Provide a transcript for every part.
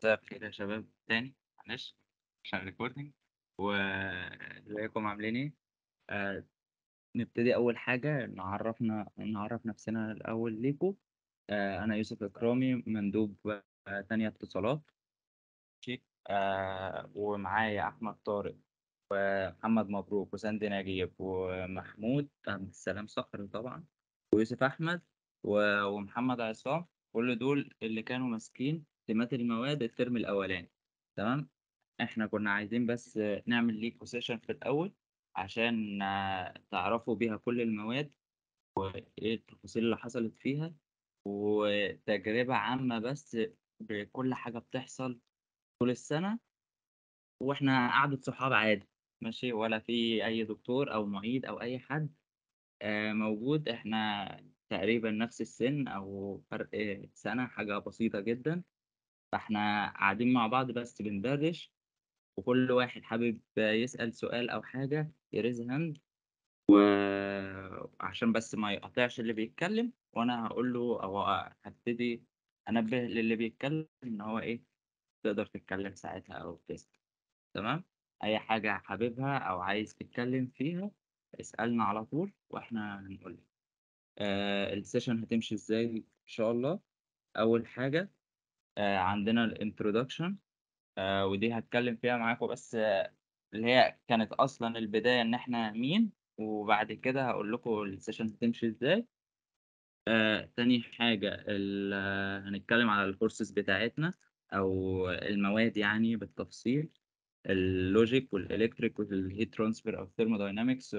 مساء الخير يا شباب تاني معلش عشان الريكوردينج وازيكم عاملين ايه؟ آه نبتدي أول حاجة نعرفنا نعرف نفسنا الأول ليكم آه أنا يوسف إكرامي مندوب آه تانية اتصالات ماشي آه ومعايا أحمد طارق ومحمد مبروك وسندي نجيب ومحمود عبد السلام صقر طبعا ويوسف أحمد و- ومحمد عصام كل دول اللي كانوا ماسكين تيمات المواد الترم الأولاني تمام احنا كنا عايزين بس نعمل ليكوا سيشن في الأول عشان آه، تعرفوا بيها كل المواد وإيه التفاصيل اللي حصلت فيها وتجربة عامة بس بكل حاجة بتحصل طول السنة واحنا قعدة صحاب عادي ماشي ولا في أي دكتور أو معيد أو أي حد آه، موجود احنا تقريبا نفس السن أو فرق سنة حاجة بسيطة جدا فاحنا قاعدين مع بعض بس بندردش وكل واحد حابب يسأل سؤال أو حاجة يريز هاند وعشان بس ما يقطعش اللي بيتكلم وأنا هقول له أو هبتدي أنبه للي بيتكلم إن هو إيه تقدر تتكلم ساعتها أو تسأل تمام أي حاجة حاببها أو عايز تتكلم فيها اسألنا على طول وإحنا هنقول لك آه السيشن هتمشي إزاي إن شاء الله أول حاجة آه عندنا الانترودكشن آه ودي هتكلم فيها معاكم بس آه اللي هي كانت اصلا البدايه ان احنا مين وبعد كده هقول لكم السيشن هتمشي ازاي آه تاني حاجه ال- آه، هنتكلم على الكورسز بتاعتنا او المواد يعني بالتفصيل اللوجيك والالكتريك والهيت ترانسفير او ثيرموداينامكس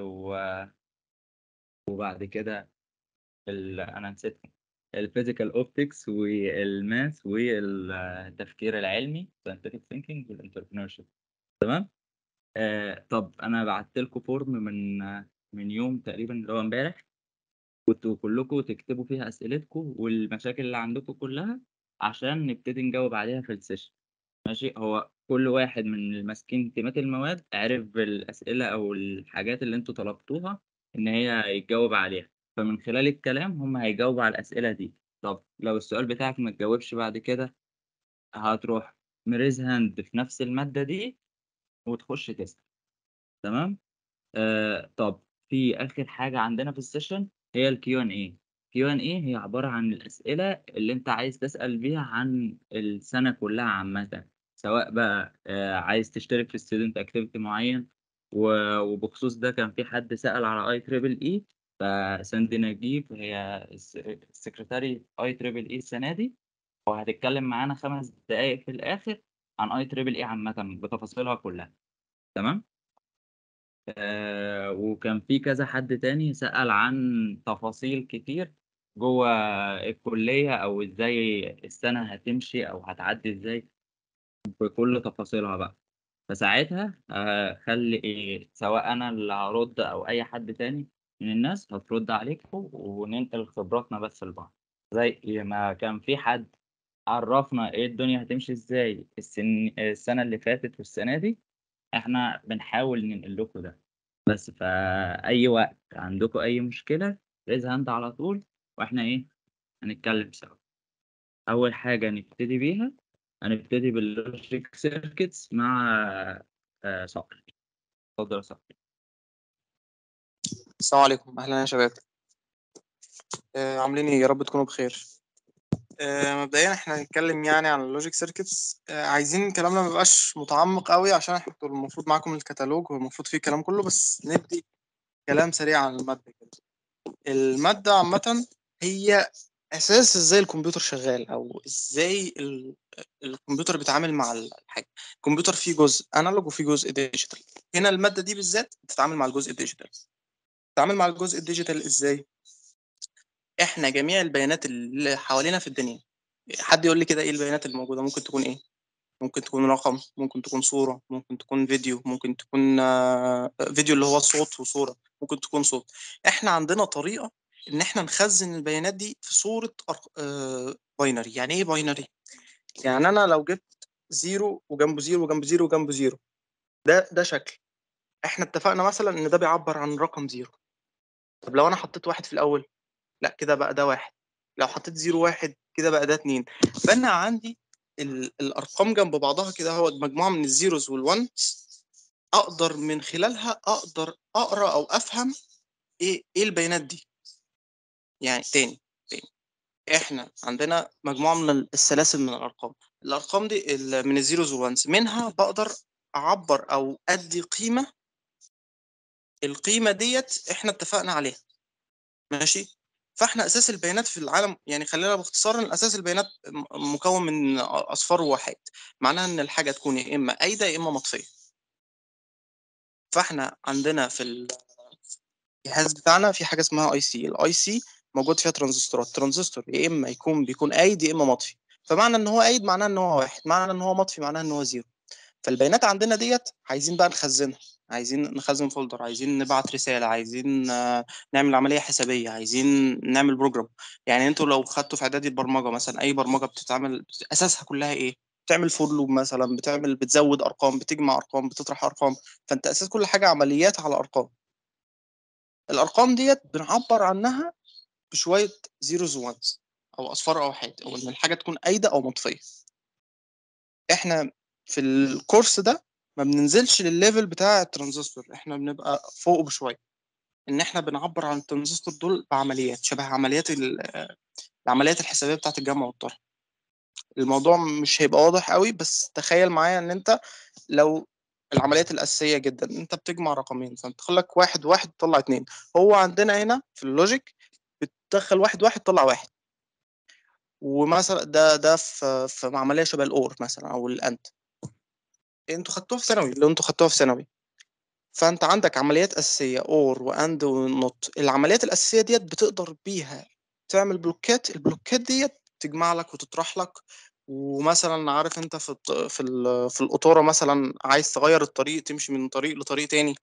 وبعد كده ال... انا نسيتهم الفيزيكال اوبتكس والماث والتفكير العلمي scientific thinking والانتربرينورشيب تمام آه طب انا بعت لكم فورم من من يوم تقريبا اللي هو امبارح كنتوا كلكم تكتبوا فيها اسئلتكم والمشاكل اللي عندكم كلها عشان نبتدي نجاوب عليها في السيشن ماشي هو كل واحد من الماسكين تيمات المواد عرف بالاسئله او الحاجات اللي انتوا طلبتوها ان هي يتجاوب عليها فمن خلال الكلام هم هيجاوبوا على الاسئله دي طب لو السؤال بتاعك ما تجاوبش بعد كده هتروح مريز هاند في نفس الماده دي وتخش تسال تمام آه طب في آخر حاجة عندنا في السيشن هي الكيو ان اي كيو ان اي هي عبارة عن الأسئلة اللي أنت عايز تسأل بيها عن السنة كلها عامة سواء بقى آه عايز تشترك في ستودنت اكتيفيتي معين و- وبخصوص ده كان في حد سأل على اي تريبل اي فساندي نجيب هي الس- السكرتاري اي تريبل اي السنة دي وهتتكلم معانا خمس دقايق في الآخر عن اي تريبل اي عامة بتفاصيلها كلها تمام آه، وكان في كذا حد تاني سأل عن تفاصيل كتير جوه الكلية أو إزاي السنة هتمشي أو هتعدي إزاي بكل تفاصيلها بقى فساعتها آه، خلي سواء أنا اللي هرد أو أي حد تاني من الناس هترد عليكم وننقل خبراتنا بس لبعض زي ما كان في حد عرفنا إيه الدنيا هتمشي إزاي السن السنة اللي فاتت والسنة دي إحنا بنحاول ننقل لكم ده بس فأي وقت عندكم أي مشكلة ريز هاند على طول وإحنا إيه هنتكلم سوا أول حاجة نبتدي بيها هنبتدي باللوجيك سيركتس مع آه، صقر اتفضل يا صقر السلام عليكم اهلا يا شباب آه عاملين ايه يا رب تكونوا بخير آه مبدئيا احنا هنتكلم يعني عن اللوجيك سيركتس آه عايزين كلامنا ما يبقاش متعمق قوي عشان احنا المفروض معاكم الكتالوج والمفروض فيه كلام كله بس ندي كلام سريع عن المادة كده المادة عامة هي اساس ازاي الكمبيوتر شغال او ازاي ال- الكمبيوتر بيتعامل مع الحاجة الكمبيوتر فيه جزء انالوج وفيه جزء ديجيتال هنا المادة دي بالذات بتتعامل مع الجزء الديجيتال بتتعامل مع الجزء الديجيتال ازاي احنا جميع البيانات اللي حوالينا في الدنيا حد يقول لي كده ايه البيانات الموجوده ممكن تكون ايه ممكن تكون رقم ممكن تكون صوره ممكن تكون فيديو ممكن تكون آه، فيديو اللي هو صوت وصوره ممكن تكون صوت احنا عندنا طريقه ان احنا نخزن البيانات دي في صوره باينري يعني ايه باينري يعني انا لو جبت زيرو وجنبه زيرو وجنبه زيرو وجنبه زيرو ده ده شكل احنا اتفقنا مثلا ان ده بيعبر عن رقم زيرو طب لو انا حطيت واحد في الاول لا كده بقى ده واحد لو حطيت زيرو واحد كده بقى ده اتنين فانا عندي ال- الارقام جنب بعضها كده هو مجموعه من الزيروز والونز اقدر من خلالها اقدر اقرا او افهم ايه ايه البيانات دي يعني تاني تاني احنا عندنا مجموعه من السلاسل من الارقام الارقام دي ال- من الزيروز والونز منها بقدر اعبر او ادي قيمه القيمه ديت احنا اتفقنا عليها ماشي فاحنا اساس البيانات في العالم يعني خلينا باختصار اساس البيانات م- مكون من اصفار ووحيد معناها ان الحاجه تكون يا اما ايده يا اما مطفيه فاحنا عندنا في الجهاز بتاعنا في حاجه اسمها اي سي الاي سي موجود فيها ترانزستورات ترانزستور يا اما يكون بيكون ايد يا اما مطفي فمعنى ان هو ايد معناه ان هو واحد معنى ان هو مطفي معناه ان هو زيرو فالبيانات عندنا ديت عايزين بقى نخزنها عايزين نخزن فولدر عايزين نبعت رسالة عايزين آه، نعمل عملية حسابية عايزين نعمل بروجرام يعني انتوا لو خدتوا في اعدادي البرمجة مثلا اي برمجة بتتعمل اساسها كلها ايه بتعمل فور لوب مثلا بتعمل بتزود ارقام بتجمع ارقام بتطرح ارقام فانت اساس كل حاجة عمليات على ارقام الارقام ديت بنعبر عنها بشوية زيروز وانز او اصفار او وحيد او ان الحاجة تكون ايدة او مطفية احنا في الكورس ده ما بننزلش للليفل بتاع الترانزستور احنا بنبقى فوقه بشويه ان احنا بنعبر عن الترانزستور دول بعمليات شبه عمليات ال- العمليات الحسابيه بتاعه الجمع والطرح الموضوع مش هيبقى واضح قوي بس تخيل معايا ان انت لو العمليات الاساسيه جدا انت بتجمع رقمين فانت لك واحد واحد تطلع اتنين هو عندنا هنا في اللوجيك بتدخل واحد واحد تطلع واحد ومثلا ده ده في في عمليه شبه الاور مثلا او الاند انتوا خدتوها في ثانوي لو انتوا خدتوها في ثانوي فانت عندك عمليات اساسيه اور واند ونوت العمليات الاساسيه ديت بتقدر بيها تعمل بلوكات البلوكات ديت تجمع لك وتطرح لك ومثلا عارف انت في الط- في ال- في القطوره مثلا عايز تغير الطريق تمشي من طريق لطريق تاني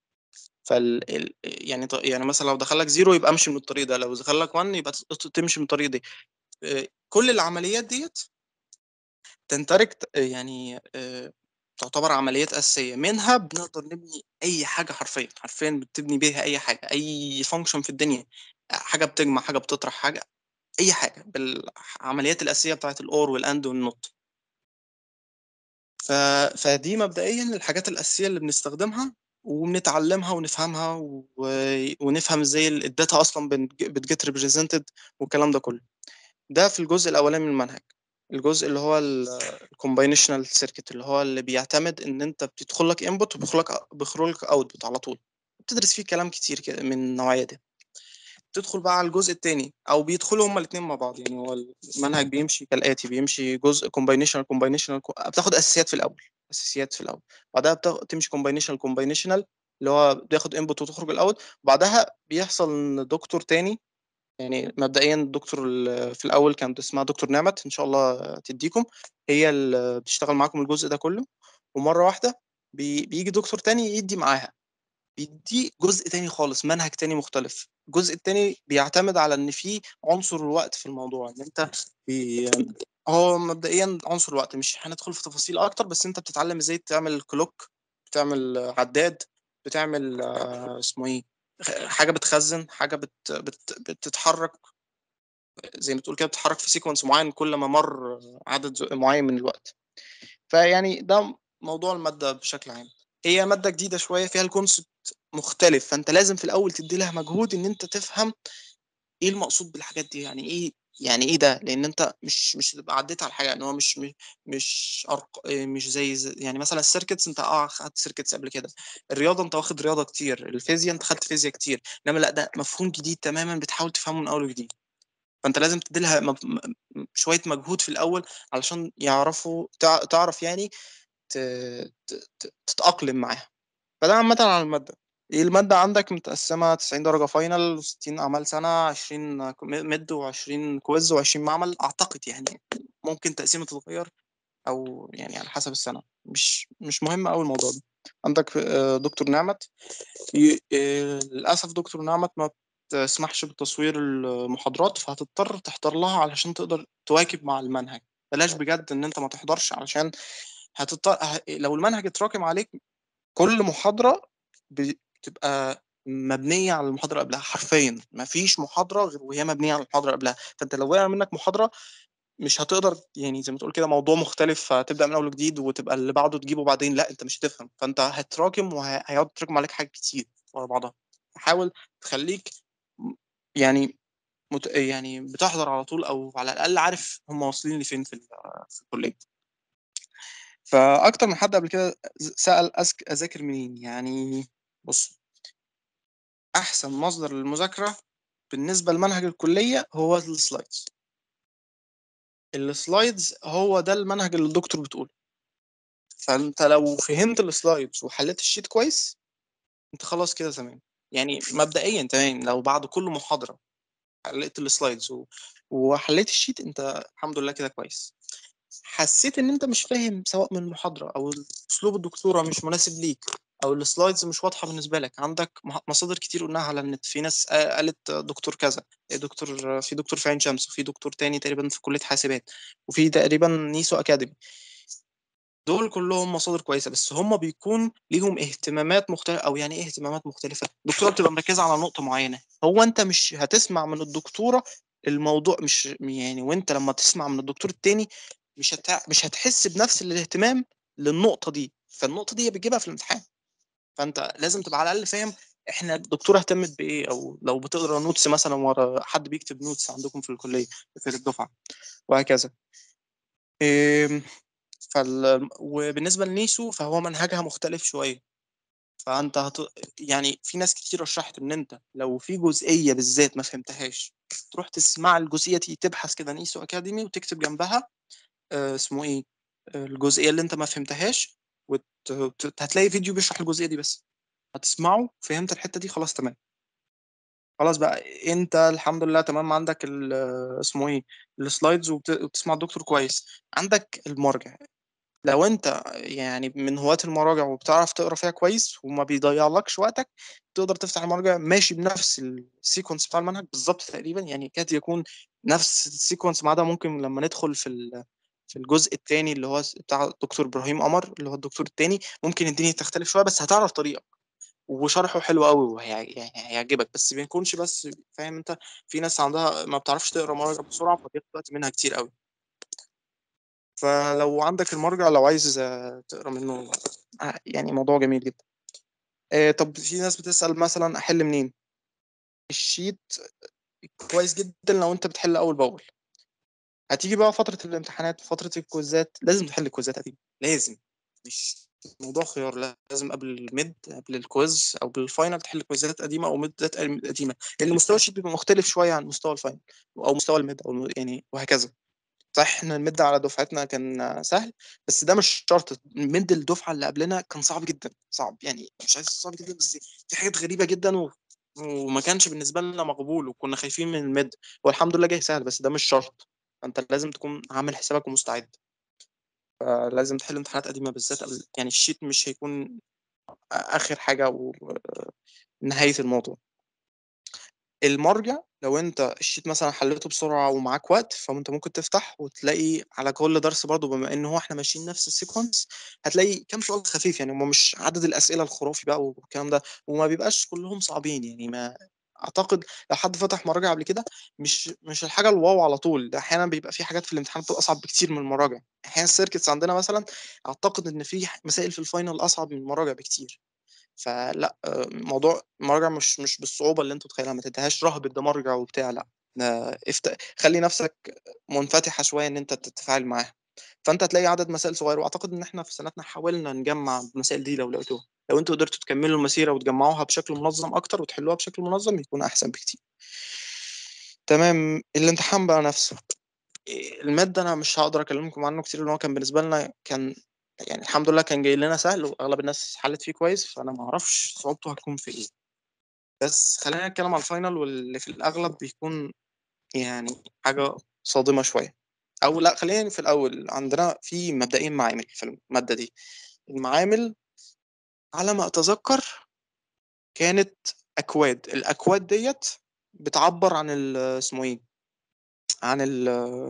فال ال- يعني ط- يعني مثلا لو دخلك زيرو يبقى امشي من الطريق ده لو دخلك 1 يبقى ت- تمشي من الطريق ده اه، كل العمليات ديت تندرج يعني اه، تعتبر عمليات أساسية منها بنقدر نبني أي حاجة حرفيا حرفيا بتبني بيها أي حاجة أي فانكشن في الدنيا حاجة بتجمع حاجة بتطرح حاجة أي حاجة بالعمليات الأساسية بتاعت الأور والأند والنوت ف... فدي مبدئيا الحاجات الأساسية اللي بنستخدمها وبنتعلمها ونفهمها و... ونفهم ازاي الداتا اصلا بتجيت ريبريزنتد والكلام ده كله ده في الجزء الاولاني من المنهج الجزء اللي هو الكومباينيشنال سيركت اللي هو اللي بيعتمد ان انت بتدخل لك انبوت وبيخرج لك بيخرج لك اوتبوت على طول بتدرس فيه كلام كتير كده من النوعيه دي تدخل بقى على الجزء التاني او بيدخلوا هما الاثنين مع بعض يعني هو المنهج بيمشي كالاتي بيمشي جزء كومباينيشنال كومباينيشنال بتاخد اساسيات في الاول اساسيات في الاول بعدها بتاخد تمشي كومباينيشنال كومباينيشنال اللي هو بياخد انبوت وتخرج الاوت وبعدها بيحصل ان دكتور تاني يعني مبدئيا الدكتور ال- في الاول كانت اسمها دكتور نعمت ان شاء الله تديكم هي اللي بتشتغل معاكم الجزء ده كله ومره واحده بي- بيجي دكتور تاني يدي معاها بيدي جزء تاني خالص منهج تاني مختلف الجزء التاني بيعتمد على ان في عنصر الوقت في الموضوع ان انت بي... هو مبدئيا عنصر الوقت مش هندخل في تفاصيل اكتر بس انت بتتعلم ازاي تعمل كلوك بتعمل عداد بتعمل آه، اسمه ايه حاجه بتخزن حاجه بت... بت... بتتحرك زي ما تقول كده بتتحرك في سيكونس معين كل ما مر عدد ز- معين من الوقت فيعني ده موضوع المادة بشكل عام هي مادة جديدة شوية فيها الكونسبت مختلف فانت لازم في الاول تدي لها مجهود ان انت تفهم ايه المقصود بالحاجات دي يعني ايه يعني ايه ده لان انت مش مش هتبقى عديت على حاجه ان هو مش مش مش أرق... مش زي زي- يعني مثلا السيركتس انت اه خدت سيركتس قبل كده الرياضه انت واخد رياضه كتير الفيزياء انت خدت فيزياء كتير انما لا ده مفهوم جديد تماما بتحاول تفهمه من اول وجديد فانت لازم تدي لها م... م- شويه مجهود في الاول علشان يعرفوا تع... تعرف يعني ت... ت... ت- تتاقلم معاها فده عامه على الماده المادة عندك متقسمة 90 درجة فاينل و60 أعمال سنة 20 ميد و20 كويز و20 معمل أعتقد يعني ممكن تقسيمة تتغير أو يعني على حسب السنة مش مش مهم أوي الموضوع ده عندك آه، دكتور نعمت ي- آه، للأسف دكتور نعمت ما تسمحش بتصوير المحاضرات فهتضطر تحضر لها علشان تقدر تواكب مع المنهج بلاش بجد إن أنت ما تحضرش علشان هتضطر ه- لو المنهج اتراكم عليك كل محاضرة بتبقى مبنية على المحاضرة قبلها حرفيا مفيش محاضرة غير وهي مبنية على المحاضرة قبلها فانت لو وقع منك محاضرة مش هتقدر يعني زي ما تقول كده موضوع مختلف فتبدا من اول وجديد وتبقى اللي بعده تجيبه بعدين لا انت مش هتفهم فانت هتراكم وهيقعد يتراكم عليك حاجات كتير ورا بعضها حاول تخليك م- يعني مت... يعني بتحضر على طول او على الاقل عارف هم واصلين لفين في ال- في الكليه فاكتر من حد قبل كده سال أسك... اذاكر منين يعني بص احسن مصدر للمذاكره بالنسبه لمنهج الكليه هو السلايدز السلايدز هو ده المنهج اللي الدكتور بتقوله فانت لو فهمت السلايدز وحليت الشيت كويس انت خلاص كده تمام يعني مبدئيا تمام لو بعد كل محاضره حليت السلايدز و... وحليت الشيت انت الحمد لله كده كويس حسيت ان انت مش فاهم سواء من المحاضره او اسلوب الدكتوره مش مناسب ليك او السلايدز مش واضحه بالنسبه لك عندك مح- مصادر كتير قلناها على النت في ناس قا- قالت دكتور كذا دكتور في دكتور في عين شمس وفي دكتور تاني تقريبا في كليه حاسبات وفي تقريبا نيسو اكاديمي دول كلهم مصادر كويسه بس هم بيكون ليهم اهتمامات مختلفه او يعني ايه اهتمامات مختلفه الدكتوره بتبقى مركزه على نقطه معينه هو انت مش هتسمع من الدكتوره الموضوع مش يعني وانت لما تسمع من الدكتور التاني مش هت... مش هتحس بنفس الاهتمام للنقطه دي فالنقطه دي هي بتجيبها في الامتحان فانت لازم تبقى على الاقل فاهم احنا الدكتوره اهتمت بايه او لو بتقرا نوتس مثلا ورا حد بيكتب نوتس عندكم في الكليه في الدفعه وهكذا إيه فال... وبالنسبه لنيسو فهو منهجها مختلف شويه فانت هت... يعني في ناس كتير رشحت ان انت لو في جزئيه بالذات ما فهمتهاش تروح تسمع الجزئيه دي تبحث كده نيسو اكاديمي وتكتب جنبها آه اسمه ايه آه، الجزئيه اللي انت ما فهمتهاش وت... وت- هتلاقي فيديو بيشرح الجزئيه دي بس هتسمعه فهمت الحته دي خلاص تمام خلاص بقى انت الحمد لله تمام عندك ال- اسمه ايه السلايدز وبت... وبتسمع الدكتور كويس عندك المرجع لو انت يعني من هواة المراجع وبتعرف تقرا فيها كويس وما بيضيعلكش وقتك تقدر تفتح المرجع ماشي بنفس السيكونس بتاع المنهج بالظبط تقريبا يعني يكاد يكون نفس السيكونس ما عدا ممكن لما ندخل في ال- في الجزء الثاني اللي هو بتاع الدكتور ابراهيم قمر اللي هو الدكتور الثاني ممكن الدنيا تختلف شويه بس هتعرف طريقك وشرحه حلو قوي وهيعجبك بس بيكونش بس فاهم انت في ناس عندها ما بتعرفش تقرا مراجع بسرعه فبياخد وقت منها كتير قوي فلو عندك المرجع لو عايز آه، تقرا منه آه، يعني موضوع جميل جدا آه، طب في ناس بتسأل مثلا أحل منين الشيت كويس جدا لو أنت بتحل أول بأول هتيجي بقى فترة الامتحانات فترة الكويزات لازم تحل الكويزات قديم لازم مش موضوع خيار لازم قبل الميد قبل الكويز او بالفاينل تحل كويزات قديمه او ميدات قديمه لان مستوى الشيت بيبقى مختلف شويه عن مستوى الفاينل او مستوى الميد او يعني وهكذا صح احنا الميد على دفعتنا كان سهل بس ده مش شرط الميد الدفعه اللي قبلنا كان صعب جدا صعب يعني مش عايز صعب جدا بس في حاجات غريبه جدا و... وما كانش بالنسبه لنا مقبول وكنا خايفين من الميد والحمد لله جاي سهل بس ده مش شرط فانت لازم تكون عامل حسابك ومستعد فلازم تحل امتحانات قديمه بالذات قبل يعني الشيت مش هيكون اخر حاجه ونهايه الموضوع المرجع لو انت الشيت مثلا حليته بسرعه ومعاك وقت فانت ممكن تفتح وتلاقي على كل درس برضه بما ان هو احنا ماشيين نفس السيكونس هتلاقي كام سؤال خفيف يعني هم مش عدد الاسئله الخرافي بقى والكلام ده وما بيبقاش كلهم صعبين يعني ما اعتقد لو حد فتح مراجع قبل كده مش مش الحاجه الواو على طول ده احيانا بيبقى في حاجات في الامتحان بتبقى اصعب بكتير من المراجع احيانا السيركتس عندنا مثلا اعتقد ان في مسائل في الفاينل اصعب من المراجع بكتير فلا آه، موضوع المراجع مش مش بالصعوبه اللي انت متخيلها ما تديهاش رهبه ده مرجع وبتاع لا آه، افت... خلي نفسك منفتحه شويه ان انت تتفاعل معاها فانت هتلاقي عدد مسائل صغير واعتقد ان احنا في سنتنا حاولنا نجمع المسائل دي لو لقيتوها لو انتوا قدرتوا تكملوا المسيره وتجمعوها بشكل منظم اكتر وتحلوها بشكل منظم يكون احسن بكتير تمام الامتحان بقى نفسه المادة أنا مش هقدر أكلمكم عنه كتير لأن هو كان بالنسبة لنا كان يعني الحمد لله كان جاي لنا سهل وأغلب الناس حلت فيه كويس فأنا ما أعرفش صعوبته هتكون في إيه بس خلينا نتكلم على الفاينل واللي في الأغلب بيكون يعني حاجة صادمة شوية أو لا خلينا في الأول عندنا في مبدئيا معامل في المادة دي المعامل على ما أتذكر كانت أكواد الأكواد ديت بتعبر عن ال- اسمه إيه عن ال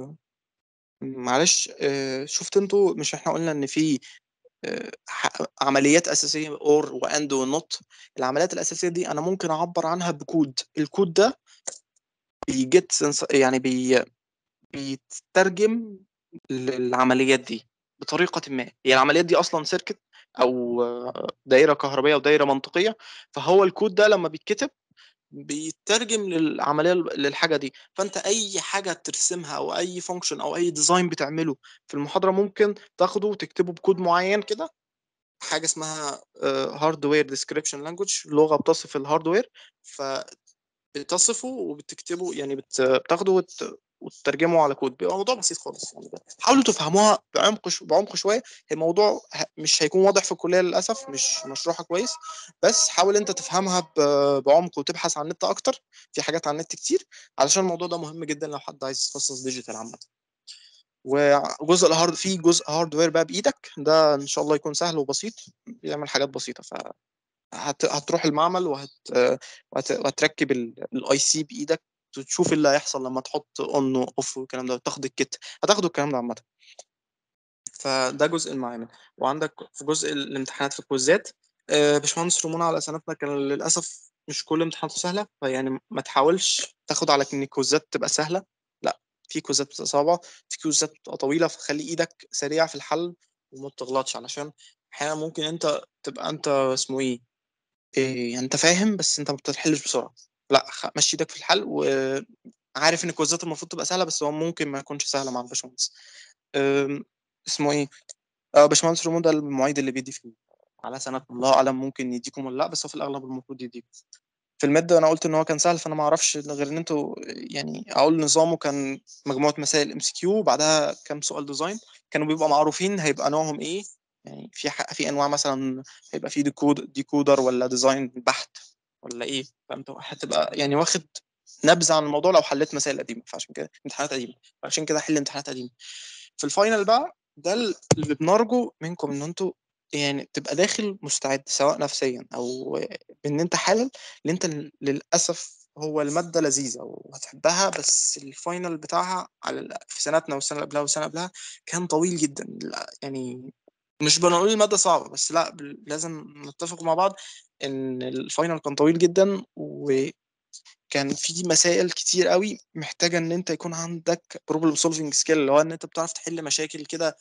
معلش آه، شفت انتوا مش احنا قلنا ان في آه، ح- عمليات اساسيه اور واند ونوت العمليات الاساسيه دي انا ممكن اعبر عنها بكود الكود ده بيجت يعني بي بيترجم للعمليات دي بطريقة ما هي العمليات دي أصلا سيركت أو آه، دايرة كهربية أو دايرة منطقية فهو الكود ده لما بيتكتب بيترجم للعمليه للحاجه دي فانت اي حاجه ترسمها او اي فانكشن او اي ديزاين بتعمله في المحاضره ممكن تاخده وتكتبه بكود معين كده حاجه اسمها هاردوير ديسكريبشن لانجوج لغه بتصف الهاردوير ف بتصفه وبتكتبه يعني بت- بتاخده وت... وتترجمه على كود بيبقى موضوع بسيط خالص يعني حاولوا تفهموها بعمق ش... بعمق شويه الموضوع ه- مش هيكون واضح في الكليه للاسف مش مشروحه كويس بس حاول انت تفهمها ب... بعمق وتبحث عن النت اكتر في حاجات على النت كتير علشان الموضوع ده مهم جدا لو حد عايز يتخصص ديجيتال عامه وجزء الهارد في جزء هاردوير بقى بايدك ده ان شاء الله يكون سهل وبسيط بيعمل حاجات بسيطه ف هت... هتروح المعمل وهت... وهت... وهتركب الاي سي بايدك تشوف اللي هيحصل لما تحط اون واوف والكلام ده وتاخد الكت هتاخدوا الكلام ده عامه فده جزء المعامل وعندك في جزء الامتحانات في الكوزات آه، باشمهندس رمونا على سنتنا كان للاسف مش كل امتحاناته سهله فيعني ما تحاولش تاخد على ان الكوزات تبقى سهله لا في كوزات بتبقى صعبه في كوزات بتبقى طويله فخلي ايدك سريع في الحل وما تغلطش علشان احيانا ممكن انت تبقى انت اسمه ايه إيه يعني انت فاهم بس انت ما بتحلش بسرعه لا خ- مشي ايدك في الحل وعارف ان الكوزات المفروض تبقى سهله بس هو ممكن ما يكونش سهله مع الباشمهندس أم، اسمه ايه اه باشمهندس ريمون ده المعيد اللي بيدي فيه على سنة الله اعلم ممكن يديكم ولا لا بس هو في الاغلب المفروض يديكم في المد انا قلت ان هو كان سهل فانا ما اعرفش غير ان انتوا يعني اقول نظامه كان مجموعه مسائل ام سي كيو وبعدها كام سؤال ديزاين كانوا بيبقوا معروفين هيبقى نوعهم ايه يعني في ح- في انواع مثلا هيبقى في ديكود ديكودر ولا ديزاين بحت ولا ايه فانت هتبقى يعني واخد نبذه عن الموضوع لو حليت مسائل قديمه فعشان كده امتحانات قديمه فعشان كده حل امتحانات قديمه في الفاينل بقى ده اللي بنرجو منكم ان انتوا يعني تبقى داخل مستعد سواء نفسيا او ان انت حالل ان انت للاسف هو الماده لذيذه وهتحبها بس الفاينل بتاعها على ال- في سنتنا والسنه اللي قبلها والسنه اللي قبلها كان طويل جدا لا، يعني مش بنقول الماده صعبه بس لا بل- لازم نتفق مع بعض ان الفاينل كان طويل جدا وكان في مسائل كتير قوي محتاجه ان انت يكون عندك بروبلم سولفنج سكيل اللي هو ان انت بتعرف تحل مشاكل كده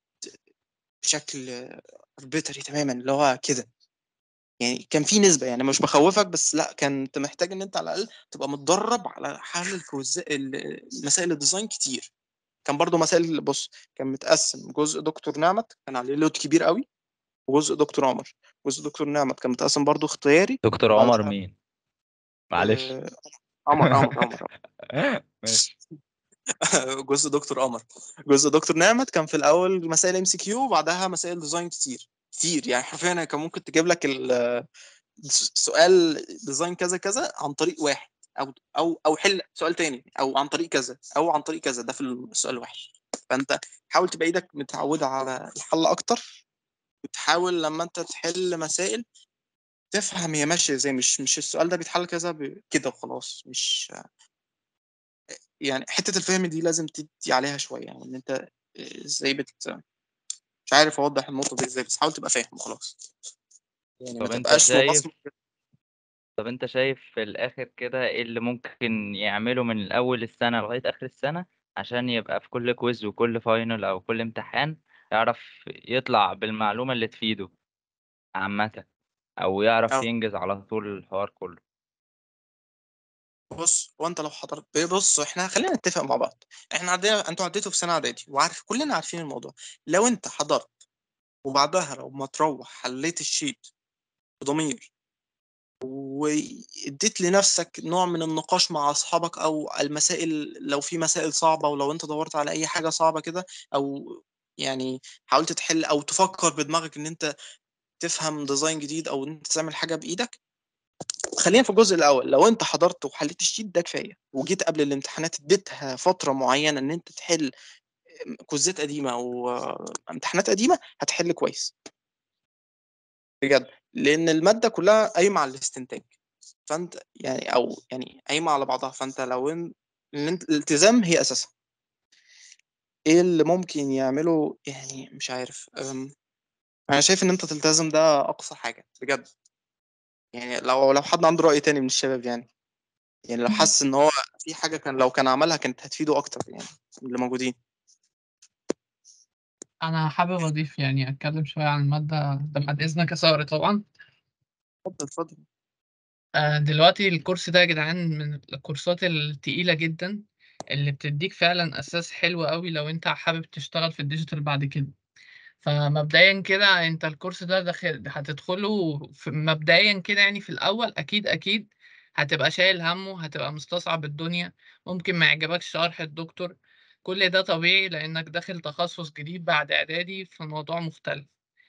بشكل اربيتري تماما اللي هو كده يعني كان في نسبه يعني مش بخوفك بس لا كان انت محتاج ان انت على الاقل تبقى متدرب على حل الكوز ال- مسائل الديزاين كتير كان برضو مسائل بص كان متقسم جزء دكتور نعمت كان عليه لود كبير قوي وجزء دكتور عمر جزء دكتور نعمت كان متقسم برضو اختياري دكتور عمر وبعدها مين معلش آه، عمر عمر عمر ماشي جزء دكتور قمر جزء دكتور نعمت كان في الاول مسائل ام سي كيو وبعدها مسائل ديزاين كتير كتير يعني حرفيا كان ممكن تجيب لك ال- سؤال ديزاين كذا كذا عن طريق واحد او او او حل سؤال تاني او عن طريق كذا او عن طريق كذا ده في السؤال الواحد فانت حاول تبقى ايدك متعوده على الحل اكتر وتحاول لما انت تحل مسائل تفهم هي ماشيه ازاي مش مش السؤال ده بيتحل كذا ب- كده وخلاص مش يعني حته الفهم دي لازم تدي عليها شويه يعني ان انت ازاي بت مش عارف اوضح النقطه دي ازاي بس حاول تبقى فاهم وخلاص يعني ما طب انت تبقاش شايف مبصمج طب انت شايف في الاخر كده ايه اللي ممكن يعمله من اول السنة لغاية اخر السنة عشان يبقى في كل كويز وكل فاينل او كل امتحان يعرف يطلع بالمعلومة اللي تفيده عامة او يعرف أو ينجز على طول الحوار كله بص هو انت لو حضرت بص احنا خلينا نتفق مع بعض احنا عدينا انتوا عديتوا في سنه اعدادي وعارف كلنا عارفين الموضوع لو انت حضرت وبعدها لو ما تروح حليت الشيت بضمير واديت لنفسك نوع من النقاش مع اصحابك او المسائل لو في مسائل صعبه ولو انت دورت على اي حاجه صعبه كده او يعني حاولت تحل او تفكر بدماغك ان انت تفهم ديزاين جديد او ان انت تعمل حاجه بايدك خلينا في الجزء الاول لو انت حضرت وحليت الشيت ده كفايه وجيت قبل الامتحانات اديتها فتره معينه ان انت تحل كوزات قديمه او امتحانات قديمه هتحل كويس بجد لان الماده كلها قايمه على الاستنتاج فانت يعني او يعني قايمه على بعضها فانت لو ان إن انت الالتزام هي اساسها ايه اللي ممكن يعمله يعني مش عارف أم، انا شايف ان انت تلتزم ده اقصى حاجه بجد يعني لو لو حد عنده راي تاني من الشباب يعني يعني لو حس ان هو في حاجه كان لو كان عملها كانت هتفيده اكتر يعني اللي موجودين أنا حابب أضيف يعني أتكلم شوية عن المادة ده بعد إذنك يا سارة طبعا اتفضل اتفضل آه، دلوقتي الكورس ده يا جدعان من الكورسات التقيلة جدا اللي بتديك فعلا أساس حلو قوي لو أنت حابب تشتغل في الديجيتال بعد كده فمبدئيا كده أنت الكورس ده داخل هتدخله في مبدئيا كده يعني في الأول أكيد أكيد هتبقى شايل همه هتبقى مستصعب الدنيا ممكن ما يعجبكش شرح الدكتور كل ده طبيعي لأنك داخل تخصص جديد بعد إعدادي في موضوع مختلف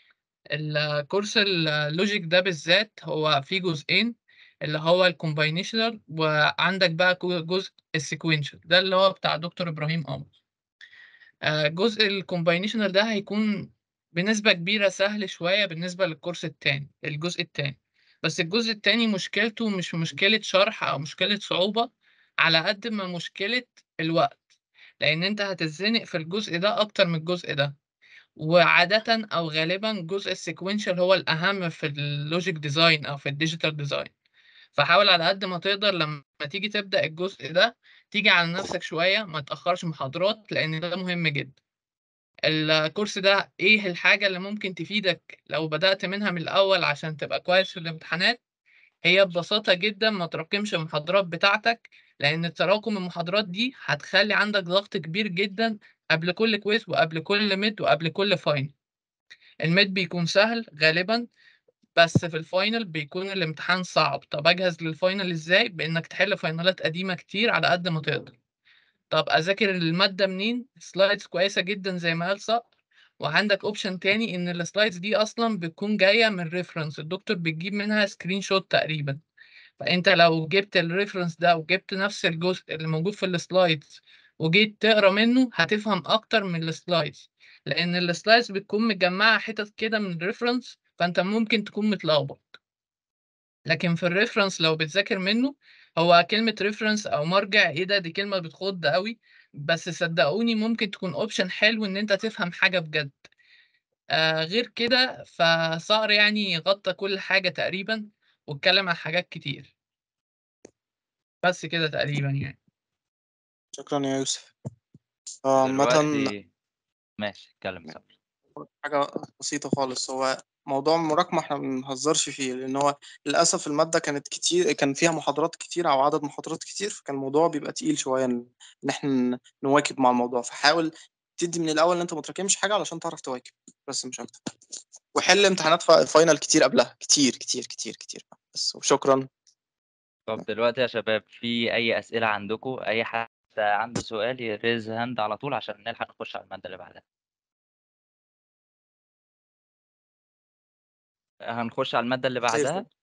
الكورس اللوجيك ده بالذات هو فيه جزئين اللي هو الكومباينيشنال وعندك بقى كو- جزء السيكوينشال ده اللي هو بتاع دكتور ابراهيم قمر آه، جزء الكومباينيشنال ده هيكون بنسبة كبيرة سهل شوية بالنسبة للكورس التاني الجزء التاني بس الجزء التاني مشكلته مش مشكلة شرح أو مشكلة صعوبة على قد ما مشكلة الوقت لأن أنت هتتزنق في الجزء ده أكتر من الجزء ده وعادة أو غالبا جزء السيكوينشال هو الأهم في اللوجيك ديزاين أو في الديجيتال ديزاين فحاول على قد ما تقدر لما تيجي تبدأ الجزء ده تيجي على نفسك شوية ما تأخرش محاضرات لأن ده مهم جدا الكورس ده إيه الحاجة اللي ممكن تفيدك لو بدأت منها من الأول عشان تبقى كويس في الامتحانات هي ببساطة جدا ما تراكمش المحاضرات بتاعتك لأن تراكم المحاضرات دي هتخلي عندك ضغط كبير جدا قبل كل كويز وقبل كل ميد وقبل كل فاينل الميد بيكون سهل غالبا بس في الفاينل بيكون الامتحان صعب طب اجهز للفاينل ازاي بانك تحل فاينلات قديمة كتير على قد ما تقدر طب اذاكر المادة منين سلايدز كويسة جدا زي ما قال صقر وعندك اوبشن تاني ان السلايدز دي اصلا بتكون جاية من ريفرنس الدكتور بتجيب منها سكرين شوت تقريبا فانت لو جبت الريفرنس ده وجبت نفس الجزء اللي موجود في السلايدز وجيت تقرا منه هتفهم اكتر من السلايدز لان السلايدز بتكون مجمعة حتت كده من الريفرنس فانت ممكن تكون متلخبط لكن في الريفرنس لو بتذاكر منه هو كلمة ريفرنس أو مرجع إيه ده دي كلمة بتخض قوي بس صدقوني ممكن تكون أوبشن حلو إن أنت تفهم حاجة بجد آه غير كده فصقر يعني غطى كل حاجة تقريبا واتكلم عن حاجات كتير بس كده تقريبا يعني شكرا يا يوسف آه، عامة دلوقتي ماشي اتكلم صبري حاجة بسيطة خالص هو موضوع المراكمة احنا ما بنهزرش فيه لأن هو للأسف المادة كانت كتير كان فيها محاضرات كتير أو عدد محاضرات كتير فكان الموضوع بيبقى تقيل شوية إن إن احنا نواكب مع الموضوع فحاول تدي من الأول إن أنت ما تراكمش حاجة علشان تعرف تواكب بس مش أكتر وحل امتحانات فا- فاينل كتير قبلها كتير كتير كتير كتير بس وشكرا طب دلوقتي يا شباب في أي أسئلة عندكم أي حد عنده سؤال يريز هاند على طول عشان نلحق نخش على المادة اللي بعدها هنخش على المادة اللي زي بعدها الفل.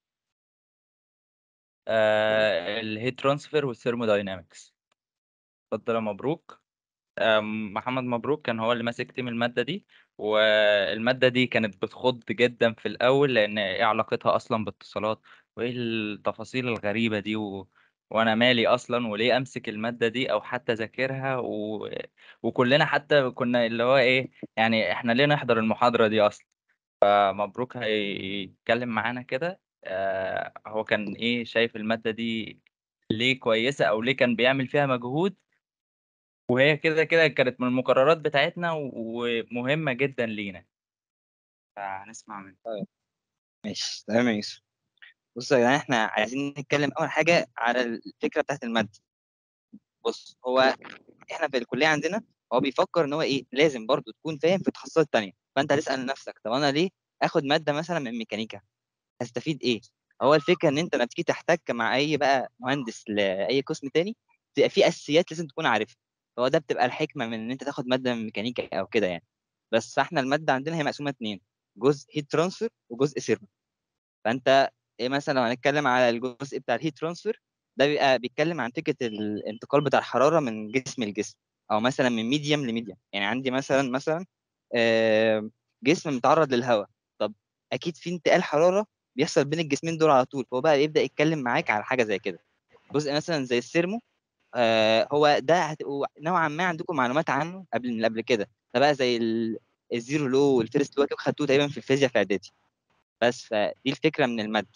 آه الهيت ترانسفير والثيرموداينامكس اتفضل يا مبروك آم، محمد مبروك كان هو اللي ماسك تيم المادة دي والمادة دي كانت بتخض جدا في الأول لأن إيه علاقتها أصلا باتصالات وإيه التفاصيل الغريبة دي و... وأنا مالي أصلا وليه أمسك المادة دي أو حتى أذاكرها و... وكلنا حتى كنا اللي هو إيه يعني إحنا ليه نحضر المحاضرة دي أصلا فمبروك هيتكلم معانا كده آه هو كان إيه شايف المادة دي ليه كويسة أو ليه كان بيعمل فيها مجهود وهي كده كده كانت من المقررات بتاعتنا و- ومهمة جدا لينا فهنسمع منه ماشي تمام يا يوسف بص يا جدعان احنا عايزين نتكلم اول حاجه على الفكره بتاعت الماده بص هو احنا في الكليه عندنا هو بيفكر ان هو ايه لازم برضو تكون فاهم في التخصصات التانية فانت هتسال نفسك طب انا ليه اخد ماده مثلا من ميكانيكا هستفيد ايه هو الفكره ان انت لما تيجي تحتك مع اي بقى مهندس لاي قسم تاني تبقى في اساسيات لازم تكون عارفها فهو ده بتبقى الحكمه من ان انت تاخد ماده من ميكانيكا او كده يعني بس فاحنا الماده عندنا هي مقسومه اتنين جزء هيت ترانسفير وجزء سيرمو فانت ايه مثلا لو هنتكلم على الجزء بتاع الهيت ترانسفير ده بيبقى بيتكلم عن فكره الانتقال بتاع الحراره من جسم لجسم او مثلا من ميديم لميديم يعني عندي مثلا مثلا آه، جسم متعرض للهواء طب اكيد في انتقال حراره بيحصل بين الجسمين دول على طول فهو بقى يبدا يتكلم معاك على حاجه زي كده جزء مثلا زي السيرمو آه، هو ده هتبقوا نوعا ما عندكم معلومات عنه قبل من قبل كده ده بقى زي ال- الزيرو لو والفيرست لو هتبقوا خدتوه تقريبا في الفيزياء في اعدادي بس فدي الفكره من الماده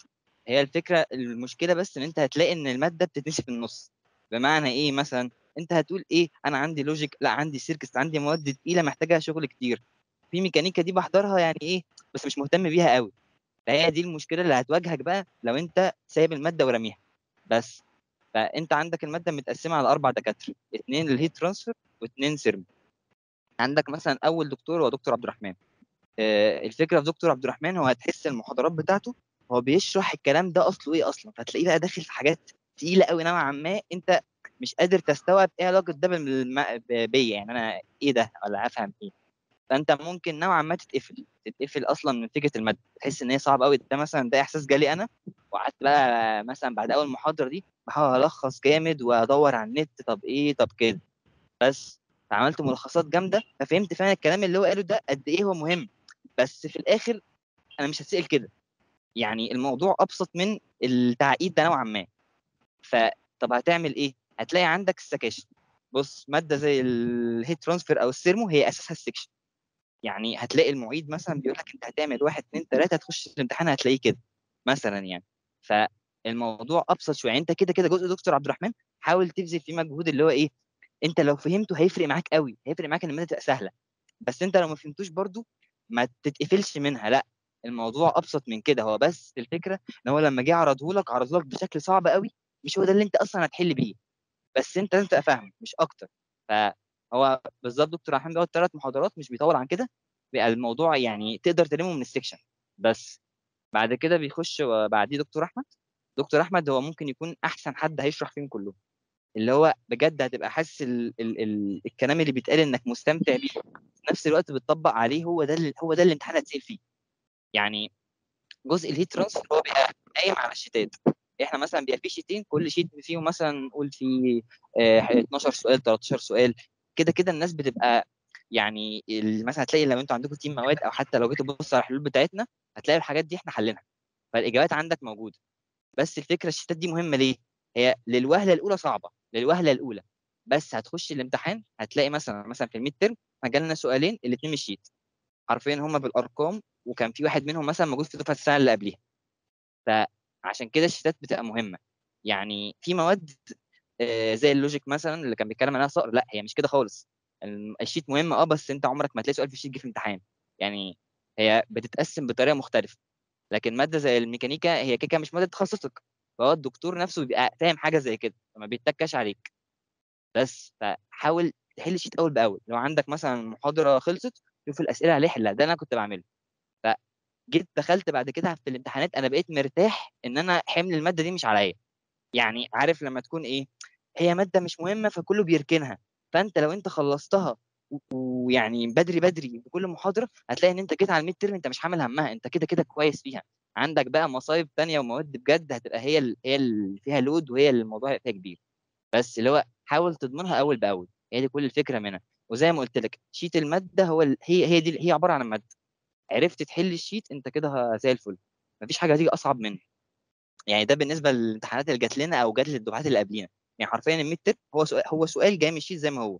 هي الفكره المشكله بس ان انت هتلاقي ان الماده بتتنسي في النص بمعنى ايه مثلا انت هتقول ايه انا عندي لوجيك لا عندي سيركس عندي مواد تقيله محتاجه شغل كتير في ميكانيكا دي بحضرها يعني ايه بس مش مهتم بيها قوي فهي دي المشكله اللي هتواجهك بقى لو انت سايب الماده وراميها بس فانت عندك الماده متقسمه على اربع دكاتره اثنين للهيت ترانسفير واثنين سيرم عندك مثلا اول دكتور هو دكتور عبد الرحمن آه، الفكره في دكتور عبد الرحمن هو هتحس المحاضرات بتاعته هو بيشرح الكلام ده اصله ايه اصلا فتلاقيه بقى داخل في حاجات تقيله قوي نوعا ما انت مش قادر تستوعب ايه علاقه ده بالم- ب- بيا يعني انا ايه ده ولا افهم ايه فانت ممكن نوعا ما تتقفل تتقفل اصلا من فكره الماده تحس ان هي صعبه قوي ده مثلا ده احساس جالي انا وقعدت بقى مثلا بعد اول محاضره دي بحاول الخص جامد وادور على النت طب ايه طب كده بس فعملت ملخصات جامده ففهمت فعلا الكلام اللي هو قاله ده قد ايه هو مهم بس في الاخر انا مش هتسال كده يعني الموضوع ابسط من التعقيد ده نوعا ما فطب هتعمل ايه هتلاقي عندك السكاشن بص ماده زي الهيت ترانسفير او السيرمو هي اساسها السكشن يعني هتلاقي المعيد مثلا بيقول لك انت هتعمل واحد اتنين تلاته هتخش الامتحان هتلاقيه كده مثلا يعني فالموضوع ابسط شويه يعني انت كده كده جزء دكتور عبد الرحمن حاول تبذل فيه مجهود اللي هو ايه انت لو فهمته هيفرق معاك قوي هيفرق معاك ان الماده تبقى سهله بس انت لو ما فهمتوش برضو ما تتقفلش منها لا الموضوع ابسط من كده هو بس الفكره ان هو لما جه عرضه لك عرضه لك بشكل صعب قوي مش هو ده اللي انت اصلا هتحل بيه بس انت لازم تبقى فاهم مش اكتر فهو بالظبط دكتور رحمن بيقعد ثلاث محاضرات مش بيطول عن كده بيبقى الموضوع يعني تقدر تلمه من السكشن بس بعد كده بيخش بعديه دكتور احمد دكتور احمد هو ممكن يكون احسن حد هيشرح فيهم كلهم اللي هو بجد هتبقى حاسس ال ال ال الكلام اللي بيتقال انك مستمتع بيه في نفس الوقت بتطبق عليه هو ده اللي هو ده اللي الامتحان هتسال فيه يعني جزء الهيت ترانسفير هو بيبقى قايم على الشيتات احنا مثلا بيبقى في شيتين كل شيت فيهم مثلا نقول فيه آه، 12 سؤال 13 سؤال كده كده الناس بتبقى يعني ال- مثلا هتلاقي لو انتوا عندكم تيم مواد او حتى لو جيت تبص على الحلول بتاعتنا هتلاقي الحاجات دي احنا حلينها فالاجابات عندك موجوده بس الفكره الشيتات دي مهمه ليه؟ هي للوهله الاولى صعبه للوهله الاولى بس هتخش الامتحان هتلاقي مثلا مثلا في الميد ترم جالنا سؤالين الاثنين مش شيت حرفيا هما بالارقام وكان في واحد منهم مثلا موجود في دفعه السنه اللي قبليها فعشان كده الشيتات بتبقى مهمه يعني في مواد آه، زي اللوجيك مثلا اللي كان بيتكلم عنها صقر لا هي مش كده خالص الم- الشيت مهم اه بس انت عمرك ما تلاقي سؤال في الشيت جه في امتحان يعني هي بتتقسم بطريقه مختلفه لكن ماده زي الميكانيكا هي كده كده مش ماده تخصصك فهو الدكتور نفسه بيبقى فاهم حاجه زي كده فما بيتكاش عليك بس فحاول تحل الشيت اول باول لو عندك مثلا محاضره خلصت شوف الاسئله عليه حلها ده انا كنت بعمله فجيت دخلت بعد كده في الامتحانات انا بقيت مرتاح ان انا حمل الماده دي مش عليا يعني عارف لما تكون ايه هي ماده مش مهمه فكله بيركنها فانت لو انت خلصتها و- ويعني بدري بدري بكل محاضره هتلاقي ان انت جيت على الميد ترم انت مش حامل همها انت كده كده كويس فيها عندك بقى مصايب تانية ومواد بجد هتبقى هي ال- هي اللي فيها لود وهي اللي الموضوع هيبقى فيها كبير بس اللي هو حاول تضمنها اول باول هي دي كل الفكره منها وزي ما قلت لك شيت الماده هو ال... هي هي دي هي عباره عن الماده عرفت تحل الشيت انت كده زي الفل مفيش حاجه هتيجي اصعب منه يعني ده بالنسبه للامتحانات اللي جات لنا او جات للدفعات اللي قبلينا يعني حرفيا الميد ترم هو سؤال هو سؤال جاي من الشيت زي ما هو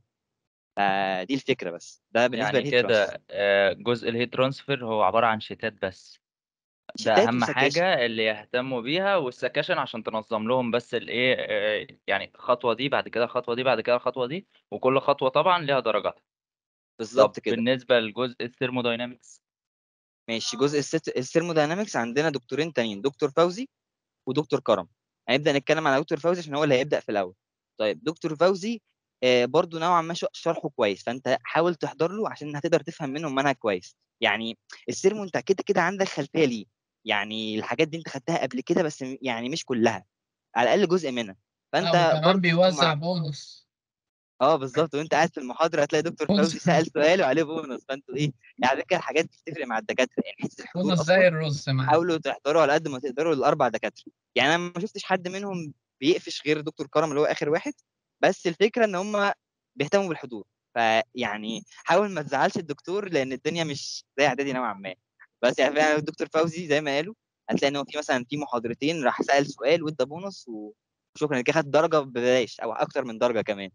فدي الفكره بس ده بالنسبه يعني للهيت ترانسفير كده آه، جزء الهيت ترانسفير هو عباره عن شيتات بس ده شيتات اهم وسكاشن حاجه اللي يهتموا بيها والسكاشن عشان تنظم لهم بس الايه آه، يعني الخطوه دي بعد كده الخطوه دي بعد كده الخطوه دي وكل خطوه طبعا ليها درجات طب بالظبط كده بالنسبه لجزء الثيرموداينامكس ماشي جزء الست... الثيرموداينامكس عندنا دكتورين تانيين دكتور فوزي ودكتور كرم هنبدا نتكلم على دكتور فوزي عشان هو اللي هيبدا في الاول طيب دكتور فوزي آه، برضو نوعا ما ش- شرحه كويس فانت حاول تحضر له عشان هتقدر تفهم منه المنهج كويس يعني السيرمو انت كده كده عندك خلفيه ليه يعني الحاجات دي انت خدتها قبل كده بس م- يعني مش كلها على الاقل جزء منها لا فانت وكمان برضو بيوزع مع بونص اه بالظبط وانت قاعد في المحاضره هتلاقي دكتور بونص فوزي سال سؤال وعليه بونص فانتوا ايه يعني على فكره الحاجات دي بتفرق مع الدكاتره يعني حته الحضور بونص اصلا زي الرز معاه حاولوا تحضروا على قد ما تقدروا الاربع دكاتره يعني انا ما شفتش حد منهم بيقفش غير دكتور كرم اللي هو اخر واحد بس الفكره ان هم بيهتموا بالحضور فيعني حاول ما تزعلش الدكتور لان الدنيا مش زي اعدادي نوعا ما بس يعني فعلا الدكتور فوزي زي ما قالوا هتلاقي ان هو في مثلا في محاضرتين راح سال سؤال وادى بونص وشكرا كده خد درجه ببلاش او اكتر من درجه كمان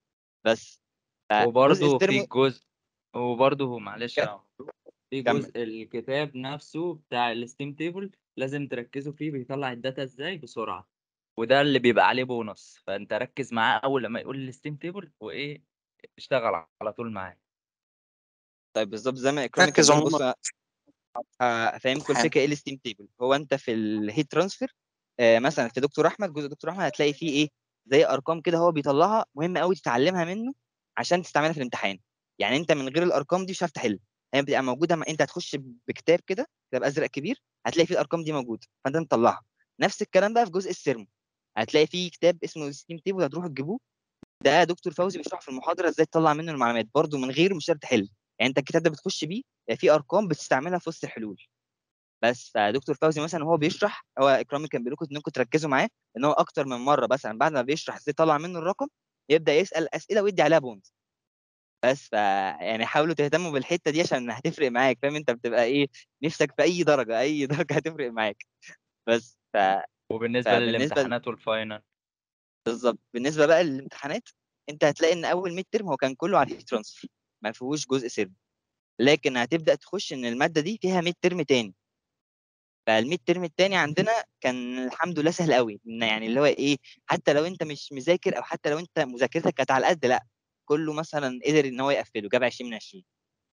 بس فجزء وبرضه في الترمو جزء وبرضه معلش يا عمرو، في كمل. جزء الكتاب نفسه بتاع الستيم تيبل لازم تركزوا فيه بيطلع الداتا ازاي بسرعه وده اللي بيبقى عليه بونص فانت ركز معاه اول لما يقول الستيم تيبل وايه اشتغل على طول معاه طيب بالظبط زي ما اكرامي ركز كده عموما. بص هفهمكم حلو. الفكره ايه الستيم تيبل هو انت في الهيت ترانسفير آه مثلا في دكتور احمد جزء دكتور احمد هتلاقي فيه ايه زي ارقام كده هو بيطلعها مهم قوي تتعلمها منه عشان تستعملها في الامتحان يعني انت من غير الارقام دي مش هتعرف تحل هي بتبقى موجوده مع... انت هتخش بكتاب كده كتاب ازرق كبير هتلاقي فيه الارقام دي موجوده فانت مطلعها نفس الكلام بقى في جزء السيرمو هتلاقي فيه كتاب اسمه ستيم تيبل هتروحوا تجيبوه ده دكتور فوزي بيشرح في المحاضره ازاي تطلع منه المعلومات برده من غير مش شرط تحل يعني انت الكتاب ده بتخش بيه فيه ارقام بتستعملها في وسط الحلول بس فدكتور فوزي مثلا وهو بيشرح هو اكرامي كان بيقول لكم انكم تركزوا معاه ان هو اكتر من مره مثلا بعد ما بيشرح ازاي يطلع منه الرقم يبدا يسال اسئله ويدي عليها بونز بس ف يعني حاولوا تهتموا بالحته دي عشان هتفرق معاك فاهم انت بتبقى ايه نفسك في اي درجه اي درجه هتفرق معاك بس ف وبالنسبه فبالنسبة ل- للامتحانات والفاينل بالظبط بالنسبه بقى للامتحانات انت هتلاقي ان اول ميد ترم هو كان كله على الهيت ترانسفير ما فيهوش جزء سيرم لكن هتبدا تخش ان الماده دي فيها ميد ترم تاني فالميد ترم التاني عندنا كان الحمد لله سهل قوي إن يعني اللي هو ايه حتى لو انت مش مذاكر او حتى لو انت مذاكرتك كانت على قد لا كله مثلا قدر ان هو يقفله جاب 20 من 20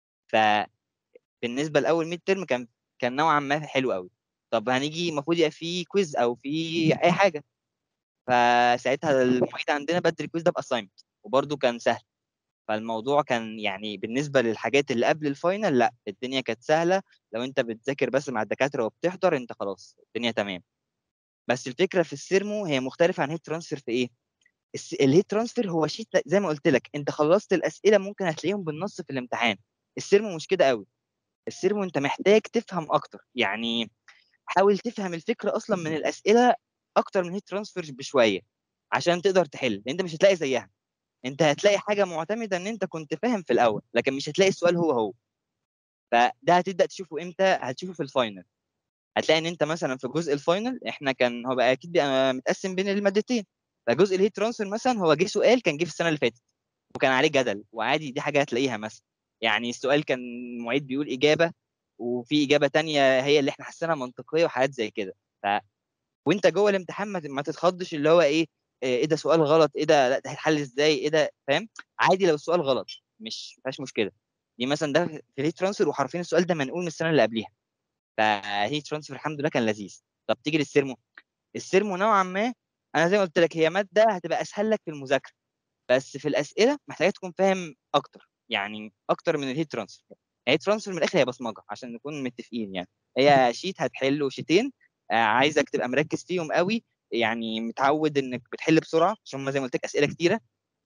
فبالنسبه لاول ميد ترم كان كان نوعا ما حلو قوي طب هنيجي المفروض يبقى في كويز او في اي حاجه فساعتها المعيد عندنا بدل الكويز ده باساينمنت وبرده كان سهل فالموضوع كان يعني بالنسبه للحاجات اللي قبل الفاينل لا الدنيا كانت سهله لو انت بتذاكر بس مع الدكاتره وبتحضر انت خلاص الدنيا تمام بس الفكره في السيرمو هي مختلفه عن هيت ترانسفير في ايه الس- الهيت ترانسفير هو شيت زي ما قلت لك انت خلصت الاسئله ممكن هتلاقيهم بالنص في الامتحان السيرمو مش كده قوي السيرمو انت محتاج تفهم اكتر يعني حاول تفهم الفكره اصلا من الاسئله اكتر من هيت ترانسفير بشويه عشان تقدر تحل لان انت مش هتلاقي زيها انت هتلاقي حاجه معتمده ان انت كنت فاهم في الاول لكن مش هتلاقي السؤال هو هو فده هتبدا تشوفه امتى هتشوفه في الفاينل هتلاقي ان انت مثلا في جزء الفاينل احنا كان هو بقى اكيد بقى متقسم بين المادتين فجزء الهيت ترانسفير مثلا هو جه سؤال كان جه في السنه اللي فاتت وكان عليه جدل وعادي دي حاجه هتلاقيها مثلا يعني السؤال كان المعيد بيقول اجابه وفي اجابه تانية هي اللي احنا حاسينها منطقيه وحاجات زي كده ف وانت جوه الامتحان ما ما تتخضش اللي هو ايه ايه ده سؤال غلط ايه ده لا ده هيتحل ازاي ايه ده فاهم عادي لو السؤال غلط مش ما فيهاش مشكله دي مثلا ده في الهيت ترانسفير وحرفين السؤال ده منقول من السنه اللي قبليها فهيت ترانسفير الحمد لله كان لذيذ طب تيجي للسيرمو السيرمو نوعا ما انا زي ما قلت لك هي ماده هتبقى اسهل لك في المذاكره بس في الاسئله محتاج تكون فاهم اكتر يعني اكتر من الهيت ترانسفير الهيت ترانسفير من الاخر هي بصمجه عشان نكون متفقين يعني هي شيت هتحله شيتين آه، عايزك تبقى مركز فيهم قوي يعني متعود انك بتحل بسرعه عشان هم زي ما قلت لك اسئله كتيره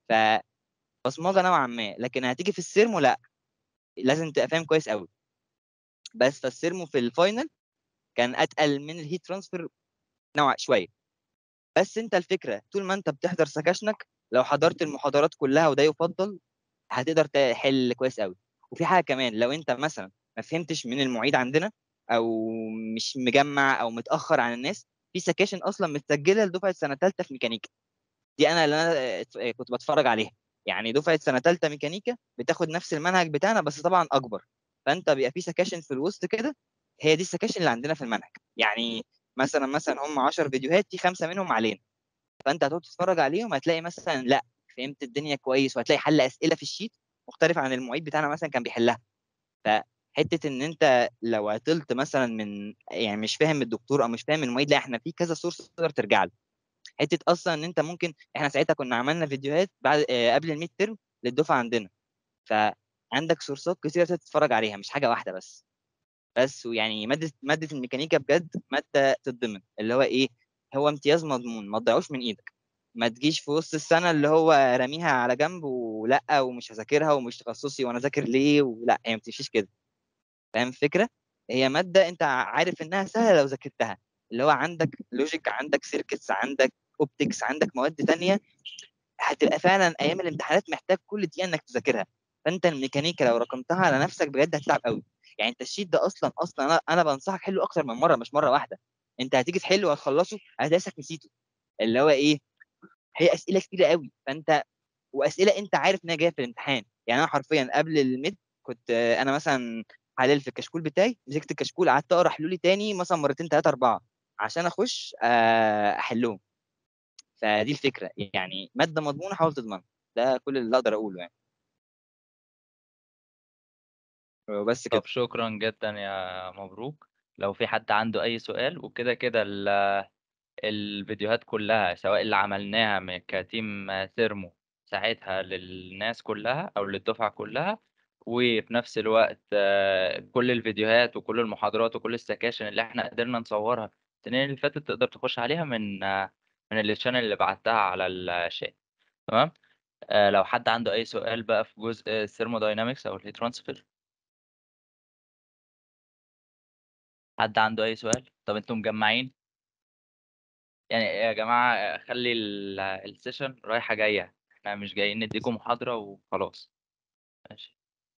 فبصمجه نوعا ما لكن هتيجي في السيرمو لا لازم تبقى فاهم كويس قوي بس فالسيرمو في الفاينل كان اتقل من الهيت ترانسفير نوع شويه بس انت الفكره طول ما انت بتحضر سكاشنك لو حضرت المحاضرات كلها وده يفضل هتقدر تحل كويس قوي وفي حاجه كمان لو انت مثلا ما فهمتش من المعيد عندنا او مش مجمع او متاخر عن الناس في سكاشن اصلا متسجله لدفعه سنه ثالثه في ميكانيكا دي انا اللي انا ات- كنت بتفرج عليها يعني دفعه سنه ثالثه ميكانيكا بتاخد نفس المنهج بتاعنا بس طبعا اكبر فانت بيبقى في سكاشن في الوسط كده هي دي السكاشن اللي عندنا في المنهج يعني مثلا مثلا هم 10 فيديوهات في خمسه منهم علينا فانت هتقعد تتفرج عليهم هتلاقي مثلا لا فهمت الدنيا كويس وهتلاقي حل اسئله في الشيت مختلف عن المعيد بتاعنا مثلا كان بيحلها فحته ان انت لو عطلت مثلا من يعني مش فاهم الدكتور او مش فاهم المعيد لا احنا في كذا سورس تقدر ترجع له حته اصلا ان انت ممكن احنا ساعتها كنا عملنا فيديوهات بعد آه، قبل الميد ترم للدفعه عندنا فعندك سورسات كتيره تقدر تتفرج عليها مش حاجه واحده بس بس ويعني ماده ماده الميكانيكا بجد ماده تتضمن اللي هو ايه هو امتياز مضمون ما تضيعوش من ايدك ما تجيش في وسط السنه اللي هو راميها على جنب ولا ومش هذاكرها ومش تخصصي وانا ذاكر ليه ولا هي ما بتمشيش كده فاهم الفكره هي ماده انت عارف انها سهله لو ذاكرتها اللي هو عندك لوجيك عندك سيركتس عندك اوبتكس عندك مواد تانية هتبقى فعلا ايام الامتحانات محتاج كل دقيقه انك تذاكرها فانت الميكانيكا لو رقمتها على نفسك بجد هتتعب قوي يعني انت الشيت ده اصلا اصلا انا انا بنصحك حله اكتر من مره مش مره واحده انت هتيجي تحله وهتخلصه هتلاقيك نسيته اللي هو ايه هي اسئله كتيره قوي فانت واسئله انت عارف انها جايه في الامتحان يعني انا حرفيا قبل الميد كنت آه، انا مثلا حلال في الكشكول بتاعي مسكت الكشكول قعدت اقرا حلولي تاني مثلا مرتين ثلاثه اربعه عشان اخش آه، احلهم فدي الفكره يعني ماده مضمونه حاول تضمنها ده كل اللي اقدر اقوله يعني بس كده طب شكرا جدا يا مبروك لو في حد عنده أي سؤال وكده كده ال- الفيديوهات كلها سواء اللي عملناها من- كتيم ثيرمو ساعتها للناس كلها أو للدفعة كلها وفي نفس الوقت آه، كل الفيديوهات وكل المحاضرات وكل السكاشن اللي احنا قدرنا نصورها السنين اللي فاتت تقدر تخش عليها من آه، من الشانل اللي بعتها على الشات تمام آه، لو حد عنده أي سؤال بقى في جزء الثيرموداينامكس أو الهيت ترانسفير حد عنده أي سؤال؟ طب انتوا مجمعين؟ يعني يا جماعة خلي ال- السيشن رايحة جاية احنا مش جايين نديكم محاضرة وخلاص ماشي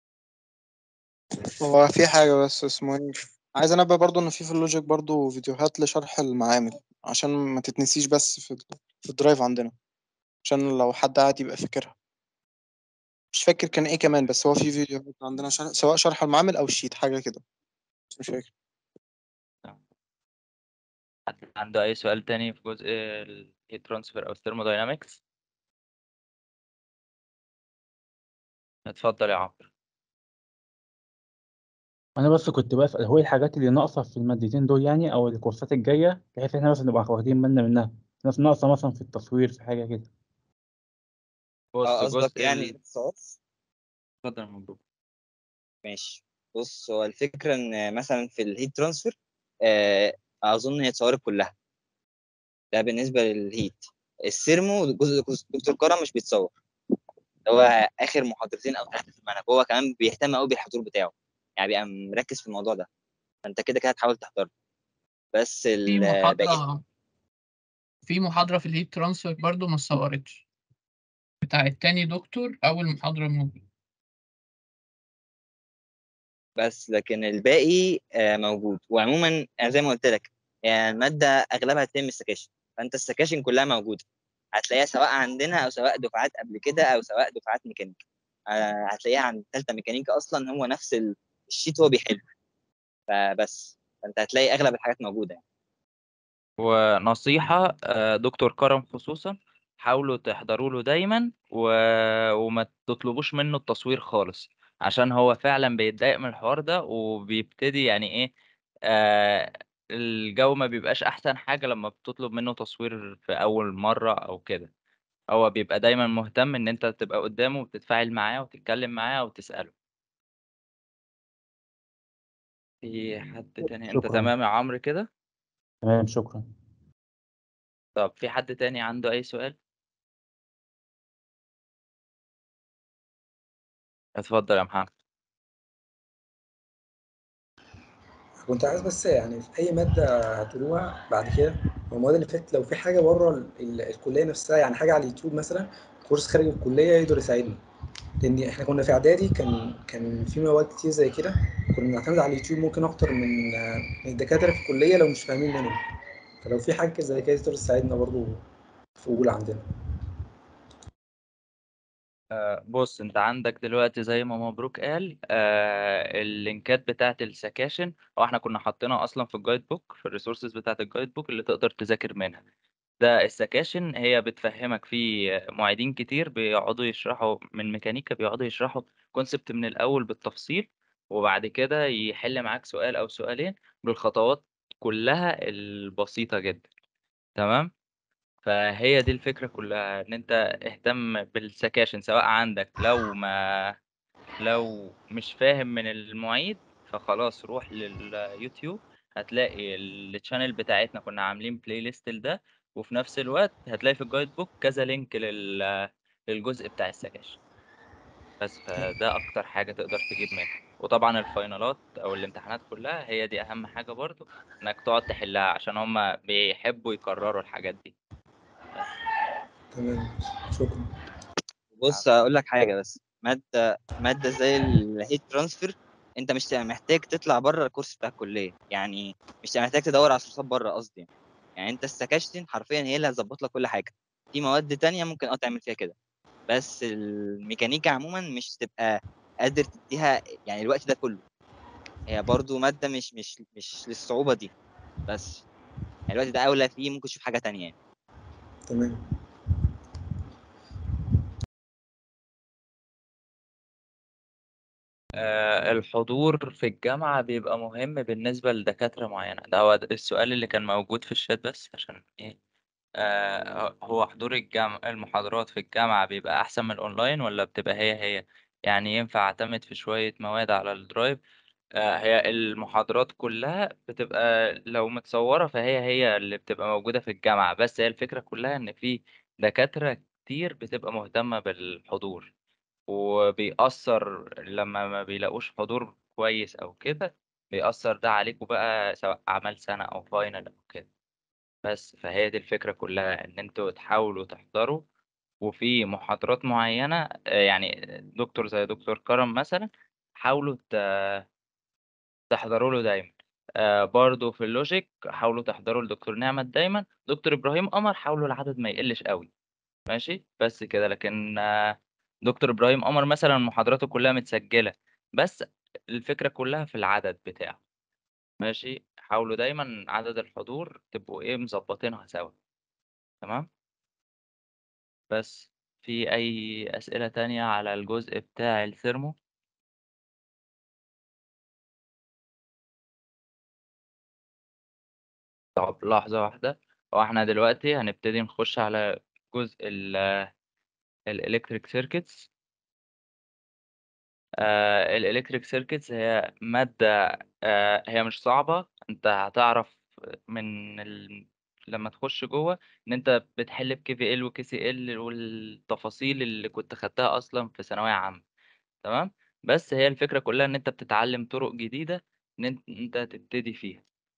هو في حاجة بس اسمه ايه عايز انبه برضو ان في في اللوجيك برضو فيديوهات لشرح المعامل عشان ما تتنسيش بس في في الدرايف عندنا عشان لو حد قاعد يبقى فاكرها مش فاكر كان ايه كمان بس هو في فيديوهات عندنا شرح سواء شرح المعامل او الشيت حاجة كده بس مش فاكر حد عنده أي سؤال تاني في جزء الهيت ترانسفير أو الثيرموداينامكس؟ اتفضل يا عمرو انا بس كنت بسأل هو إيه الحاجات اللي ناقصة في المادتين دول يعني او الكورسات الجاية بحيث احنا مثلا نبقى واخدين بالنا منها ناس ناقصة مثلا في التصوير في حاجة كده بص اه قصدك جزء يعني ال- اتصالات اتفضل يا مبروك ماشي بص هو الفكره ان مثلا في الهيت ترانسفير آه، اظن هي اتصورت كلها ده بالنسبه للهيت السيرمو جزء جزء- دكتور كرم مش بيتصور هو اخر محاضرتين او ثلاثه في المنهج هو كمان بيهتم قوي بالحضور بتاعه يعني بيبقى مركز في الموضوع ده فانت كده كده هتحاول تحضره بس في الباقي محاضرة في محاضرة في الهيت ترانسفير برضو ما اتصورتش بتاع التاني دكتور أول محاضرة موجودة بس لكن الباقي آه، موجود وعموما أنا زي ما قلت لك يعني الماده اغلبها تتم السكاشن فانت السكاشن كلها موجوده هتلاقيها سواء عندنا او سواء دفعات قبل كده او سواء دفعات ميكانيكا آه، هتلاقيها عند ثالثه ميكانيكا اصلا هو نفس ال- الشيت هو بيحل فبس فانت هتلاقي اغلب الحاجات موجوده يعني. ونصيحة آه، دكتور كرم خصوصا حاولوا تحضروا له دايما و... وما تطلبوش منه التصوير خالص عشان هو فعلا بيتضايق من الحوار ده وبيبتدي يعني ايه آه الجو ما بيبقاش احسن حاجة لما بتطلب منه تصوير في اول مرة او كده هو بيبقى دايما مهتم ان انت تبقى قدامه وتتفاعل معاه وتتكلم معاه وتسأله في حد تاني انت شكرا تمام يا عمرو كده تمام شكرا طب في حد تاني عنده اي سؤال اتفضل يا محمد كنت عايز بس يعني في أي مادة هتقولوها بعد كده هو المواد اللي فاتت لو في حاجة بره ال- ال- الكلية نفسها يعني حاجة على اليوتيوب مثلا كورس خارج الكلية يقدر يساعدنا لأن إحنا كنا في إعدادي كان كان في مواد كتير زي كده كنا بنعتمد على اليوتيوب ممكن أكتر من آه، من الدكاترة في الكلية لو مش فاهمين منهم فلو في حاجة زي كده تقدر تساعدنا برضو في أولى عندنا بص انت عندك دلوقتي زي ما مبروك قال آه اللينكات بتاعت السكاشن او احنا كنا حاطينها اصلا في الجايد بوك في الريسورسز بتاعت الجايد بوك اللي تقدر تذاكر منها ده السكاشن هي بتفهمك في معيدين كتير بيقعدوا يشرحوا من ميكانيكا بيقعدوا يشرحوا كونسبت من الاول بالتفصيل وبعد كده يحل معاك سؤال او سؤالين بالخطوات كلها البسيطة جدا تمام فهي دي الفكرة كلها ان انت اهتم بالسكاشن سواء عندك لو ما لو مش فاهم من المعيد فخلاص روح لليوتيوب هتلاقي الشانل بتاعتنا كنا عاملين بلاي ليست لده وفي نفس الوقت هتلاقي في الجايد بوك كذا لينك لل للجزء بتاع السكاشن بس فده اكتر حاجة تقدر تجيب منها وطبعا الفاينالات او الامتحانات كلها هي دي اهم حاجة برضو انك تقعد تحلها عشان هما بيحبوا يكرروا الحاجات دي تمام شكرا بص اقول لك حاجه بس ماده ماده زي الهيت ترانسفير انت مش هتبقى محتاج تطلع بره الكورس بتاع الكليه يعني مش هتبقى محتاج تدور على سورسات بره قصدي يعني. يعني انت السكاشن حرفيا هي اللي هتظبط لك كل حاجه في مواد تانية ممكن اه تعمل فيها كده بس الميكانيكا عموما مش هتبقى قادر تديها يعني الوقت ده كله هي برضو مادة مش مش مش للصعوبة دي بس يعني الوقت ده أولى فيه ممكن تشوف حاجة تانية يعني تمام آه، الحضور في الجامعة بيبقى مهم بالنسبة لدكاترة معينة ده هو السؤال اللي كان موجود في الشات بس عشان ايه آه هو حضور الجامعة المحاضرات في الجامعة بيبقى أحسن من الأونلاين ولا بتبقى هي هي يعني ينفع أعتمد في شوية مواد على الدرايف آه هي المحاضرات كلها بتبقى لو متصورة فهي هي اللي بتبقى موجودة في الجامعة بس هي الفكرة كلها إن في دكاترة كتير بتبقى مهتمة بالحضور وبيأثر لما ما بيلاقوش حضور كويس أو كده بيأثر ده عليكوا بقى سواء أعمال سنة أو فاينل أو كده بس فهي دي الفكرة كلها إن أنتوا تحاولوا تحضروا وفي محاضرات معينة آه، يعني دكتور زي دكتور كرم مثلا حاولوا ت- تحضروا له دايما آه، برضو في اللوجيك حاولوا تحضروا لدكتور نعمت دايما دكتور إبراهيم قمر حاولوا العدد ما يقلش قوي ماشي بس كده لكن آه، دكتور إبراهيم قمر مثلا محاضراته كلها متسجلة بس الفكرة كلها في العدد بتاعه ماشي حاولوا دايما عدد الحضور تبقوا ايه مظبطينها سوا تمام بس في أي أسئلة تانية على الجزء بتاع الثيرمو طب لحظة واحدة هو احنا دلوقتي هنبتدي نخش على جزء ال الإلكتريك سيركتس الإلكتريك سيركتس هي مادة آه، هي مش صعبة انت هتعرف من ال... لما تخش جوه ان انت بتحل بكي في ال وكي سي ال والتفاصيل اللي كنت خدتها اصلا في ثانوية عامة تمام بس هي الفكرة كلها ان انت بتتعلم طرق جديدة ان انت انت تبتدي فيها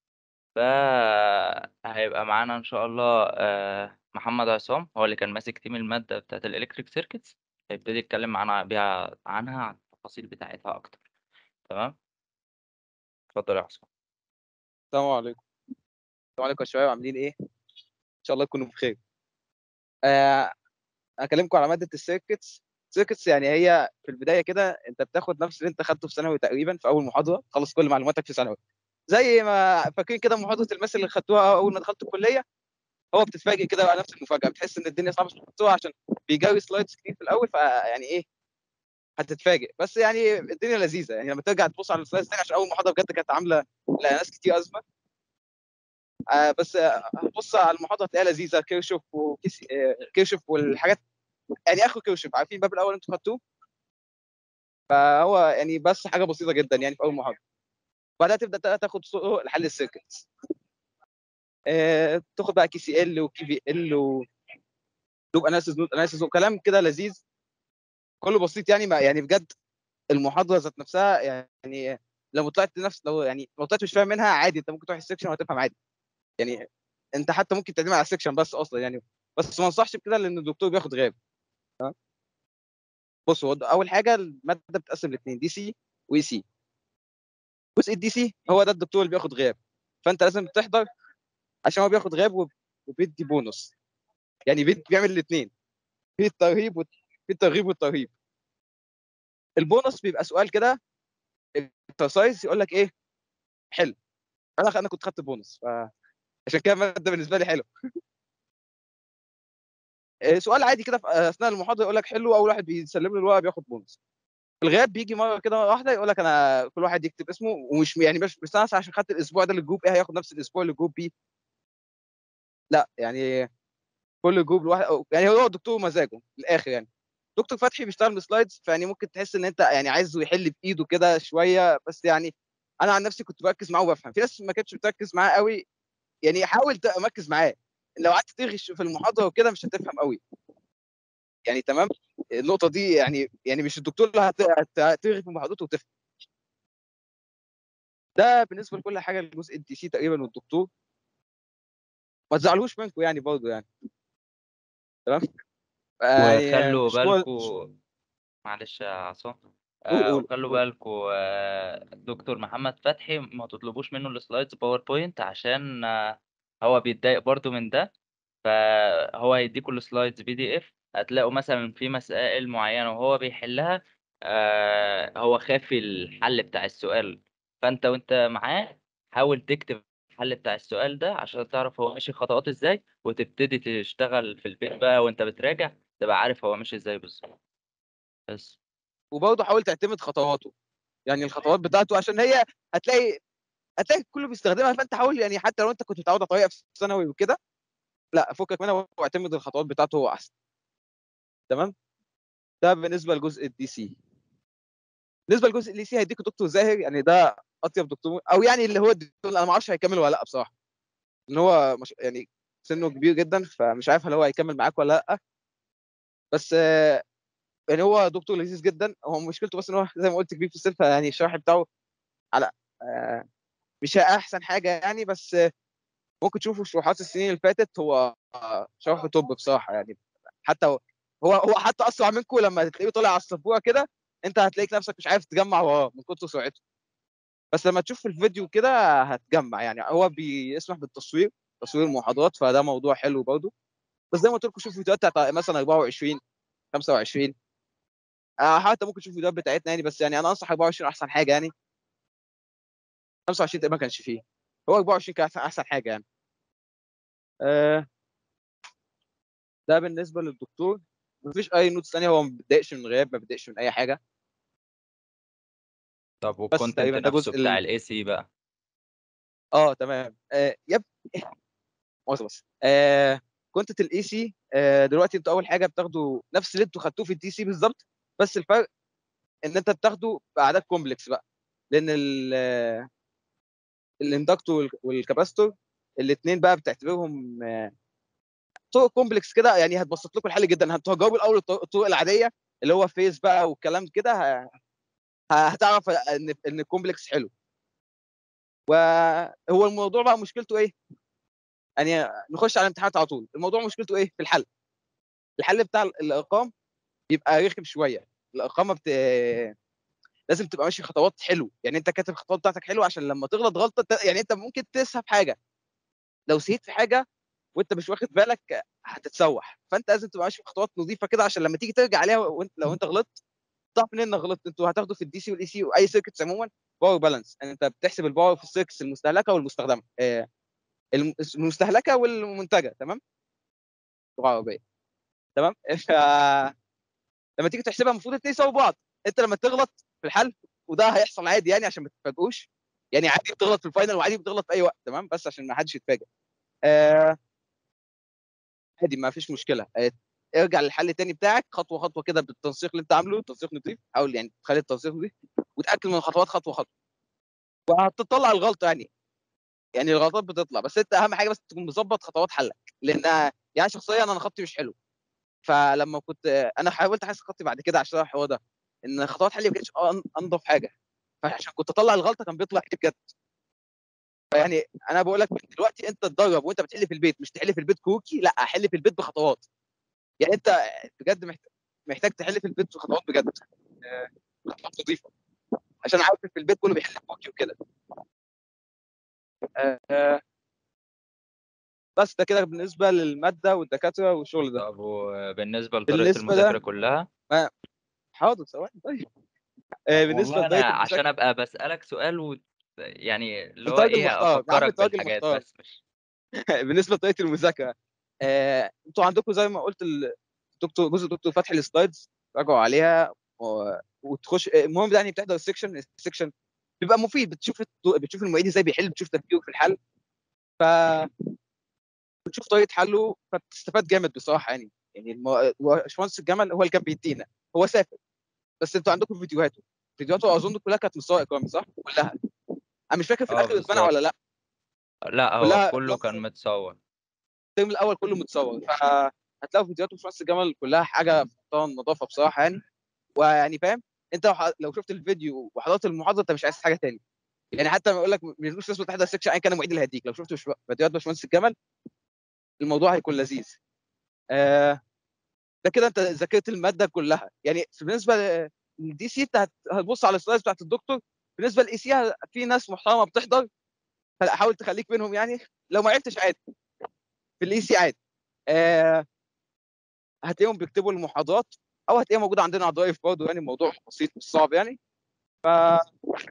فهيبقى معانا ان شاء الله آه، محمد عصام هو اللي كان ماسك تيم المادة بتاعت الالكتريك سيركتس هيبتدي يتكلم معانا بيها عنها عن التفاصيل بتاعتها اكتر تمام اتفضل يا عصام السلام عليكم السلام عليكم يا شباب عاملين ايه ان شاء الله تكونوا بخير آه اكلمكم على ماده السيركتس السيركتس يعني هي في البدايه كده انت بتاخد نفس اللي انت خدته في ثانوي تقريبا في اول محاضره تخلص كل معلوماتك في ثانوي زي ما فاكرين كده محاضره الماس اللي خدتوها اول ما دخلت الكليه هو بتتفاجئ كده بقى نفس المفاجاه بتحس ان الدنيا صعبه تحطوها عشان بيجري سلايدز كتير في الاول فيعني ايه هتتفاجئ بس يعني الدنيا لذيذه يعني لما ترجع تبص على السلايدز تاني عشان اول محاضره بجد كانت عامله لناس كتير ازمه آه بس آه، هتبص على المحاضره تلاقيها لذيذه كيرشوف وكيس آه، كيرشوف والحاجات يعني اخو كيرشوف عارفين الباب الاول انتوا خدتوه فهو يعني بس حاجه بسيطه جدا يعني في اول محاضره بعدها تبدا تاخد طرق لحل السيركتس آه، تاخد بقى كي سي ال وكي في ال و لوب اناليسيس نوت اناليسيس وكلام كده لذيذ كله بسيط يعني ما يعني بجد المحاضره ذات نفسها يعني لو طلعت نفس لو يعني لو طلعت مش فاهم منها عادي انت ممكن تروح السكشن وهتفهم عادي يعني انت حتى ممكن تعتمد على السكشن بس اصلا يعني بس ما انصحش بكده لان الدكتور بياخد غياب تمام؟ بص هو اول حاجه الماده بتتقسم لاثنين دي سي واي سي جزء الدي سي هو ده الدكتور اللي بياخد غياب فانت لازم تحضر عشان هو بياخد غياب وب- وبيدي بونص يعني بيد- بيعمل الاثنين في الترهيب وت- في الترغيب والترهيب البونص بيبقى سؤال كده اكسرسايز يقول لك ايه حلو انا انا كنت خدت بونص فعشان كده الماده بالنسبه لي حلو إيه، سؤال عادي كده في اثناء المحاضره يقول لك حلو اول واحد بيسلم له الورقه بياخد بونص الغياب بيجي مره كده مره واحده يقول لك انا كل واحد يكتب اسمه ومش يعني مش مش أنا عشان خدت الاسبوع ده للجروب ايه هياخد نفس الاسبوع اللي الجروب بي لا يعني كل جروب لوحده أو- يعني هو الدكتور مزاجه من الاخر يعني دكتور فتحي بيشتغل بسلايدز فيعني ممكن تحس ان انت يعني عايزه يحل بايده كده شويه بس يعني انا عن نفسي كنت بركز معاه وبفهم في ناس ما كانتش بتركز معاه قوي يعني حاول تبقى مركز معاه لو قعدت تغش في المحاضره وكده مش هتفهم قوي يعني تمام النقطه دي يعني يعني مش الدكتور اللي هت- هت- هترغي في محاضرته وتفهم ده بالنسبه لكل حاجه الجزء الدي سي تقريبا والدكتور ما تزعلوش منكم يعني برضه يعني تمام يعني وخلوا مش هو- بالكوا معلش يا عصام قول آه قول وخلوا قول. بالكوا آه دكتور محمد فتحي ما تطلبوش منه السلايدز باوربوينت عشان آه هو بيتضايق برضو من ده فهو هيديكوا السلايدز بي دي اف هتلاقوا مثلا في مسائل معينة وهو بيحلها آه هو خافي الحل بتاع السؤال فانت وانت معاه حاول تكتب الحل بتاع السؤال ده عشان تعرف هو ماشي خطوات ازاي وتبتدي تشتغل في البيت بقى وانت بتراجع تبقى عارف هو ماشي ازاي بالظبط بس وبرضه حاول تعتمد خطواته يعني الخطوات بتاعته عشان هي هتلاقي هتلاقي كله بيستخدمها فانت حاول يعني حتى لو انت كنت متعود على طريقه في ثانوي وكده لا فكك منها واعتمد الخطوات بتاعته هو احسن تمام ده بالنسبه لجزء الدي سي بالنسبه لجزء الدي سي هيديك دكتور زاهر يعني ده اطيب دكتور او يعني اللي هو الدكتور انا ما اعرفش هيكمل ولا لا بصراحه ان هو مش يعني سنه كبير جدا فمش عارف هل هو هيكمل معاك ولا لا بس آه، يعني هو دكتور لذيذ جدا هو مشكلته بس ان هو زي ما قلت كبير في السن فيعني الشرح بتاعه على آه، مش احسن حاجه يعني بس آه، ممكن تشوفوا شروحات السنين اللي فاتت هو آه، شرحه توب بصراحه يعني حتى هو هو هو حتى اسرع منكم لما تلاقيه طالع على السبوره كده انت هتلاقيك نفسك مش عارف تجمع وراه من كتر سرعته بس لما تشوف الفيديو كده هتجمع يعني هو بيسمح بالتصوير تصوير المحاضرات فده موضوع حلو برضه بس زي ما قلت لكم شوف فيديوهات بتاعت مثلا 24 25 آه حتى ممكن تشوف فيديوهات بتاعتنا يعني بس يعني انا انصح 24 احسن حاجه يعني 25 تقريبا ما كانش فيه هو 24 كان احسن احسن حاجه يعني آه ده بالنسبه للدكتور مفيش اي نوتس ثانيه هو ما بيتضايقش من غياب ما بيتضايقش من اي حاجه طب بس والكونتنت تقريبا ده نفسه جزء بتاع ال... الاي سي بقى اه تمام آه يب مؤاخذة بس آه كنت الاي سي آه دلوقتي انتوا اول حاجه بتاخدوا نفس اللي انتوا خدتوه في الدي سي بالظبط بس الفرق ان انت بتاخده باعداد كومبلكس بقى لان ال الاندكتور والكاباستور الاثنين بقى بتعتبرهم آه، طرق كومبلكس كده يعني هتبسط لكم الحل جدا انتوا هتجاوبوا الاول الطرق الطرق العاديه اللي هو فيز بقى والكلام كده ه- ه- هتعرف ان ان الكومبلكس حلو وهو الموضوع بقى مشكلته ايه؟ يعني نخش على الامتحانات على طول الموضوع مشكلته ايه؟ في الحل الحل بتاع الارقام بيبقى رخم شويه الارقام ما بت... لازم تبقى ماشي خطوات حلو يعني انت كاتب الخطوات بتاعتك حلو عشان لما تغلط غلطه ت- يعني انت ممكن تسهى في حاجه لو سهيت في حاجه وانت مش واخد بالك هتتسوح فانت لازم تبقى ماشي بخطوات نظيفه كده عشان لما تيجي ترجع عليها وانت لو انت غلطت تعرف منين انك غلطت انتوا هتاخدوا في الدي سي والاي سي واي سيركتس عموما باور بالانس يعني انت بتحسب الباور في السيركتس المستهلكه والمستخدمه آه، الم- المستهلكه والمنتجه تمام لغه عربيه تمام ف لما تيجي تحسبها المفروض الاثنين يساووا بعض انت لما تغلط في الحل وده هيحصل عادي يعني عشان ما تتفاجئوش يعني عادي بتغلط في الفاينل وعادي بتغلط في اي وقت تمام بس عشان ما حدش يتفاجئ آه عادي ما فيش مشكله آه ارجع للحل تاني بتاعك خطوه خطوه كده بالتنسيق اللي انت عامله تنسيق نظيف حاول يعني تخلي التنسيق نظيف وتاكد من الخطوات خطوه خطوه وهتطلع الغلطه يعني يعني الغلطات بتطلع بس انت اهم حاجه بس تكون مظبط خطوات حلك لان يعني شخصيا انا خطي مش حلو فلما كنت انا حاولت احسن خطي بعد كده عشان الحوار ده ان خطوات حلي ما كانتش أن- انضف حاجه فعشان كنت اطلع الغلطه كان بيطلع ايدي بجد فيعني انا بقول لك من دلوقتي انت تدرب وانت بتحل في البيت مش تحل في البيت كوكي لا حل في البيت بخطوات يعني انت بجد محتاج محتاج تحل في البيت بخطوات بجد آه، خطوات نظيفه عشان عارف في البيت كله بيحل كوكي وكده آه، بس ده كده بالنسبه للماده والدكاتره والشغل ده طب وبالنسبه لطريقه بالنسبة ده- المذاكره كلها حاضر ثواني طيب آه، بالنسبه والله لطريقه انا عشان المذاكره ابقى بسالك سؤال و... يعني اللي أنت هو راجل ايه محترم، يا عم افكرك أنت راجل بالحاجات محترم. بس مش بالنسبه لطريقه المذاكره آه، انتوا عندكم زي ما قلت الدكتور جزء دكتور فتحي السلايدز راجعوا عليها و... وتخش المهم ده يعني بتحضر السكشن السكشن بيبقى مفيد بتشوف الت- بتشوف المعيد ازاي بيحل بتشوف تفكيره في الحل ف بتشوف طريقه حله فبتستفاد جامد بصراحه يعني يعني الم- باشمهندس الجمل هو اللي كان بيدينا هو سافر بس انتوا عندكم فيديوهاته فيديوهاته اظن كلها كانت مستوى اكرامي صح؟ كلها انا مش فاكر في اه الاخر اتمنع بالظبط ولا لا لا هو كلها كله أفلام كان متصور الترم الاول كله متصور فهتلاقوا فيديوهات باشمهندس الجمل كلها حاجه في منتهى النظافه بصراحه يعني ويعني فاهم انت لو ح- لو شفت الفيديو وحضرت المحاضره انت مش عايز حاجه تاني يعني حتى لما يقول لك مش لازم تحضر سكشن ايا كان المعيد اللي هيديك لو شفت بش- فيديوهات باشمهندس الجمل الموضوع هيكون لذيذ آه ده كده انت ذاكرت الماده كلها يعني بالنسبه للدي سي انت هت- هتبص على السلايدز بتاعت الدكتور بالنسبه للاي سي في ناس محترمه بتحضر حاول تخليك منهم يعني لو ما عرفتش عادي في الاي سي عادي آه هتلاقيهم بيكتبوا المحاضرات او هتلاقيها موجوده عندنا على الدرايف برضه يعني الموضوع بسيط مش صعب يعني ف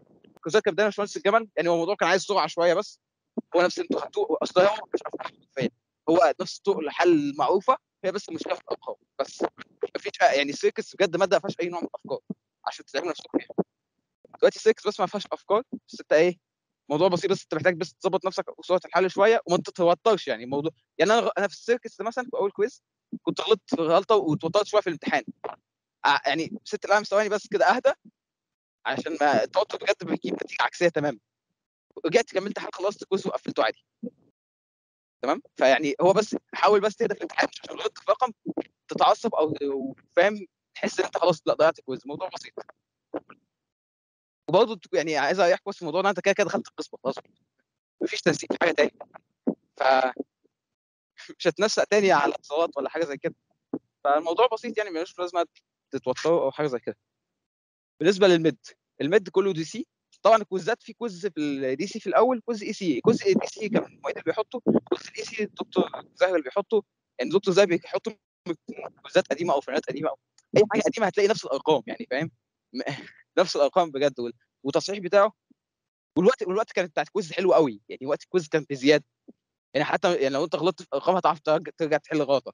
كذلك كان بدايه باشمهندس الجمل يعني هو الموضوع كان عايز سرعه شويه بس هو نفس اللي انتوا خدتوه اصل هو مش افكار حرفيا هو نفس الطرق الحل المعروفه هي بس المشكله في الارقام بس مفيش يعني سيركس بجد ماده ما فيهاش اي نوع من الافكار عشان تتعبوا نفسكم فيها دلوقتي سيركس بس ما فيهاش افكار بس انت ايه موضوع بسيط بس انت محتاج بس تظبط نفسك وسرعه الحل شويه وما تتوترش يعني الموضوع يعني انا انا في السيركس مثلا في اول كويز كنت غلطت غلطه واتوترت شويه في الامتحان ع- يعني ست العام ثواني بس كده اهدى عشان ما التوتر بجد بيجيب نتيجه عكسيه تماما رجعت كملت حل خلصت الكويز وقفلته عادي تمام فيعني هو بس حاول بس تهدى في الامتحان مش عشان غلطت في رقم تتعصب او أو فاهم تحس ان انت خلاص لا ضيعت الكويز الموضوع بسيط وبرضه تك- يعني عايز اريحك بس في الموضوع ده انت كده كده دخلت القسم خلاص مفيش تنسيق في حاجه تاني ف مش هتنسق تاني على اتصالات ولا حاجه زي كده فالموضوع بسيط يعني ملوش لازمه تتوتروا او حاجه زي كده بالنسبه للميد الميد كله دي سي طبعا الكويزات في كويز في الدي سي في الاول كويز اي سي كويز اي دي سي كان المعيد اللي بيحطه كويز الاي سي الدكتور زاهر اللي بيحطه يعني الدكتور زاهر بيحط كويزات قديمه او فنانات قديمه او اي حاجه قديمه هتلاقي نفس الارقام يعني فاهم م- نفس الارقام بجد وال- والتصحيح بتاعه والوقت والوقت كانت بتاعت كويز حلو قوي يعني وقت الكويز كان بزياده يعني حتى يعني لو انت غلطت في ارقام هتعرف ترجع, ترجع تحل غلطه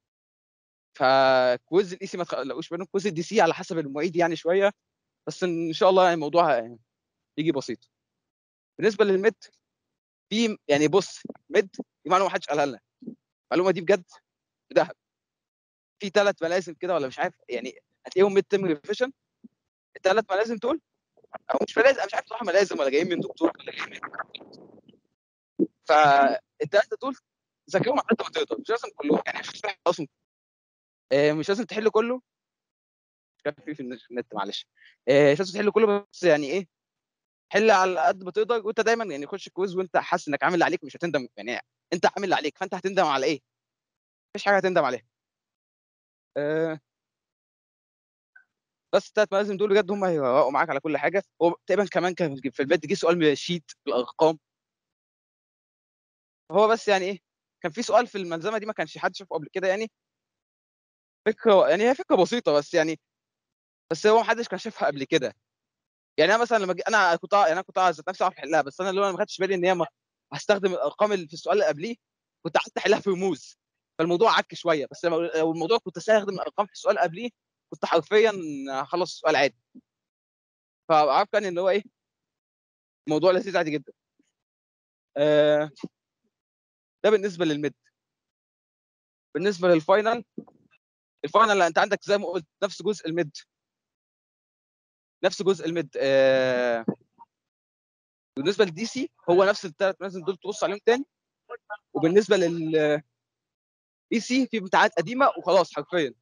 فكويز الاي سي ما تقلقوش بينهم كويز الدي سي على حسب المعيد يعني شويه بس ان شاء الله يعني الموضوع يعني يجي بسيط بالنسبه للميد في يعني بص ميد دي معلومه ما حدش قالها لنا المعلومه دي بجد ذهب في ثلاث ملازم كده ولا مش عارف يعني هتلاقيهم ميد ترم ريفيشن الثلاث ملازم دول او مش ملازم أنا مش عارف صراحه ملازم ولا جايين من دكتور ولا جايين من فالثلاثه دول ذاكرهم على قد ما تقدر مش لازم كلهم يعني مش لازم اصلا آه، مش لازم تحل كله مش عارف في في النت معلش آه، مش لازم تحل كله بس يعني ايه حل على قد ما تقدر وانت دايما يعني خش كويز وانت حاسس انك عامل اللي عليك مش هتندم يعني انت عامل اللي عليك فانت هتندم على ايه؟ مفيش حاجه هتندم عليها. أه بس الثلاث ملازم دول بجد هم هيوقعوا معاك على كل حاجه هو تقريبا كمان كان في البيت جه سؤال من شيت بالارقام هو بس يعني ايه كان في سؤال في الملزمه دي ما كانش حد شافه قبل كده يعني فكره يعني هي فكره بسيطه بس يعني بس هو ما حدش كان شافها قبل كده يعني انا مثلا لما جي- انا كنت يعني انا كنت عايز ذات نفسي اعرف احلها بس انا اللي هو انا ما خدتش بالي ان هي ما هستخدم الارقام اللي في السؤال اللي قبليه كنت قعدت احلها في رموز فالموضوع عك شويه بس لما لو الموضوع كنت استخدم الارقام في السؤال اللي قبليه كنت حرفيا هخلص السؤال عادي فعارف كان ان هو ايه الموضوع لذيذ عادي جدا آه ده بالنسبه للميد بالنسبه للفاينل الفاينل لا انت عندك زي ما قلت نفس جزء الميد نفس جزء الميد آه بالنسبه للدي سي هو نفس الثلاث لازم دول تبص عليهم تاني وبالنسبه لل اي سي في امتحانات قديمه وخلاص حرفيا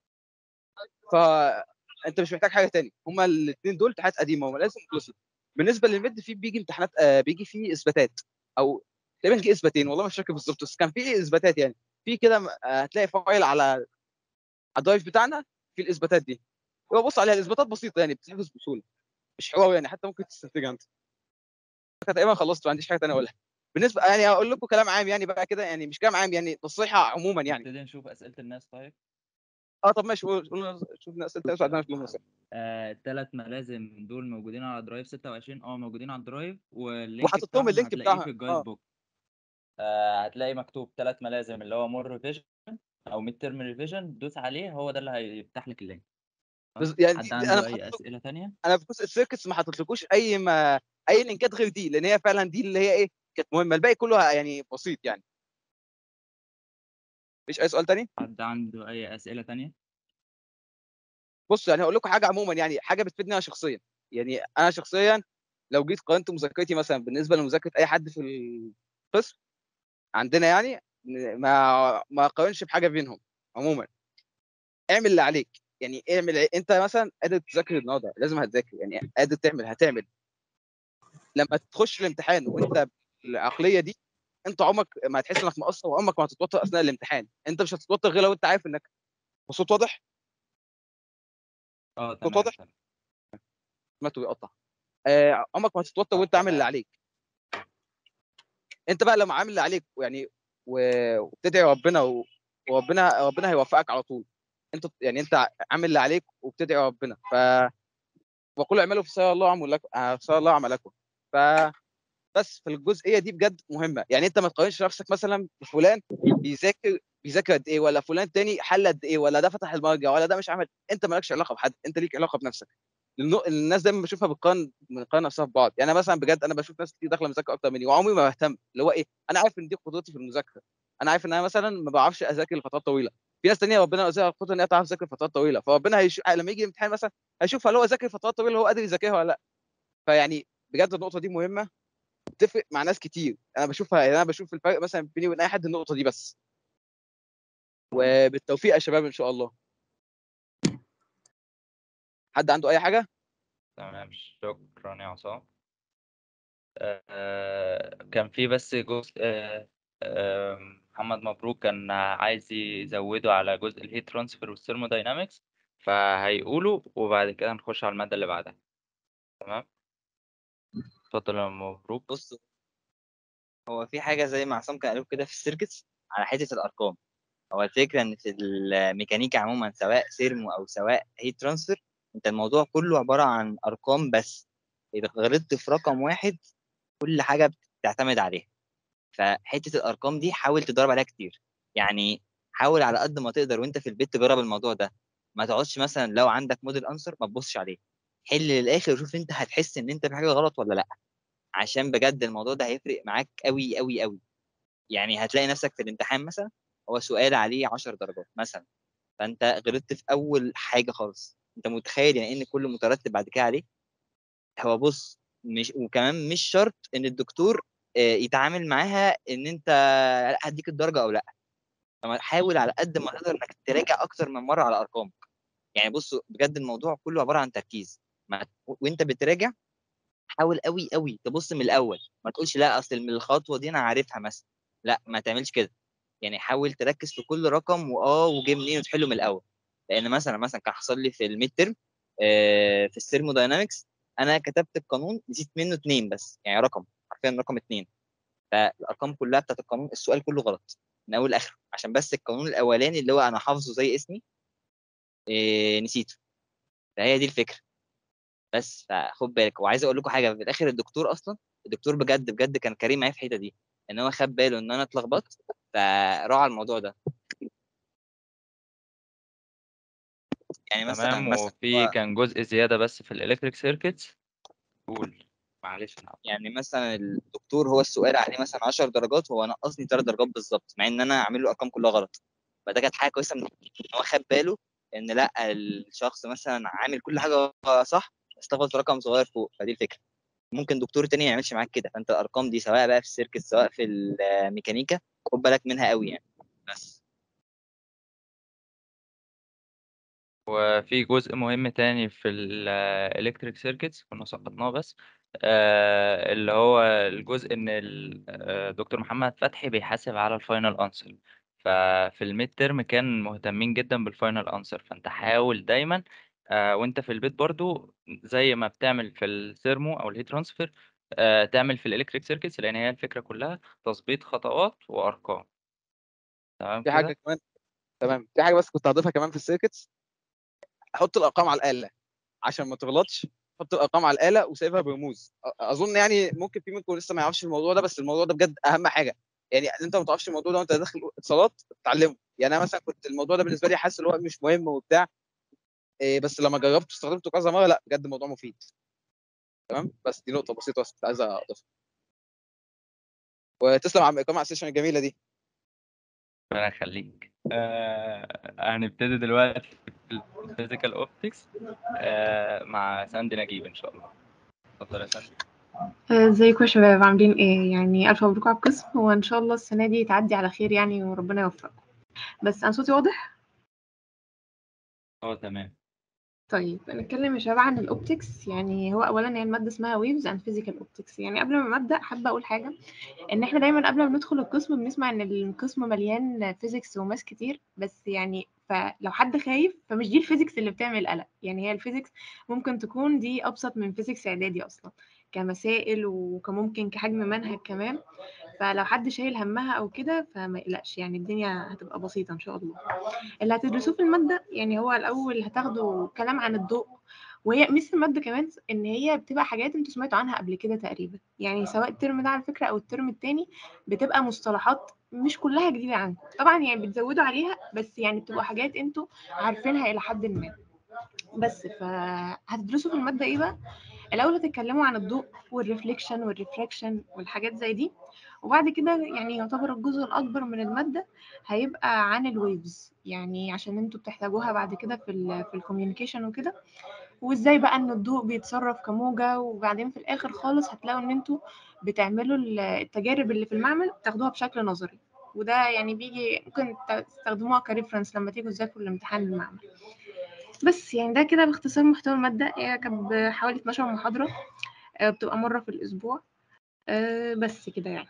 فانت مش محتاج حاجه تاني هما الاثنين دول امتحانات قديمه هما لازم خلصوا بالنسبه للميد في بيجي امتحانات آه بيجي فيه اثباتات او تقريبا جه اثباتين والله مش فاكر بالظبط بس كان في اثباتات يعني في كده آه، هتلاقي فايل على على الدرايف بتاعنا في الاثباتات دي هو بص عليها الاثباتات بسيطه يعني بتحفظ بسهوله مش حوار يعني حتى ممكن تستنتجها انت كده تقريبا خلصت ما عنديش حاجه ثانيه اقولها بالنسبه يعني اقول لكم كلام عام يعني بقى كده يعني مش كلام عام يعني نصيحه عموما يعني نبتدي نشوف اسئله الناس طيب اه طب ماشي قول- قول- شوف الناس انت وبعدين اشوف الناس آه، الثلاث ملازم دول موجودين على درايف 26 اه موجودين على الدرايف واللينك وحاطط لهم بتاعهم اللينك هتلاقيه بتاعها في الجايد اه بوك آه، هتلاقي مكتوب ثلاث ملازم اللي هو مور ريفيجن او ميد ترم ريفيجن دوس عليه هو ده اللي هيفتح لك اللينك بس يعني حد دي- دي- عنده انا اي محطط اسئله تانية انا في جزء السيركس ما حطيتلكوش اي ما اي لينكات غير دي لان هي فعلا دي اللي هي ايه كانت مهمه الباقي كله يعني بسيط يعني مفيش اي سؤال تاني حد عنده اي اسئله تانية بص يعني هقول لكم حاجه عموما يعني حاجه بتفيدني انا شخصيا يعني انا شخصيا لو جيت قارنت مذاكرتي مثلا بالنسبه لمذاكره اي حد في القسم عندنا يعني ما ما قارنش بحاجه بينهم عموما اعمل اللي عليك يعني اعمل انت مثلا قادر تذاكر النهارده لازم هتذاكر يعني قادر تعمل هتعمل لما تخش الامتحان وانت بالعقليه دي انت عمرك ما هتحس انك مقصر وعمرك ما هتتوتر اثناء الامتحان انت مش هتتوتر غير لو انت عارف انك الصوت واضح اه صوت تمام واضح تمام. سمعته بيقطع آه، عمرك ما هتتوتر وانت عامل اللي عليك انت بقى لما عامل اللي عليك يعني و- وبتدعي ربنا و- وربنا ربنا هيوفقك على طول انت يعني انت عامل اللي عليك وبتدعي ربنا ف وقل اعملوا في سير الله عمل لكم آه، في سير الله عملكم ف بس في الجزئيه دي بجد مهمه يعني انت ما تقارنش نفسك مثلا بفلان بيذاكر بيذاكر قد ايه ولا فلان تاني حل قد ايه ولا ده فتح المرجع ولا ده مش عمل انت مالكش علاقه بحد انت ليك علاقه بنفسك لأنه الناس دايما بشوفها بتقارن بتقارن نفسها ببعض يعني أنا مثلا بجد انا بشوف ناس كتير داخله مذاكره اكتر مني وعمري ما بهتم اللي هو ايه انا عارف ان دي قدرتي في المذاكره انا عارف ان انا مثلا ما بعرفش اذاكر لفترات طويله في ناس تانية ربنا رزقها القدره ان هي تعرف تذاكر فترات طويله فربنا هيش... لما يجي امتحان مثلا هيشوف هل هو ذاكر فترات طويله هو قادر يذاكرها ولا لا فيعني بجد النقطه دي مهمه بتفرق مع ناس كتير انا بشوفها يعني انا بشوف الفرق مثلا بيني وبين اي حد النقطه دي بس وبالتوفيق يا شباب ان شاء الله حد عنده اي حاجه تمام شكرا يا عصام آه، كان في بس جزء آه، آه، محمد مبروك كان عايز يزوده على جزء الهيت ترانسفير والثيرموداينامكس فهيقوله وبعد كده نخش على المادة اللي بعدها تمام اتفضل يا مبروك بص هو في حاجه زي ما عصام كان قال كده في السيركتس على حته الارقام هو الفكره ان في الميكانيكا عموما سواء سيرمو او سواء هيت ترانسفير انت الموضوع كله عباره عن ارقام بس اذا غلطت في رقم واحد كل حاجه بتعتمد عليها فحته الارقام دي حاول تدرب عليها كتير يعني حاول على قد ما تقدر وانت في البيت تجرب الموضوع ده ما تقعدش مثلا لو عندك موديل انسر ما تبصش عليه حل للاخر وشوف انت هتحس ان انت في حاجه غلط ولا لا عشان بجد الموضوع ده هيفرق معاك قوي قوي قوي يعني هتلاقي نفسك في الامتحان مثلا هو سؤال عليه 10 درجات مثلا فانت غلطت في اول حاجه خالص انت متخيل يعني ان كله مترتب بعد كده عليه هو بص مش وكمان مش شرط ان الدكتور آه، يتعامل معاها ان انت لا هديك الدرجه او لا فما حاول على قد ما تقدر انك تراجع اكتر من مره على ارقامك يعني بص بجد الموضوع كله عباره عن تركيز ما وانت بتراجع حاول قوي قوي تبص من الاول ما تقولش لا اصل من الخطوه دي انا عارفها مثلا لا ما تعملش كده يعني حاول تركز في كل رقم واه وجه منين وتحله من الاول لان مثلا مثلا كان حصل لي في الميد ترم في الثيرموداينامكس انا كتبت القانون نسيت منه اثنين بس يعني رقم حرفيا رقم اثنين فالارقام كلها بتاعت القانون السؤال كله غلط من اول لاخر عشان بس القانون الاولاني اللي هو انا حافظه زي اسمي إيه نسيته فهي دي الفكره بس فخد بالك وعايز اقول لكم حاجه في الاخر الدكتور اصلا الدكتور بجد بجد كان كريم معايا في الحته دي ان هو خد باله ان انا اتلخبطت فراعى الموضوع ده يعني مثلا تمام مثلا وفي هو كان جزء زيادة بس في الإلكتريك سيركتس قول معلش أنا يعني مثلا الدكتور هو السؤال عليه مثلا 10 درجات هو نقصني 3 درجات بالظبط مع ان انا عامل له الارقام كلها غلط فده كانت حاجه كويسه من ان هو خد باله ان لا الشخص مثلا عامل كل حاجه صح بس تاخد رقم صغير فوق فدي الفكره ممكن دكتور تاني ما يعملش معاك كده فانت الارقام دي سواء بقى في السيركت سواء في الميكانيكا خد بالك منها قوي يعني بس وفي جزء مهم تاني في الإلكتريك سيركتس كنا سقطناه بس آه، اللي هو الجزء إن ال- آه، دكتور محمد فتحي بيحاسب على الفاينل أنسر ففي الميد ترم كان مهتمين جدا بالفاينل أنسر فأنت حاول دايما آه، وأنت في البيت برضو زي ما بتعمل في الثيرمو أو الهيت ترانسفير آه، تعمل في الإلكتريك سيركتس لأن هي الفكرة كلها تظبيط خطوات وأرقام تمام في حاجه كده كمان تمام في حاجه بس كنت هضيفها كمان في السيركتس حط الارقام على الاله عشان ما تغلطش حط الارقام على الاله وسيبها برموز أ- اظن يعني ممكن في منكم لسه ما يعرفش الموضوع ده بس الموضوع ده بجد اهم حاجه يعني انت ما تعرفش الموضوع ده وانت داخل اتصالات تتعلمه يعني انا مثلا كنت الموضوع ده بالنسبه لي حاسس ان هو مش مهم وبتاع إيه بس لما جربت واستخدمته كذا مره لا بجد الموضوع مفيد تمام بس دي نقطه بسيطه بس كنت عايز اضيفها وتسلم على الاقامه على السيشن الجميله دي ربنا يخليك آه هنبتدي دلوقتي في الفيزيكال اوبتكس آه مع ساندي نجيب ان شاء الله اتفضل يا ساندي آه، ازيكم يا شباب عاملين ايه يعني الف مبروك على القسم هو ان شاء الله السنه دي تعدي على خير يعني وربنا يوفقكم بس انا صوتي واضح اه تمام طيب نتكلم يا شباب عن الاوبتكس يعني هو اولا هي الماده اسمها ويفز اند فيزيكال اوبتكس يعني قبل ما ابدا حابه اقول حاجه ان احنا دايما قبل ما ندخل القسم بنسمع ان القسم مليان فيزيكس وماس كتير بس يعني فلو حد خايف فمش دي الفيزيكس اللي بتعمل قلق يعني هي الفيزيكس ممكن تكون دي ابسط من فيزيكس اعدادي اصلا كمسائل وكممكن كحجم منهج كمان فلو حد شايل همها او كده فما يقلقش يعني الدنيا هتبقى بسيطه ان شاء الله اللي هتدرسوه في الماده يعني هو الاول هتاخدوا كلام عن الضوء وهي ميزة المادة كمان إن هي بتبقى حاجات أنتوا سمعتوا عنها قبل كده تقريبا يعني سواء الترم ده على فكرة أو الترم التاني بتبقى مصطلحات مش كلها جديدة عنكم طبعا يعني بتزودوا عليها بس يعني بتبقى حاجات أنتوا عارفينها إلى حد ما بس فهتدرسوا في المادة إيه بقى الأول هتتكلموا عن الضوء والريفليكشن والريفراكشن والحاجات زي دي وبعد كده يعني يعتبر الجزء الأكبر من المادة هيبقى عن الويفز يعني عشان انتوا بتحتاجوها بعد كده في ال في الكوميونيكيشن وكده وازاي بقى ان الضوء بيتصرف كموجة وبعدين في الآخر خالص هتلاقوا ان انتوا بتعملوا ال- التجارب اللي في المعمل تاخدوها بشكل نظري وده يعني بيجي ممكن تستخدموها كريفرنس لما تيجوا تذاكروا الامتحان المعمل بس يعني ده كده باختصار محتوى المادة هي كانت بحوالي 12 محاضرة آه، بتبقى مرة في الأسبوع آه، بس كده يعني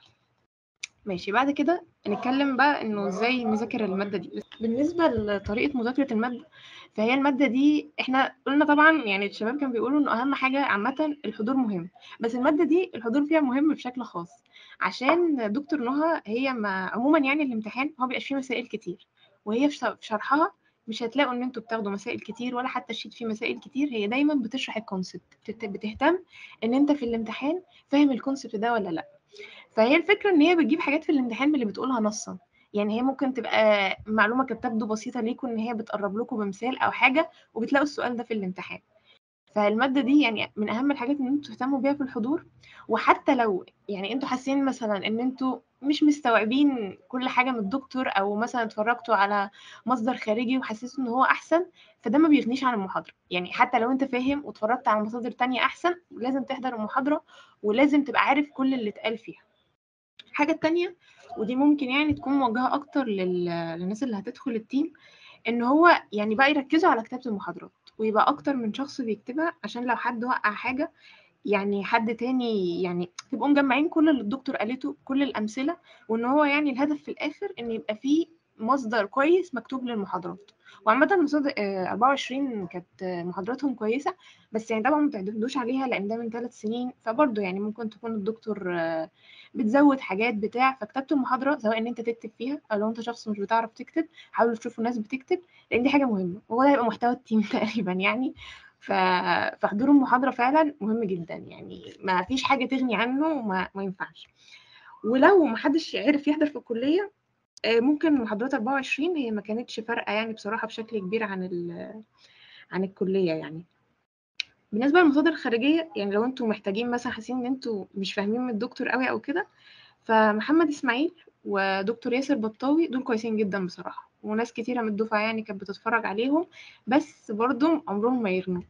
ماشي بعد كده نتكلم بقى انه ازاي نذاكر المادة دي بالنسبة لطريقة مذاكرة المادة فهي المادة دي احنا قلنا طبعا يعني الشباب كانوا بيقولوا انه اهم حاجة عامة الحضور مهم بس المادة دي الحضور فيها مهم بشكل خاص عشان دكتور نهى هي ما عموما يعني الامتحان هو بيبقاش فيه مسائل كتير وهي في شر- في شرحها مش هتلاقوا ان انتوا بتاخدوا مسائل كتير ولا حتى الشيت فيه مسائل كتير هي دايما بتشرح الكونسبت بتت- بتهتم ان انت في الامتحان فاهم الكونسبت ده ولا لا فهي الفكرة إن هي بتجيب حاجات في الامتحان من اللي بتقولها نصا يعني هي ممكن تبقى معلومة كانت تبدو بسيطة ليكم إن هي بتقرب لكم بمثال أو حاجة وبتلاقوا السؤال ده في الامتحان فالمادة دي يعني من أهم الحاجات إن انتوا تهتموا بيها في الحضور وحتى لو يعني انتوا حاسين مثلا إن انتوا مش مستوعبين كل حاجة من الدكتور أو مثلا اتفرجتوا على مصدر خارجي وحسيتوا إن هو أحسن فده ما بيغنيش عن المحاضرة يعني حتى لو انت فاهم واتفرجت على مصادر تانية أحسن لازم تحضر المحاضرة ولازم تبقى عارف كل اللي اتقال فيها الحاجة التانية ودي ممكن يعني تكون موجهة أكتر لل... للناس اللي هتدخل التيم إن هو يعني بقى يركزوا على كتابة المحاضرات ويبقى أكتر من شخص بيكتبها عشان لو حد وقع حاجة يعني حد تاني يعني تبقوا مجمعين كل اللي الدكتور قالته كل الأمثلة وإن هو يعني الهدف في الآخر إن يبقى فيه مصدر كويس مكتوب للمحاضرات وعامة مصادر آه، 24 كانت آه، محاضراتهم كويسة بس يعني طبعا ما تعتمدوش عليها لأن ده من ثلاث سنين فبرضه يعني ممكن تكون الدكتور آه، بتزود حاجات بتاع فكتابة المحاضرة سواء ان انت تكتب فيها او لو انت شخص مش بتعرف تكتب حاولوا تشوفوا ناس بتكتب لان دي حاجة مهمة وهو ده هيبقى محتوى التيم تقريبا يعني ف... فحضور المحاضرة فعلا مهم جدا يعني ما فيش حاجة تغني عنه وما ما ينفعش ولو ما حدش عرف يحضر في الكلية آه، ممكن محاضرات 24 هي ما كانتش فارقة يعني بصراحة بشكل كبير عن ال... عن الكلية يعني بالنسبة للمصادر الخارجية يعني لو انتوا محتاجين مثلا حاسين ان انتوا مش فاهمين من الدكتور قوي او كده فمحمد اسماعيل ودكتور ياسر بطاوي دول كويسين جدا بصراحة وناس كتيرة من الدفعة يعني كانت بتتفرج عليهم بس برضو عمرهم ما يغنوا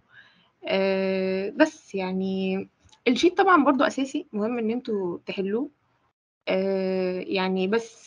أه بس يعني الشيت طبعا برضو أساسي مهم إن انتوا تحلوه أه يعني بس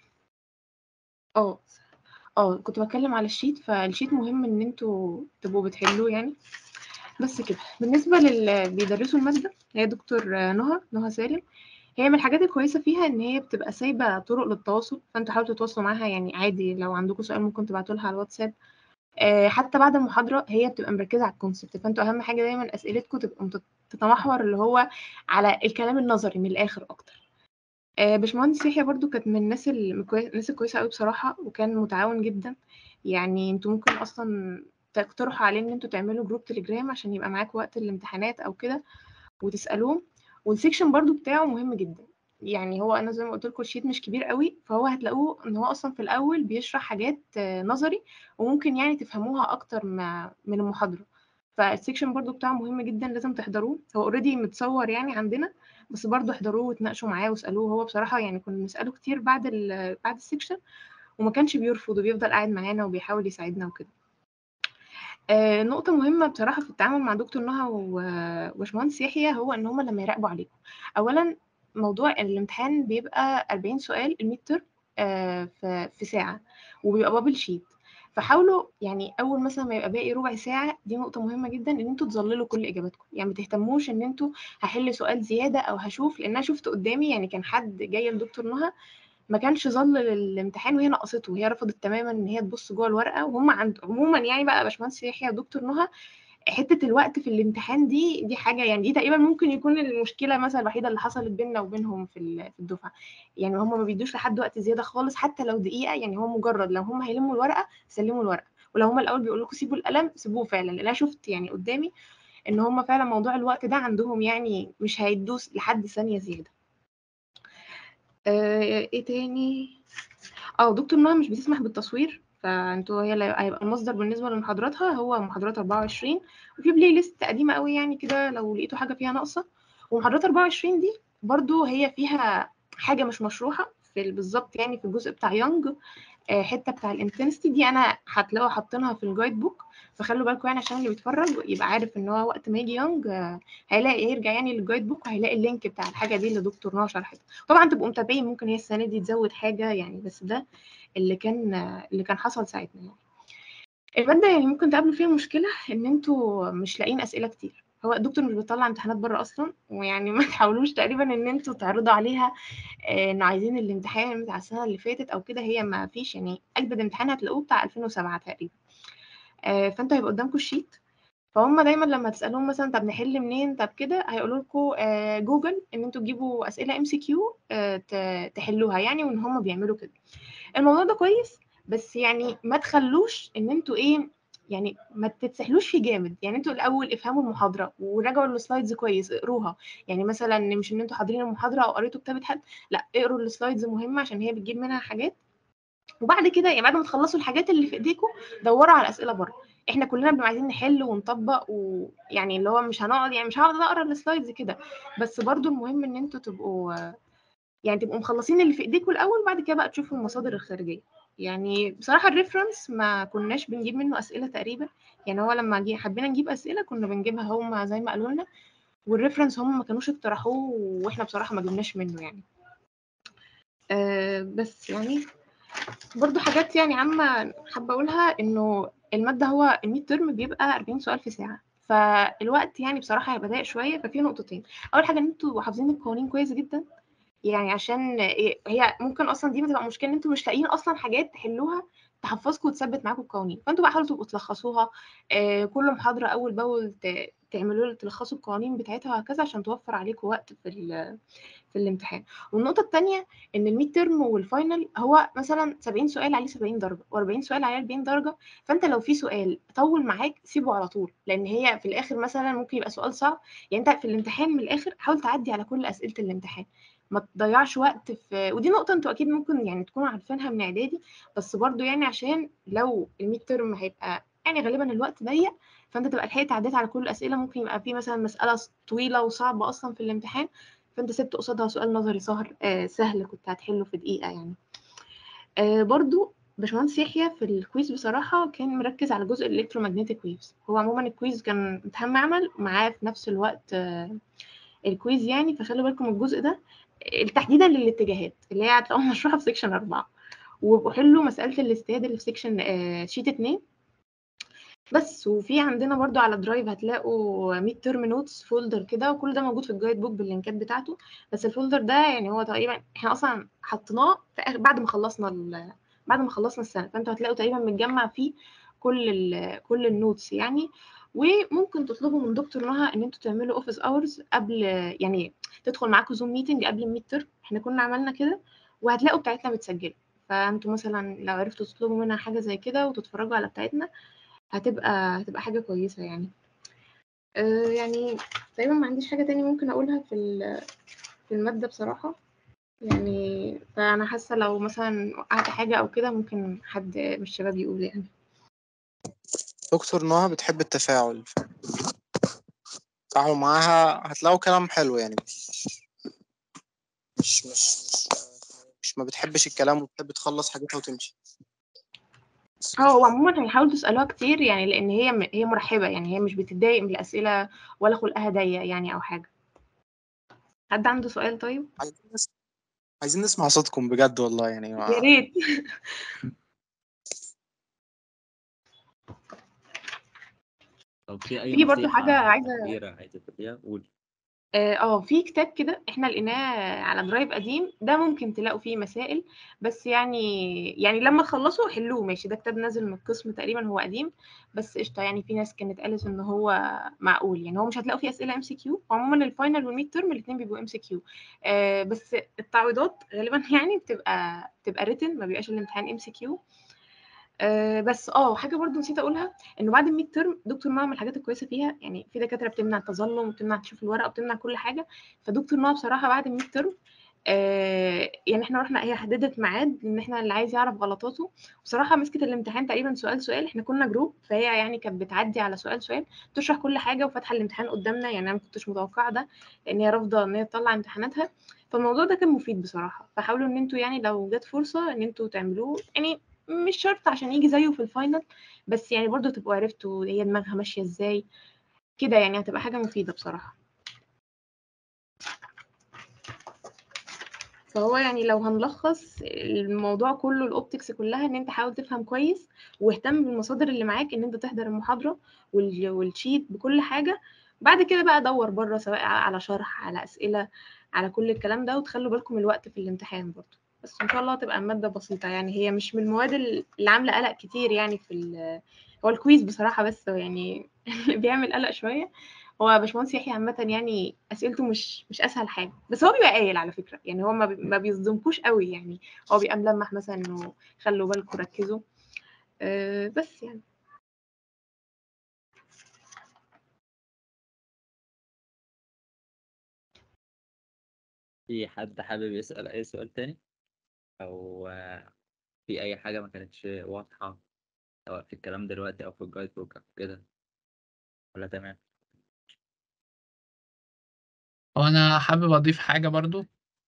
اه اه كنت بتكلم على الشيت فالشيت مهم إن انتوا تبقوا بتحلوه يعني بس كده بالنسبة للي بيدرسوا المادة هي دكتور نهى نهى سالم هي من الحاجات الكويسة فيها إن هي بتبقى سايبة طرق للتواصل فأنتوا حاولوا تتواصلوا معاها يعني عادي لو عندكم سؤال ممكن تبعتوا لها على الواتساب آه، حتى بعد المحاضرة هي بتبقى مركزة على الكونسبت فأنتوا أهم حاجة دايما أسئلتكم تبقى مت- تتمحور اللي هو على الكلام النظري من الآخر أكتر آه، باشمهندس يحيى برضو كانت من الناس الكوي- الناس الكويسة قوي بصراحة وكان متعاون جدا يعني انتوا ممكن أصلا تقترحوا عليه إن انتوا تعملوا جروب تليجرام عشان يبقى معاكم وقت الامتحانات أو كده وتسألوه والسيكشن برضو بتاعه مهم جدا يعني هو انا زي ما قلت لكم الشيت مش كبير قوي فهو هتلاقوه ان هو اصلا في الاول بيشرح حاجات آه، نظري وممكن يعني تفهموها اكتر ما من المحاضره فالسيكشن برضو بتاعه مهم جدا لازم تحضروه هو اوريدي متصور يعني عندنا بس برضو احضروه وتناقشوا معاه واسالوه هو بصراحه يعني كنا بنساله كتير بعد ال بعد السيكشن وما كانش بيرفض وبيفضل قاعد معانا وبيحاول يساعدنا وكده آه، نقطة مهمة بصراحة في التعامل مع دكتور نهى و- وباشمهندس يحيى هو إن هما لما يراقبوا عليكم أولا موضوع الامتحان بيبقى 40 سؤال الميد ترم في في ساعة وبيبقى بابل شيت فحاولوا يعني أول مثلا ما يبقى باقي ربع ساعة دي نقطة مهمة جدا إن انتوا تظللوا كل إجاباتكم يعني ما تهتموش إن انتوا هحل سؤال زيادة أو هشوف لأن أنا شفت قدامي يعني كان حد جاي لدكتور نهى ما كانش ظل للامتحان وهي نقصته وهي رفضت تماما ان هي تبص جوه الورقه وهم عند عموما يعني بقى باشمهندس يحيى ودكتور نهى حته الوقت في الامتحان دي دي حاجه يعني دي تقريبا ممكن يكون المشكله مثلا الوحيده اللي حصلت بيننا وبينهم في ال- في الدفعه يعني هم ما بيدوش لحد وقت زياده خالص حتى لو دقيقه يعني هو مجرد لو هم هيلموا الورقه سلموا الورقه ولو هما الاول بيقولوا لكم سيبوا القلم سيبوه فعلا لان انا شفت يعني قدامي ان هما فعلا موضوع الوقت ده عندهم يعني مش هيدوس لحد ثانيه زياده آه، ايه تاني اه دكتور نهى مش بتسمح بالتصوير فانتوا هي اللي هيبقى المصدر بالنسبه لمحاضراتها هو محاضرات 24 وفي بلاي ليست قديمه قوي يعني كده لو لقيتوا حاجه فيها ناقصه ومحاضرات 24 دي برضو هي فيها حاجه مش مشروحه في ال- بالظبط يعني في الجزء بتاع يونج آه، حته بتاع الانتنستي دي انا هتلاقوا حاطينها في الجايد بوك فخلوا بالكم يعني عشان اللي بيتفرج يبقى عارف ان هو وقت ما يجي يونج آه، هيلاقي يرجع يعني للجايد بوك وهيلاقي اللينك بتاع الحاجه دي اللي دكتور نهى شرحتها طبعا تبقوا متابعين ممكن هي السنه دي تزود حاجه يعني بس ده اللي كان آه، اللي كان حصل ساعتنا يعني المادة يعني ممكن تقابلوا فيها مشكلة إن أنتوا مش لاقيين أسئلة كتير هو الدكتور مش بيطلع امتحانات بره أصلا ويعني ما تحاولوش تقريبا إن أنتوا تعرضوا عليها آه، إنه عايزين الامتحان بتاع السنة اللي فاتت أو كده هي ما فيش يعني أجدد امتحان هتلاقوه بتاع 2007 تقريبا آه، فأنتوا هيبقى قدامكم الشيت فهم دايما لما تسألوهم مثلا طب نحل منين طب كده هيقولوا لكم آه، جوجل إن أنتوا تجيبوا أسئلة ام سي كيو تحلوها يعني وإن هم بيعملوا كده الموضوع ده كويس بس يعني ما تخلوش ان انتوا ايه يعني ما تتسحلوش فيه جامد يعني انتوا الاول افهموا المحاضره وراجعوا السلايدز كويس اقروها يعني مثلا مش ان انتوا حاضرين المحاضره او قريتوا كتابه حد لا اقروا السلايدز مهمه عشان هي بتجيب منها حاجات وبعد كده يعني بعد ما تخلصوا الحاجات اللي في ايديكم دوروا على اسئله بره احنا كلنا بنبقى عايزين نحل ونطبق ويعني اللي هو مش هنقعد يعني مش هقعد اقرا السلايدز كده بس برضو المهم ان انتوا تبقوا يعني تبقوا مخلصين اللي في ايديكم الاول بعد كده بقى تشوفوا المصادر الخارجيه يعني بصراحه الريفرنس ما كناش بنجيب منه اسئله تقريبا يعني هو لما جي حبينا نجيب اسئله كنا بنجيبها هم زي ما قالوا لنا والريفرنس هم ما كانوش اقترحوه واحنا بصراحه ما جبناش منه يعني أه بس يعني برضو حاجات يعني عامه حابه اقولها انه الماده هو الميد ترم بيبقى 40 سؤال في ساعه فالوقت يعني بصراحه هيبقى ضيق شويه ففي نقطتين اول حاجه ان انتوا حافظين القوانين كويس جدا يعني عشان إيه- هي ممكن اصلا دي بتبقى مشكله ان انتوا مش لاقيين اصلا حاجات تحلوها تحفظكم وتثبت معاكم القوانين فانتوا بقى حاولوا تبقوا تلخصوها آه، كل محاضره اول باول ت- تعملوا تلخصوا القوانين بتاعتها وهكذا عشان توفر عليكم وقت في ال- في الامتحان والنقطه الثانيه ان الميد ترم والفاينل هو مثلا 70 سؤال عليه 70 درجه و40 سؤال عليه 40 درجه فانت لو في سؤال طول معاك سيبه على طول لان هي في الاخر مثلا ممكن يبقى سؤال صعب يعني انت في الامتحان من الاخر حاول تعدي على كل اسئله الامتحان ما تضيعش وقت في ودي نقطة انتوا اكيد ممكن يعني تكونوا عارفينها من اعدادي بس برضو يعني عشان لو الميد ترم هيبقى يعني غالبا الوقت ضيق فانت تبقى لحقت عديت على كل الاسئلة ممكن يبقى في مثلا مسألة طويلة وصعبة اصلا في الامتحان فانت سبت قصادها سؤال نظري سهر آه سهل كنت هتحله في دقيقة يعني آه برضو باشمهندس يحيى في الكويز بصراحة كان مركز على جزء الالكترومagnetic ويفز هو عموما الكويز كان امتحان معمل معاه في نفس الوقت آه الكويز يعني فخلوا بالكم الجزء ده تحديدا للاتجاهات اللي هي هتلاقوها مشروحه في سيكشن أربعة وحلوا مسألة الاجتهاد اللي في سيكشن آه، شيت اتنين بس وفي عندنا برضو على درايف هتلاقوا ميد ترم نوتس فولدر كده وكل ده موجود في الجايد بوك باللينكات بتاعته بس الفولدر ده يعني هو تقريبا احنا اصلا حطيناه في آخر بعد ما خلصنا ال- بعد ما خلصنا السنه فانتوا هتلاقوا تقريبا متجمع فيه كل ال كل النوتس يعني وممكن تطلبوا من دكتور نهى ان انتوا تعملوا اوفيس اورز قبل يعني تدخل معاكم زوم ميتنج قبل الميد ترم احنا كنا عملنا كده وهتلاقوا بتاعتنا متسجله فانتوا مثلا لو عرفتوا تطلبوا منها حاجه زي كده وتتفرجوا على بتاعتنا هتبقى هتبقى حاجه كويسه يعني أه يعني تقريبا ما عنديش حاجه تاني ممكن اقولها في ال- في الماده بصراحه يعني فانا حاسه لو مثلا وقعت حاجه او كده ممكن حد من الشباب يقول يعني دكتور نهى بتحب التفاعل تعالوا معاها هتلاقوا كلام حلو يعني مش مش مش مش ما بتحبش الكلام وبتحب تخلص حاجتها وتمشي اه هو عموما هيحاولوا تسألوها كتير يعني لأن هي هي مرحبة يعني هي مش بتتضايق من الأسئلة ولا خلقها ضيق يعني أو حاجة حد عنده سؤال طيب؟ عايزين نس- عايزين نسمع صوتكم بجد والله يعني يا ما... ريت لو في أي في برضو نصيحة حاجة عايزة كبيرة عايزة تديها قول اه آه، في كتاب كده احنا لقيناه على درايف قديم ده ممكن تلاقوا فيه مسائل بس يعني يعني لما تخلصوا حلوه ماشي ده كتاب نازل من القسم تقريبا هو قديم بس قشطه يعني في ناس كانت قالت ان هو معقول يعني هو مش هتلاقوا فيه اسئله ام سي كيو وعموما الفاينل والميد ترم الاثنين بيبقوا ام سي كيو بس التعويضات غالبا يعني بتبقى بتبقى ريتن ما بيبقاش الامتحان ام سي كيو آه بس اه حاجه برضو نسيت اقولها انه بعد الميد ترم دكتور نوع من الحاجات الكويسه فيها يعني في دكاتره بتمنع التظلم وبتمنع تشوف الورقه وبتمنع كل حاجه فدكتور نوع بصراحه بعد الميد ترم آه يعني احنا رحنا هي حددت ميعاد ان احنا اللي عايز يعرف غلطاته بصراحه مسكت الامتحان تقريبا سؤال سؤال احنا كنا جروب فهي يعني كانت بتعدي على سؤال سؤال تشرح كل حاجه وفاتحه الامتحان قدامنا يعني انا ما كنتش متوقعه ده لان هي رافضه ان هي تطلع امتحاناتها فالموضوع ده كان مفيد بصراحه فحاولوا ان انتوا يعني لو جت فرصه ان انتوا تعملوه يعني مش شرط عشان يجي زيه في الفاينل بس يعني برضو تبقوا عرفتوا هي دماغها ماشيه ازاي كده يعني هتبقى حاجه مفيده بصراحه فهو يعني لو هنلخص الموضوع كله الاوبتكس كلها ان انت حاول تفهم كويس واهتم بالمصادر اللي معاك ان انت تحضر المحاضره وال- والشيت بكل حاجه بعد كده بقى دور بره سواء على شرح على اسئله على كل الكلام ده وتخلوا بالكم الوقت في الامتحان برضه بس ان شاء الله تبقى ماده بسيطه يعني هي مش من المواد اللي عامله قلق كتير يعني في ال- هو الكويز بصراحه بس هو يعني اللي بيعمل قلق شويه هو باشمهندس يحيى عامة يعني أسئلته مش مش أسهل حاجة بس هو بيبقى قايل على فكرة يعني هو ما, بي... ما بيصدمكوش قوي يعني هو بيبقى ملمح مثلا إنه خلوا بالكم ركزوا أه بس يعني في حد حابب يسأل أي سؤال تاني أو آه، في أي حاجة ما كانتش واضحة سواء في الكلام دلوقتي أو في الجايد بوك أو كده ولا تمام وانا حابب اضيف حاجه برضو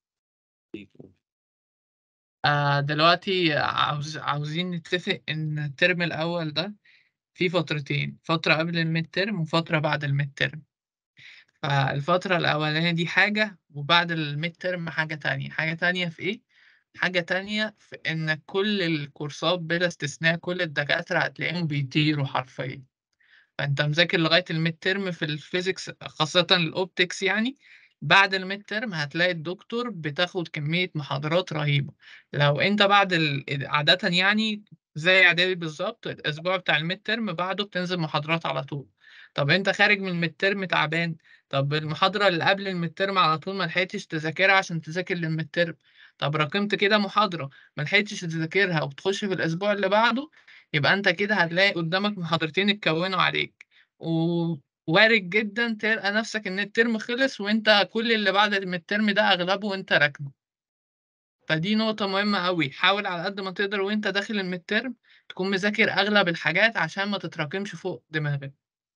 آه دلوقتي عاوز عاوزين نتفق ان الترم الاول ده في فترتين فتره قبل الميد ترم وفتره بعد الميد ترم فالفتره الاولانيه دي حاجه وبعد الميد ترم حاجه تانية حاجه تانية في ايه حاجه تانية في ان كل الكورسات بلا استثناء كل الدكاتره هتلاقيهم بيطيروا حرفيا فانت مذاكر لغايه الميد ترم في الفيزيكس خاصه الاوبتكس يعني بعد الميد ترم هتلاقي الدكتور بتاخد كميه محاضرات رهيبه لو انت بعد ال... عاده يعني زي اعدادي بالظبط الاسبوع بتاع الميد ترم بعده بتنزل محاضرات على طول طب انت خارج من الميد ترم تعبان طب المحاضره اللي قبل الميد ترم على طول ما لحقتش تذاكرها عشان تذاكر للميد ترم طب راكمت كده محاضره ما لحقتش تذاكرها وبتخش في الاسبوع اللي بعده يبقى انت كده هتلاقي قدامك محاضرتين اتكونوا عليك ووارد جدا تلقى نفسك ان الترم خلص وانت كل اللي بعد من الترم ده اغلبه وانت راكنه فدي نقطة مهمة قوي حاول على قد ما تقدر وانت داخل الميد ترم تكون مذاكر اغلب الحاجات عشان ما تتراكمش فوق دماغك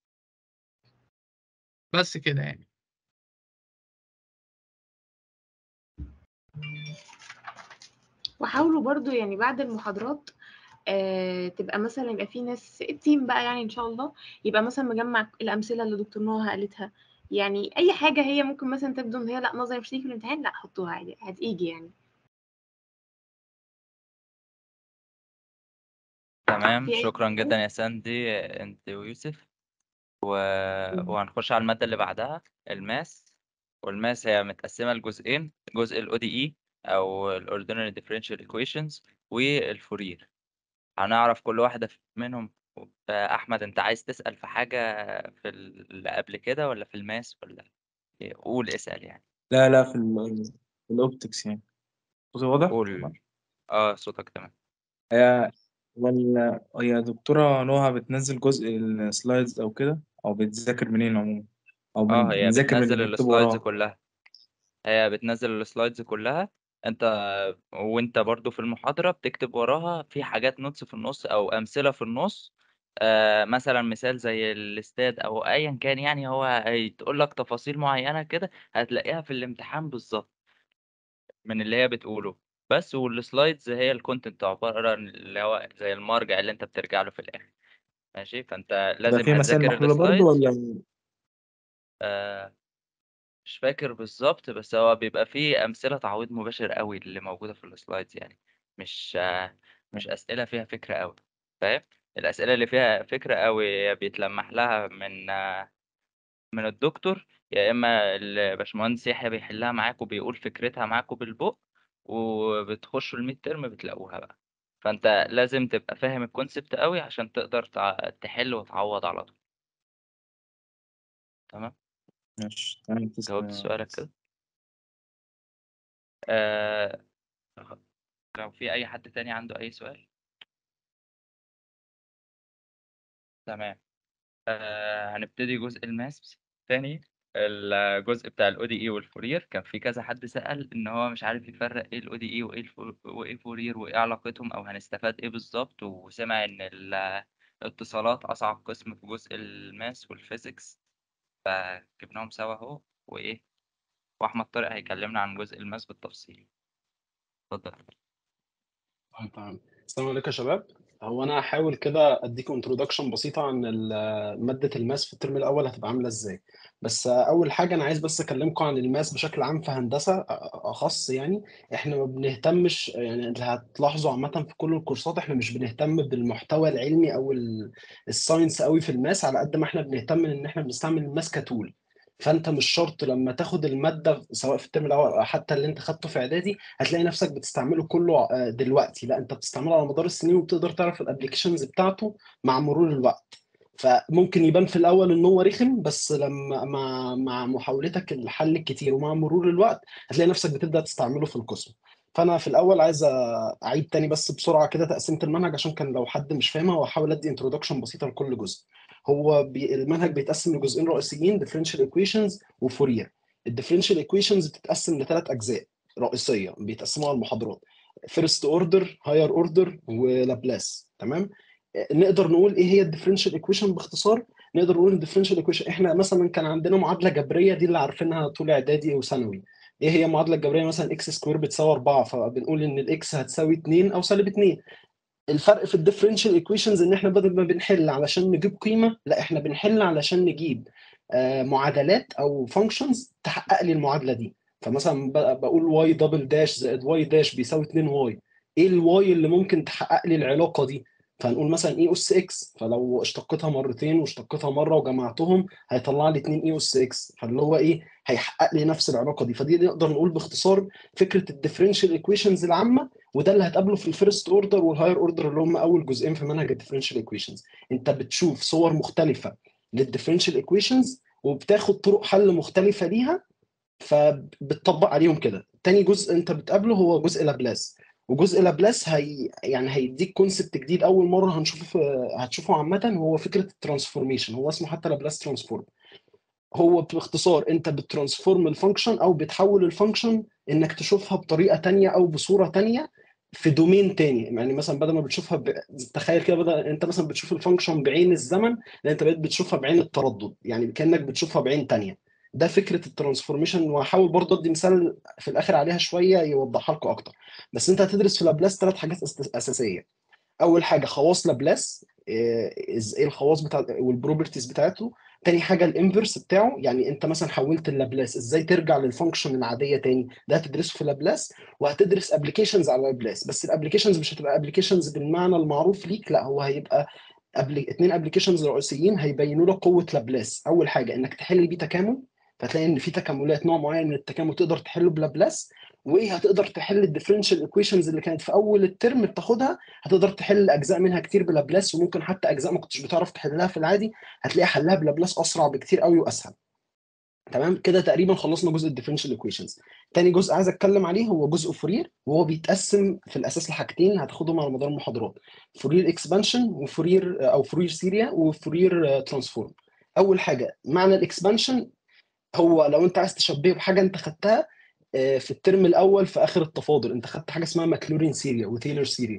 بس كده يعني وحاولوا برضو يعني بعد المحاضرات آه تبقى مثلا يبقى في ناس التيم بقى يعني ان شاء الله يبقى مثلا مجمع الامثله اللي دكتور نوها قالتها يعني اي حاجه هي ممكن مثلا تبدو ان هي لا نظري مش تيجي في الامتحان لا حطوها عادي هتيجي يعني تمام في أي شكرا سؤال؟ جدا يا ساندي أنت ويوسف و... وهنخش على المادة اللي بعدها الماس والماس هي متقسمة لجزئين جزء ال ODE أو ال Ordinary Differential Equations والفورير هنعرف كل واحدة منهم آه، أحمد أنت عايز تسأل في حاجة في اللي قبل كده ولا في الماس ولا إيه؟ قول اسأل يعني لا لا في ال- في الاوبتكس يعني صوتي واضح قول اه صوتك تمام هي ولا هي دكتورة نوها بتنزل جزء السلايدز او كده او بتذاكر منين عموما او اه بن- هي بنذاكر من بتنزل اللي مكتوب السلايدز وراها كلها هي بتنزل السلايدز كلها انت وانت برضو في المحاضرة بتكتب وراها في حاجات نوتس في النص او امثلة في النص آه مثلا مثال زي الاستاد او ايا كان يعني هو هيتقول لك تفاصيل معينة كده هتلاقيها في الامتحان بالظبط من اللي هي بتقوله بس والسلايدز هي الكونتنت عبارة عن اللي هو زي المرجع اللي انت بترجع له في الاخر ماشي فانت ده لازم في مسائل هتذاكر محلولة برضو السلايدز ولا آه مش فاكر بالظبط بس هو بيبقى فيه أمثلة تعويض مباشر قوي اللي موجودة في السلايدز يعني مش آه مش أسئلة فيها فكرة قوي فاهم الأسئلة اللي فيها فكرة قوي بيتلمح لها من آه من الدكتور يا إما الباشمهندس يحيى بيحلها معاك وبيقول فكرتها معاكوا بالبق وبتخشوا الميد ترم بتلاقوها بقى فأنت لازم تبقى فاهم الكونسبت قوي عشان تقدر تع- تحل وتعوض على طول تمام ماشي تمام تسلم جاوبت يا سؤالك ريس. كده آه لو في أي حد تاني عنده أي سؤال تمام آه هنبتدي جزء الماس تاني الجزء بتاع الاو دي اي والفورير كان في كذا حد سأل ان هو مش عارف يفرق ايه الاو دي اي وايه الفو- وايه فورير وايه علاقتهم او هنستفاد ايه بالظبط وسمع ان الاتصالات اصعب قسم في جزء الماس والفيزيكس فجبناهم سوا اهو وايه واحمد طارق هيكلمنا عن جزء الماس بالتفصيل اتفضل طيب تمام السلام عليكم يا شباب هو انا هحاول كده اديكم انترودكشن بسيطه عن ال- ماده الماس في الترم الاول هتبقى عامله ازاي بس اول حاجه انا عايز بس اكلمكم عن الماس بشكل عام في هندسه أ- اخص يعني احنا ما بنهتمش يعني اللي هتلاحظوا عامه في كل الكورسات احنا مش بنهتم بالمحتوى العلمي او ال- الساينس قوي في الماس على قد ما احنا بنهتم ان احنا بنستعمل الماس كتول فانت مش شرط لما تاخد الماده سواء في الترم الاول او حتى اللي انت خدته في اعدادي هتلاقي نفسك بتستعمله كله آه، دلوقتي لا انت بتستعمله على مدار السنين وبتقدر تعرف الابلكيشنز بتاعته مع مرور الوقت فممكن يبان في الاول ان هو رخم بس لما مع مع محاولتك الحل الكتير ومع مرور الوقت هتلاقي نفسك بتبدا تستعمله في القسم فانا في الاول عايز اعيد تاني بس بسرعه كده تقسيمه المنهج عشان كان لو حد مش فاهمها واحاول ادي انترودكشن بسيطه لكل جزء هو بي المنهج بيتقسم لجزئين رئيسيين differential equations وفورير الديفرنشال equations بتتقسم لثلاث اجزاء رئيسيه بيتقسموا على المحاضرات فيرست اوردر هاير اوردر ولابلاس تمام نقدر نقول ايه هي الديفرنشال ايكويشن باختصار نقدر نقول الديفرنشال ايكويشن احنا مثلا كان عندنا معادله جبريه دي اللي عارفينها طول اعدادي وثانوي ايه هي المعادله الجبريه مثلا اكس سكوير بتساوي 4 فبنقول ان الاكس هتساوي 2 او سالب 2 الفرق في الديفرنشال ايكويشنز ان احنا بدل ما بنحل علشان نجيب قيمه لا احنا بنحل علشان نجيب آه، معادلات او فانكشنز تحقق لي المعادله دي فمثلا ب- بقول واي دبل داش زائد واي داش بيساوي 2 واي ايه الواي اللي ممكن تحقق لي العلاقه دي فهنقول مثلا اي اس اكس فلو اشتقتها مرتين واشتقتها مره وجمعتهم هيطلع لي 2 اي اس اكس فاللي هو ايه هيحقق لي نفس العلاقه دي فدي نقدر نقول باختصار فكره الديفرنشال ايكويشنز العامه وده اللي هتقابله في الفيرست اوردر والهاير اوردر اللي هم اول جزئين في منهج الديفرنشال ايكويشنز انت بتشوف صور مختلفه للديفرنشال ايكويشنز وبتاخد طرق حل مختلفه ليها فبتطبق عليهم كده تاني جزء انت بتقابله هو جزء لابلاس وجزء لابلاس هي يعني هيديك كونسبت جديد اول مره هنشوفه في هتشوفه عامه هو فكره الترانسفورميشن هو اسمه حتى لابلاس ترانسفورم هو باختصار انت بترانسفورم الفانكشن او بتحول الفانكشن انك تشوفها بطريقه تانية او بصوره تانية في دومين تاني يعني مثلا بدل ما بتشوفها ب... تخيل كده بدل انت مثلا بتشوف الفانكشن بعين الزمن لا انت بقيت بتشوفها بعين التردد يعني كانك بتشوفها بعين تانية ده فكره الترانسفورميشن وهحاول برضه ادي مثال في الاخر عليها شويه يوضحها لكم اكتر بس انت هتدرس في لابلاس ثلاث حاجات أس- اساسيه اول حاجه خواص لابلاس ايه إز- إيه الخواص بتاعت والبروبرتيز بتاعته تاني حاجه الانفرس بتاعه يعني انت مثلا حولت اللابلاس ازاي ترجع للفانكشن العاديه تاني ده هتدرسه في لابلاس وهتدرس ابلكيشنز على لابلاس بس الابلكيشنز مش هتبقى ابلكيشنز بالمعنى المعروف ليك لا هو هيبقى أبلي... اتنين ابلكيشنز رئيسيين هيبينوا لك قوه لابلاس اول حاجه انك تحل بيه تكامل فتلاقي ان في تكاملات نوع معين من التكامل تقدر تحله بلابلاس وايه هتقدر تحل الديفرنشال ايكويشنز اللي كانت في اول الترم بتاخدها هتقدر تحل اجزاء منها كتير بلابلاس وممكن حتى اجزاء ما كنتش بتعرف تحلها في العادي هتلاقي حلها بلابلاس اسرع بكتير قوي واسهل تمام كده تقريبا خلصنا جزء الديفرنشال ايكويشنز تاني جزء عايز اتكلم عليه هو جزء فورير وهو بيتقسم في الاساس لحاجتين هتاخدهم على مدار المحاضرات فورير اكسبانشن وفورير او فورير سيريا وفورير ترانسفورم اول حاجه معنى الاكسبانشن هو لو انت عايز تشبهه بحاجه انت خدتها آه، في الترم الاول في اخر التفاضل انت خدت حاجه اسمها ماكلورين سيريا وتايلور سيريا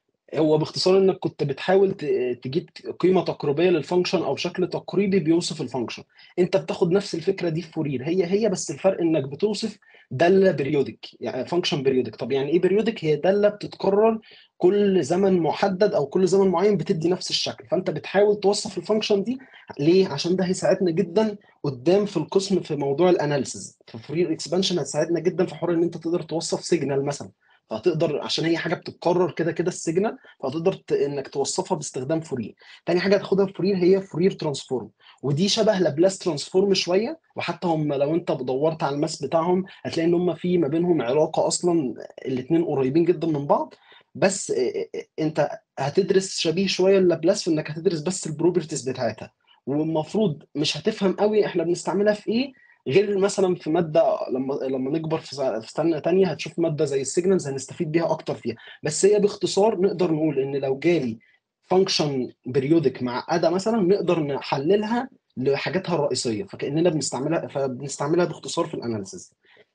هو باختصار انك كنت بتحاول ت- تجيب قيمه تقريبيه للفانكشن او شكل تقريبي بيوصف الفانكشن انت بتاخد نفس الفكره دي في فورير هي هي بس الفرق انك بتوصف داله بريودك يعني فانكشن بريودك طب يعني ايه بريودك هي داله بتتكرر كل زمن محدد او كل زمن معين بتدي نفس الشكل فانت بتحاول توصف الفانكشن دي ليه عشان ده هيساعدنا جدا قدام في القسم في موضوع الاناليسز في فورير اكسبانشن هتساعدنا جدا في حوار ان انت تقدر توصف سيجنال مثلا فهتقدر عشان هي حاجه بتتكرر كده كده السيجنال فهتقدر ت... انك توصفها باستخدام فورير تاني حاجه هتاخدها في فورير هي فورير ترانسفورم ودي شبه لابلاس ترانسفورم شويه وحتى هم لو انت دورت على الماس بتاعهم هتلاقي ان هم في ما بينهم علاقه اصلا الاثنين قريبين جدا من بعض بس ا- ا- انت هتدرس شبيه شويه لابلاس في انك هتدرس بس البروبرتيز بتاعتها والمفروض مش هتفهم قوي احنا بنستعملها في ايه غير مثلا في ماده لما لما نكبر في سنه في سنه تانية هتشوف ماده زي السيجنالز هنستفيد بيها اكتر فيها بس هي باختصار نقدر نقول ان لو جالي فانكشن بريودك معقده مثلا نقدر نحللها لحاجاتها الرئيسيه فكاننا بنستعملها فبنستعملها باختصار في الاناليسيز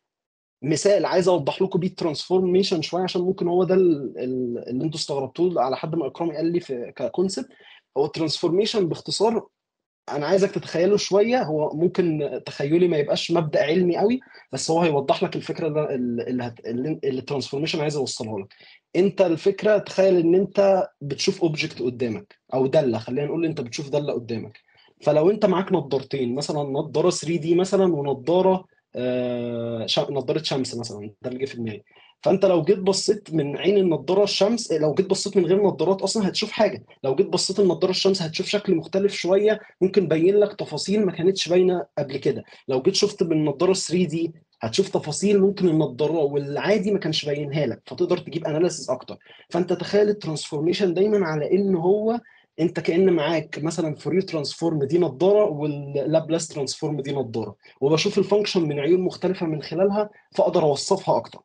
مثال عايز اوضح لكم بيه الترانسفورميشن شويه عشان ممكن هو ده ال- ال- اللي انتوا استغربتوه على حد ما اكرامي قال لي في ككونسبت هو الترانسفورميشن باختصار انا عايزك تتخيله شويه هو ممكن تخيلي ما يبقاش مبدا علمي قوي بس هو هيوضح لك الفكره اللي اللي, هت... اللي الترانسفورميشن عايز اوصلها لك انت الفكره تخيل ان انت بتشوف اوبجكت قدامك او داله خلينا نقول انت بتشوف داله قدامك فلو انت معاك نظارتين مثلا نظاره 3 دي مثلا ونظاره آه ش... نظاره شمس مثلا ده اللي جه في دماغي فانت لو جيت بصيت من عين النضاره الشمس لو جيت بصيت من غير نظارات اصلا هتشوف حاجه لو جيت بصيت النضاره الشمس هتشوف شكل مختلف شويه ممكن يبين لك تفاصيل ما كانتش باينه قبل كده لو جيت شفت بالنضاره 3 دي هتشوف تفاصيل ممكن النضاره والعادي ما كانش باينها لك فتقدر تجيب اناليسيس اكتر فانت تخيل الترانسفورميشن دايما على ان هو انت كان معاك مثلا فورير ترانسفورم دي نضاره واللابلاس ترانسفورم دي نضاره وبشوف الفانكشن من عيون مختلفه من خلالها فاقدر اوصفها اكتر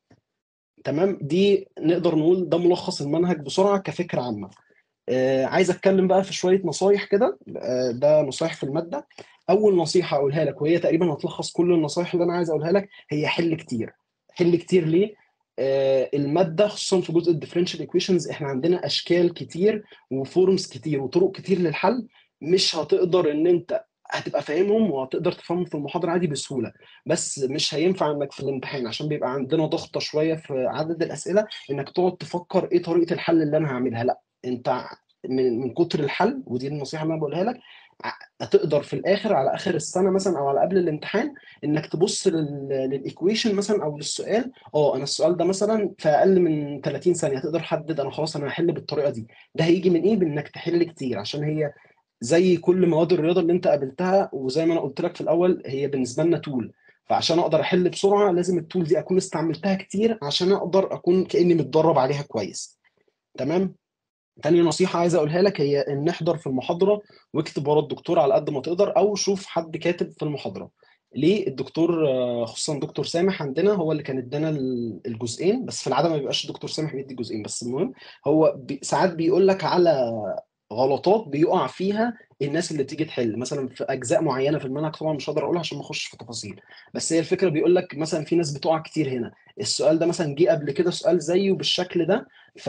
تمام دي نقدر نقول ده ملخص المنهج بسرعه كفكره عامه آه عايز اتكلم بقى في شويه نصايح كده آه ده نصايح في الماده اول نصيحه اقولها لك وهي تقريبا هتلخص كل النصايح اللي انا عايز اقولها لك هي حل كتير حل كتير ليه آه الماده خصوصا في جزء الديفرنشال ايكويشنز احنا عندنا اشكال كتير وفورمز كتير وطرق كتير للحل مش هتقدر ان انت هتبقى فاهمهم وهتقدر تفهمهم في المحاضره عادي بسهوله بس مش هينفع انك في الامتحان عشان بيبقى عندنا ضغطه شويه في عدد الاسئله انك تقعد تفكر ايه طريقه الحل اللي انا هعملها لا انت من من كتر الحل ودي النصيحه اللي انا بقولها لك هتقدر في الاخر على اخر السنه مثلا او على قبل الامتحان انك تبص للايكويشن مثلا او للسؤال اه انا السؤال ده مثلا في اقل من 30 ثانيه هتقدر تحدد انا خلاص انا هحل بالطريقه دي ده هيجي من ايه بانك تحل كتير عشان هي زي كل مواد الرياضه اللي انت قابلتها وزي ما انا قلت لك في الاول هي بالنسبه لنا تول فعشان اقدر احل بسرعه لازم التول دي اكون استعملتها كتير عشان اقدر اكون كاني متدرب عليها كويس تمام تاني نصيحة عايز أقولها لك هي إن احضر في المحاضرة واكتب ورا الدكتور على قد ما تقدر أو شوف حد كاتب في المحاضرة. ليه الدكتور خصوصا دكتور سامح عندنا هو اللي كان ادانا الجزئين بس في العادة ما بيبقاش الدكتور سامح بيدي جزئين بس المهم هو بي ساعات بيقول لك على غلطات بيقع فيها الناس اللي بتيجي تحل مثلا في اجزاء معينه في المنهج طبعا مش هقدر اقولها عشان ما اخش في تفاصيل بس هي الفكره بيقول لك مثلا في ناس بتقع كتير هنا السؤال ده مثلا جه قبل كده سؤال زيه بالشكل ده ف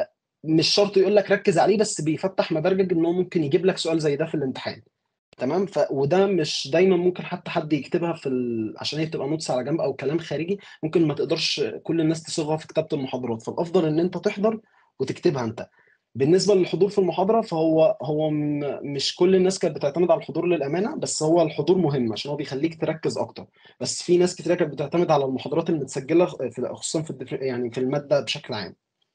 مش شرط يقول لك ركز عليه بس بيفتح مدرجك ان هو ممكن يجيب لك سؤال زي ده في الامتحان تمام ف... وده مش دايما ممكن حتى حد يكتبها في ال... عشان هي بتبقى نوتس على جنب او كلام خارجي ممكن ما تقدرش كل الناس تصيغها في كتابه المحاضرات فالافضل ان انت تحضر وتكتبها انت بالنسبه للحضور في المحاضره فهو هو م... مش كل الناس كانت بتعتمد على الحضور للامانه بس هو الحضور مهم عشان هو بيخليك تركز اكتر بس في ناس كتير كانت بتعتمد على المحاضرات المتسجله في... خصوصا في الدف... يعني في الماده بشكل عام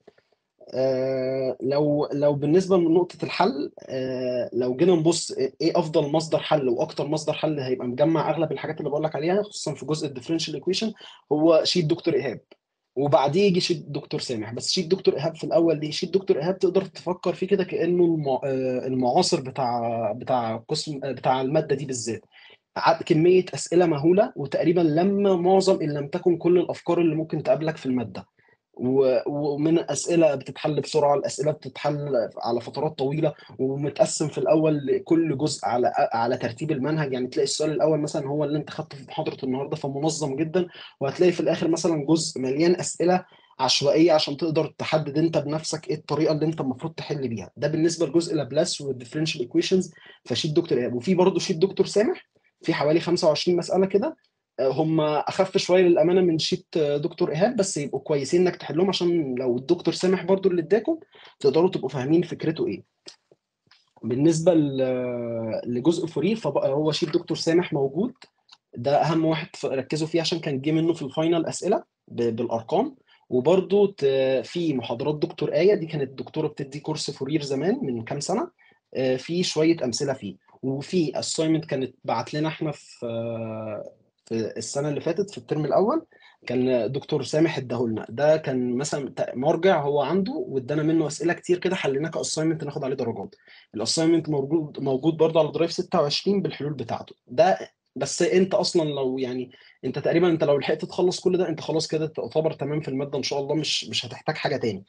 آه لو لو بالنسبه لنقطه الحل آه لو جينا نبص ايه افضل مصدر حل واكتر مصدر حل هيبقى مجمع اغلب الحاجات اللي بقول لك عليها خصوصا في جزء الديفرنشال ايكويشن هو شيت دكتور ايهاب وبعديه يجي شيت دكتور سامح بس شيت دكتور ايهاب في الاول ليه شيت دكتور ايهاب تقدر تفكر فيه كده كانه المعاصر بتاع بتاع قسم بتاع الماده دي بالذات كميه اسئله مهوله وتقريبا لما معظم ان لم تكن كل الافكار اللي ممكن تقابلك في الماده ومن اسئله بتتحل بسرعه الاسئله بتتحل على فترات طويله ومتقسم في الاول كل جزء على على ترتيب المنهج يعني تلاقي السؤال الاول مثلا هو اللي انت خدته في محاضره النهارده فمنظم جدا وهتلاقي في الاخر مثلا جزء مليان اسئله عشوائيه عشان تقدر تحدد انت بنفسك ايه الطريقه اللي انت المفروض تحل بيها ده بالنسبه لجزء لابلاس والديفرنشال ايكويشنز فشيت دكتور ايهاب وفي برضه شيت دكتور سامح في حوالي 25 مساله كده هم اخف شويه للامانه من شيت دكتور ايهاب بس يبقوا كويسين انك تحلهم عشان لو الدكتور سامح برضو اللي اداكم تقدروا تبقوا فاهمين فكرته ايه بالنسبه لجزء فورير فبقى هو شيت دكتور سامح موجود ده اهم واحد ركزوا فيه عشان كان جه منه في الفاينل اسئله بالارقام وبرضو في محاضرات دكتور ايه دي كانت دكتوره بتدي كورس فورير زمان من كام سنه في شويه امثله فيه وفي اساينمنت كانت بعت لنا احنا في في السنه اللي فاتت في الترم الاول كان دكتور سامح اداهولنا ده كان مثلا مرجع هو عنده وادانا منه اسئله كتير كده حليناه كاساينمنت ناخد عليه درجات الاساينمنت موجود موجود برضه على درايف 26 بالحلول بتاعته ده بس انت اصلا لو يعني انت تقريبا انت لو لحقت تخلص كل ده انت خلاص كده تعتبر تمام في الماده ان شاء الله مش مش هتحتاج حاجه تاني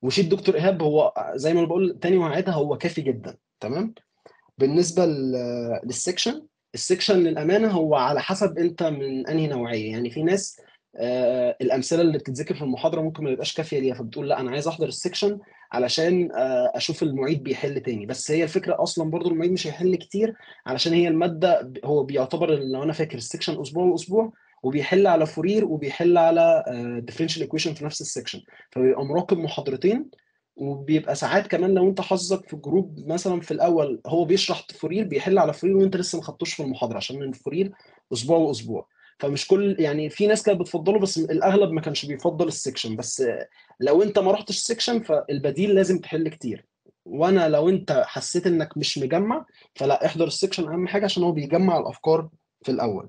وشيت دكتور ايهاب هو زي ما انا بقول تاني وهعيدها هو كافي جدا تمام بالنسبه لل- للسكشن السكشن للامانه هو على حسب انت من انهي نوعيه يعني في ناس آه الامثله اللي بتتذكر في المحاضره ممكن ما يبقاش كافيه ليها فبتقول لا انا عايز احضر السكشن علشان آه اشوف المعيد بيحل تاني بس هي الفكره اصلا برضو المعيد مش هيحل كتير علشان هي الماده ب- هو بيعتبر لو انا فاكر السكشن اسبوع واسبوع وبيحل على فورير وبيحل على ديفرنشال ايكويشن في نفس السكشن فبيبقى مراقب محاضرتين وبيبقى ساعات كمان لو انت حظك في الجروب مثلا في الاول هو بيشرح فورير بيحل على فورير وانت لسه ما خدتوش في المحاضره عشان الفورير اسبوع واسبوع فمش كل يعني في ناس كانت بتفضله بس الاغلب ما كانش بيفضل السكشن بس لو انت ما رحتش السكشن فالبديل لازم تحل كتير وانا لو انت حسيت انك مش مجمع فلا احضر السكشن اهم حاجه عشان هو بيجمع الافكار في الاول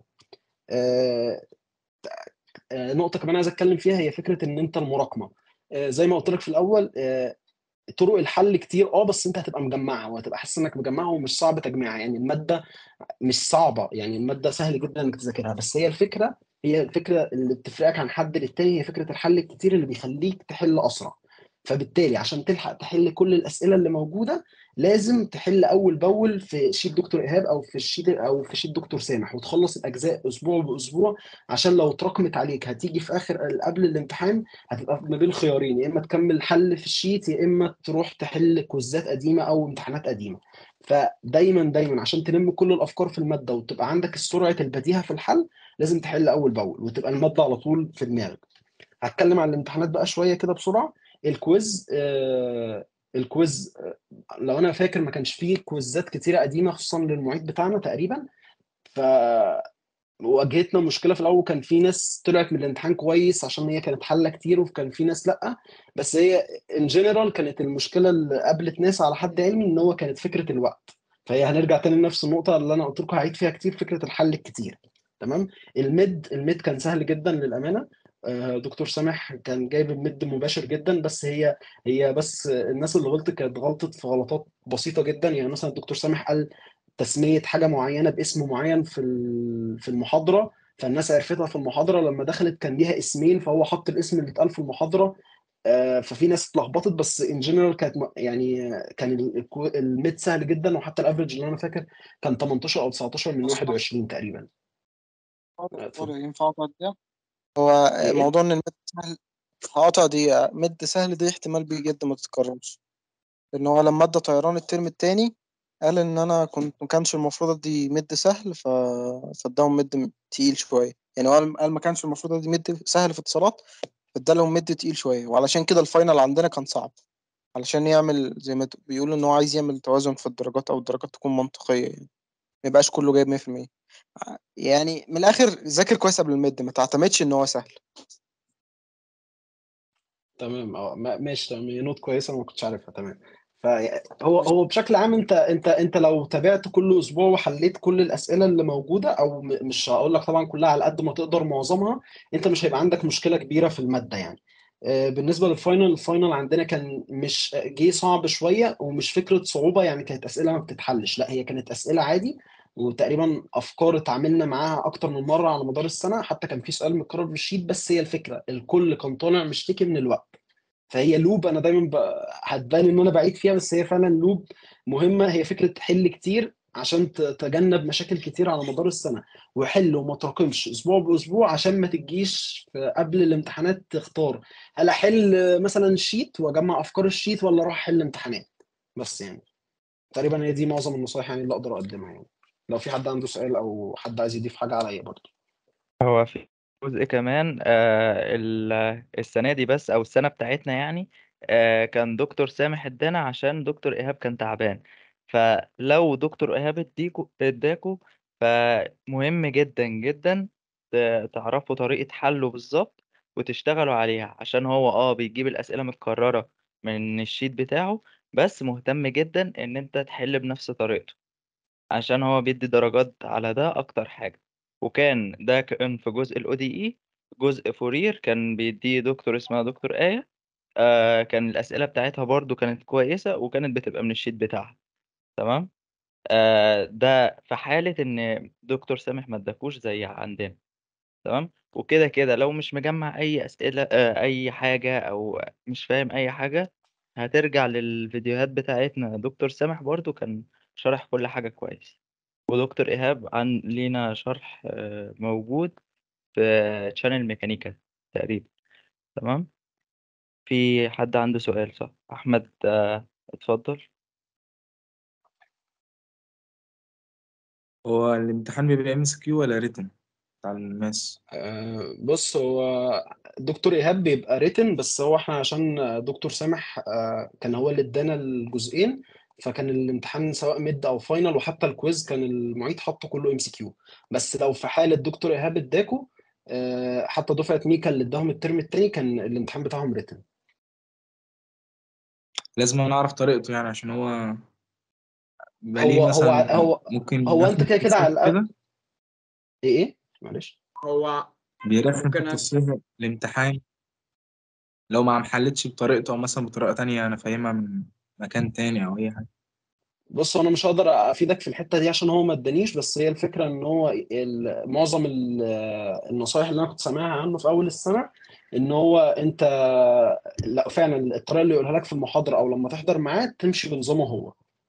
آه، آه، نقطه كمان عايز اتكلم فيها هي فكره ان انت المراكمه آه، زي ما قلت لك في الاول آه، طرق الحل كتير اه بس انت هتبقى مجمعها وهتبقى حاسس انك مجمعها ومش صعب تجميعها يعني الماده مش صعبه يعني الماده سهل جدا انك تذاكرها بس هي الفكره هي الفكره اللي بتفرقك عن حد للتاني هي فكره الحل الكتير اللي بيخليك تحل اسرع فبالتالي عشان تلحق تحل كل الاسئله اللي موجوده لازم تحل اول باول في شيت دكتور ايهاب او في الشيت او في شيت دكتور سامح وتخلص الاجزاء اسبوع باسبوع عشان لو اتراكمت عليك هتيجي في اخر قبل الامتحان هتبقى ما بين خيارين يا اما تكمل حل في الشيت يا اما تروح تحل كوزات قديمه او امتحانات قديمه فدايما دايما عشان تلم كل الافكار في الماده وتبقى عندك سرعه البديهه في الحل لازم تحل اول باول وتبقى الماده على طول في دماغك هتكلم عن الامتحانات بقى شويه كده بسرعه الكويز آه الكويز آه لو انا فاكر ما كانش فيه كويزات كتيره قديمه خصوصا للمعيد بتاعنا تقريبا ف واجهتنا مشكله في الاول كان في ناس طلعت من الامتحان كويس عشان هي كانت حله كتير وكان في ناس لا بس هي ان جنرال كانت المشكله اللي قابلت ناس على حد علمي ان هو كانت فكره الوقت فهي هنرجع تاني لنفس النقطه اللي انا قلت لكم هعيد فيها كتير فكره الحل الكتير تمام الميد الميد كان سهل جدا للامانه آه، دكتور سامح كان جايب الميد مباشر جدا بس هي هي بس الناس اللي غلطت كانت غلطت في غلطات بسيطه جدا يعني مثلا الدكتور سامح قال تسميه حاجه معينه باسم معين في ال- في المحاضره فالناس عرفتها في المحاضره لما دخلت كان ليها اسمين فهو حط الاسم اللي اتقال في المحاضره آه، ففي ناس اتلخبطت بس ان جنرال كانت م- يعني آه، كان ال- الكو- الميد سهل جدا وحتى الافرج اللي انا فاكر كان 18 او 19 من 21 تقريبا دكتور ينفع اقطع دقيقة؟ هو إيه؟ موضوع ان المد سهل هقطع دقيقة مد سهل دي احتمال بجد ما تتكررش لان هو لما ادى طيران الترم التاني قال ان انا كنت ما كانش المفروض ادي مد سهل ف فاداهم مد تقيل شوية يعني هو قال قال ما كانش المفروض ادي مد سهل في اتصالات فادالهم مد تقيل شوية وعلشان كده الفاينل عندنا كان صعب علشان يعمل زي ما بيقولوا ان هو عايز يعمل توازن في الدرجات او الدرجات تكون منطقية يعني ما يبقاش كله جايب 100% يعني من الاخر ذاكر كويس قبل المد ما تعتمدش ان هو سهل تمام اه ما- ماشي تمام هي نوت كويسه أنا ما كنتش عارفها تمام فهو هو بشكل عام انت انت انت لو تابعت كل اسبوع وحليت كل الاسئله اللي موجوده او م- مش هقول لك طبعا كلها على قد ما تقدر معظمها انت مش هيبقى عندك مشكله كبيره في الماده يعني آه، بالنسبه للفاينل الفاينل عندنا كان مش جه صعب شويه ومش فكره صعوبه يعني كانت اسئله ما بتتحلش لا هي كانت اسئله عادي وتقريبا افكار اتعاملنا معاها اكتر من مره على مدار السنه حتى كان في سؤال متكرر في الشيت بس هي الفكره الكل كان طالع مشتكي من الوقت فهي لوب انا دايما ب... هتبان ان انا بعيد فيها بس هي فعلا لوب مهمه هي فكره حل كتير عشان تتجنب مشاكل كتير على مدار السنه وحل وما تراكمش اسبوع باسبوع عشان ما تجيش في- قبل الامتحانات تختار هل احل مثلا شيت واجمع افكار الشيت ولا اروح احل امتحانات بس يعني تقريبا هي دي معظم النصائح يعني اللي اقدر اقدمها يعني لو في حد عنده سؤال او حد عايز يضيف حاجه عليا برضه هو في جزء كمان آه ال- السنة دي بس أو السنة بتاعتنا يعني آه كان دكتور سامح ادانا عشان دكتور إيهاب كان تعبان فلو دكتور إيهاب اديكوا اداكوا فمهم جدا جدا ت- تعرفوا طريقة حله بالظبط وتشتغلوا عليها عشان هو اه بيجيب الأسئلة متكررة من الشيت بتاعه بس مهتم جدا إن أنت تحل بنفس طريقته عشان هو بيدي درجات على ده أكتر حاجة وكان ده كان في جزء ال ODE جزء فورير كان بيديه دكتور اسمها دكتور آية آه كان الأسئلة بتاعتها برضو كانت كويسة وكانت بتبقى من الشيت بتاعها تمام آه ده في حالة إن دكتور سامح ما اداكوش زي عندنا تمام وكده كده لو مش مجمع أي أسئلة آه أي حاجة أو مش فاهم أي حاجة هترجع للفيديوهات بتاعتنا دكتور سامح برضو كان شرح كل حاجة كويس ودكتور إيهاب عن لينا شرح آه، موجود في تشانل ميكانيكا تقريبا تمام في حد عنده سؤال صح أحمد آه، اتفضل هو الامتحان بيبقى ام اس كيو ولا ريتن بتاع الماس آه، بص هو دكتور ايهاب بيبقى ريتن بس هو احنا عشان دكتور سامح آه، كان هو اللي ادانا الجزئين فكان الامتحان سواء ميد او فاينل وحتى الكويز كان المعيد حاطه كله ام سي كيو بس لو في حاله دكتور ايهاب اداكوا آه، حتى دفعه ميكا اللي اداهم الترم التاني كان الامتحان بتاعهم ريتن لازم نعرف طريقته يعني عشان هو بيبقى ليه هو هو مثلا هو ممكن هو انت يرخم كده في كده على التصحيح الأقل كده ايه ايه معلش هو بيرخم في ممكن أ- التصحيح الامتحان لو ما محلتش بطريقته او مثلا بطريقه تانية انا فاهمها من مكان تاني او اي حاجه بص انا مش هقدر افيدك في الحته دي عشان هو ما ادانيش بس هي الفكره ان هو ال- معظم ال- النصايح اللي انا كنت سامعها عنه في اول السنه ان هو انت لا فعلا الطريقه اللي يقولها لك في المحاضره او لما تحضر معاه تمشي بنظامه هو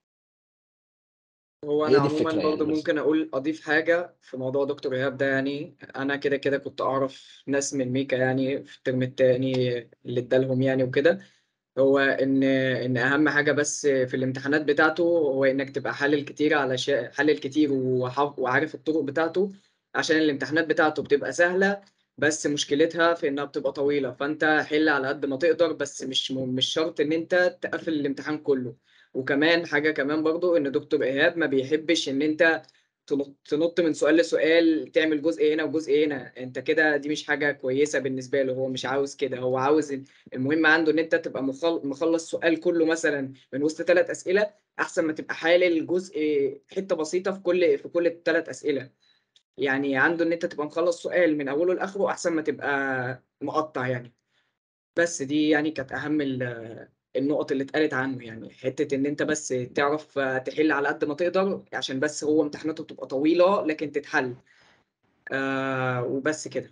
هو هي انا دي عموما الفكره يعني برضه بس ممكن اقول اضيف حاجه في موضوع دكتور ايهاب ده يعني انا كده كده كنت اعرف ناس من ميكا يعني في الترم التاني اللي ادالهم يعني وكده هو ان ان اهم حاجه بس في الامتحانات بتاعته هو انك تبقى حلل كتير على شيء حلل كتير وحاف- وعارف الطرق بتاعته عشان الامتحانات بتاعته بتبقى سهله بس مشكلتها في انها بتبقى طويله فانت حل على قد ما تقدر بس مش مش شرط ان انت تقفل الامتحان كله وكمان حاجه كمان برضو ان دكتور ايهاب ما بيحبش ان انت تنط تنط من سؤال لسؤال تعمل جزء هنا وجزء هنا انت كده دي مش حاجه كويسه بالنسبه له هو مش عاوز كده هو عاوز المهم عنده ان انت تبقى مخل- مخلص سؤال كله مثلا من وسط ثلاث اسئله احسن ما تبقى حالل جزء حته بسيطه في كل في كل الثلاث اسئله يعني عنده ان انت تبقى مخلص سؤال من اوله لاخره احسن ما تبقى مقطع يعني بس دي يعني كانت اهم ال- النقط اللي اتقالت عنه يعني حته ان انت بس تعرف تحل على قد ما تقدر عشان بس هو امتحاناته بتبقى طويله لكن تتحل آه وبس كده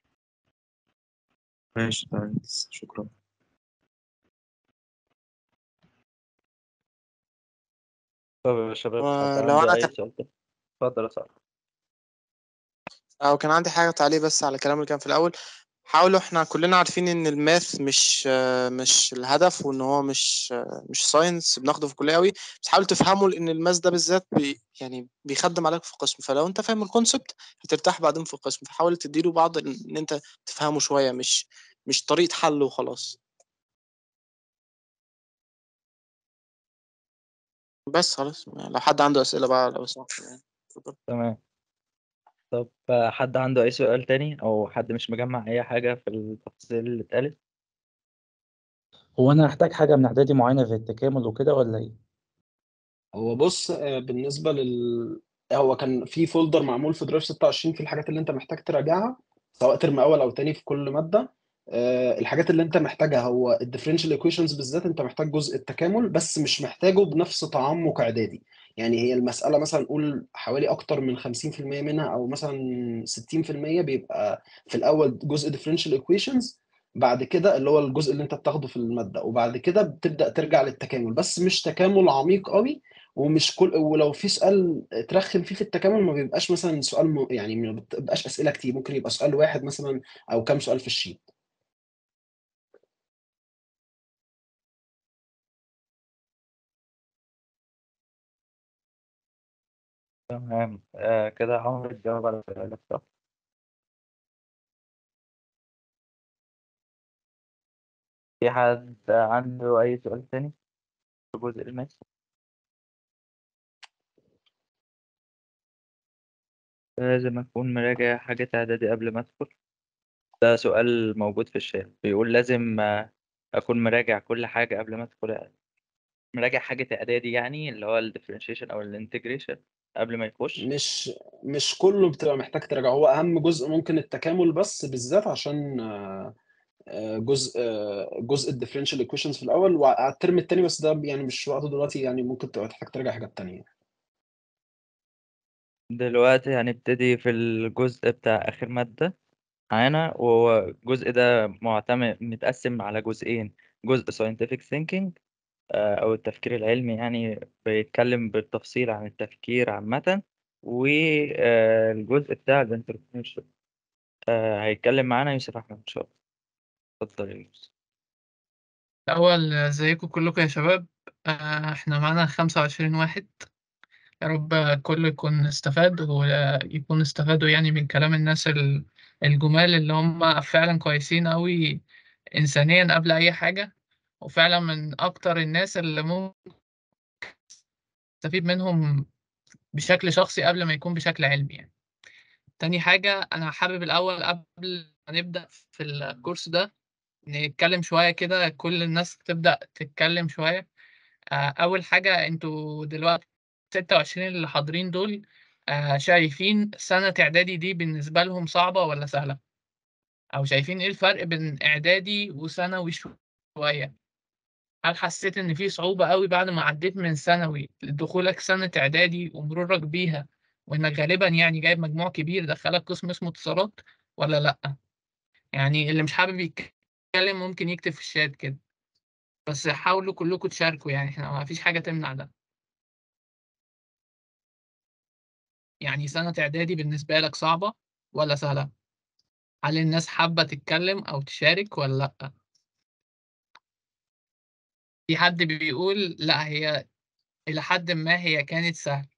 ماشي تمام شكرا طب يا شباب حد ولو عنده انا أي كان سؤال تاني؟ اتفضل يا صاحبي او كان عندي حاجه تعليق بس على الكلام اللي كان في الاول حاولوا احنا كلنا عارفين ان الماث مش آه، مش الهدف وان هو مش آه، مش ساينس بناخده في الكليه قوي بس حاولوا تفهموا ان الماث ده بالذات بي يعني بيخدم عليك في القسم فلو انت فاهم الكونسبت هترتاح بعدين في القسم فحاول تديله بعض ان إن انت تفهمه شويه مش مش طريقه حل وخلاص بس خلاص لو حد عنده اسئله بقى لو سمحت يعني اتفضل. تمام طب آه، حد عنده أي سؤال تاني أو حد مش مجمع أي حاجة في التفاصيل اللي اتقالت هو انا هحتاج حاجه من اعدادي معينه في التكامل وكده ولا ايه هو بص آه، بالنسبه لل هو كان في فولدر معمول في درايف 26 في الحاجات اللي انت محتاج تراجعها سواء ترم اول او تاني في كل ماده آه، الحاجات اللي انت محتاجها هو الديفرنشال ايكويشنز بالذات انت محتاج جزء التكامل بس مش محتاجه بنفس تعمق اعدادي يعني هي المساله مثلا نقول حوالي اكتر من 50% منها او مثلا 60% بيبقى في الاول جزء ديفرنشال ايكويشنز بعد كده اللي هو الجزء اللي انت بتاخده في الماده وبعد كده بتبدا ترجع للتكامل بس مش تكامل عميق قوي ومش كل ولو في سؤال ترخم فيه في التكامل ما بيبقاش مثلا سؤال م... يعني ما بتبقاش اسئله كتير ممكن يبقى سؤال واحد مثلا او كام سؤال في الشيت تمام آه كده عمرو جاوب على سؤالك صح في حد عنده أي سؤال تاني في جزء الماس لازم أكون مراجع حاجة إعدادي قبل ما أدخل ده سؤال موجود في الشات بيقول لازم آه، أكون مراجع كل حاجة قبل ما أدخل مراجع حاجة إعدادي يعني اللي هو الديفرنشيشن أو الانتجريشن قبل ما يخش مش مش كله بتبقى محتاج تراجع هو اهم جزء ممكن التكامل بس بالذات عشان آه، آه، جزء آه، جزء الديفرنشال ايكويشنز في الاول وعلى الترم الثاني بس ده يعني مش وقته دلوقتي يعني ممكن تبقى تحتاج تراجع حاجات تانية دلوقتي هنبتدي في الجزء بتاع آخر مادة معانا وهو الجزء ده معتمد متقسم على جزئين جزء scientific thinking آه، أو التفكير العلمي يعني بيتكلم بالتفصيل عن التفكير عامة والجزء بتاع الانتربرينورشيب هيتكلم معانا يوسف أحمد إن شاء الله اتفضل يا يوسف الأول ازيكم كلكم يا شباب آه، احنا معانا خمسة وعشرين واحد يا رب كله يكون استفاد ويكون استفادوا يعني من كلام الناس ال- الجمال اللي هم فعلا كويسين أوي إنسانيا قبل أي حاجة وفعلا من أكتر الناس اللي ممكن تستفيد منهم بشكل شخصي قبل ما يكون بشكل علمي يعني تاني حاجة أنا حابب الأول قبل ما نبدأ في الكورس ده نتكلم شوية كده كل الناس تبدأ تتكلم شوية آه، أول حاجة أنتوا دلوقتي 26 اللي حاضرين دول آه، شايفين سنة إعدادي دي بالنسبة لهم صعبة ولا سهلة؟ أو شايفين إيه الفرق بين إعدادي وثانوي شوية؟ هل حسيت إن في صعوبة قوي بعد ما عديت من ثانوي لدخولك سنة إعدادي ومرورك بيها وإنك غالبا يعني جايب مجموع كبير دخلك قسم اسمه اتصالات ولا لأ؟ يعني اللي مش حابب يتكلم ممكن يكتب في الشات كده بس حاولوا كلكم تشاركوا يعني احنا ما فيش حاجة تمنع ده يعني سنة إعدادي بالنسبة لك صعبة ولا سهلة؟ هل الناس حابة تتكلم أو تشارك ولا لأ؟ في حد بيقول لأ هي إلى حد ما هي كانت سهلة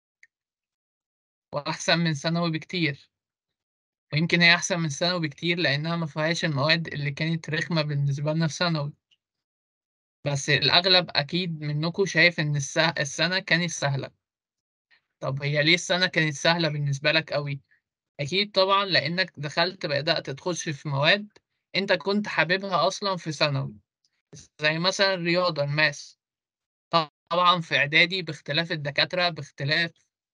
وأحسن من ثانوي بكتير ويمكن هي أحسن من ثانوي بكتير لأنها ما فيهاش المواد اللي كانت رخمة بالنسبة لنا في ثانوي بس الأغلب أكيد منكم شايف إن السه... السنة كانت سهلة طب هي ليه السنة كانت سهلة بالنسبة لك أوي؟ أكيد طبعا لأنك دخلت بدأت تخش في مواد أنت كنت حاببها أصلا في ثانوي زي مثلا الرياضة الماس طبعا في إعدادي باختلاف الدكاترة باختلاف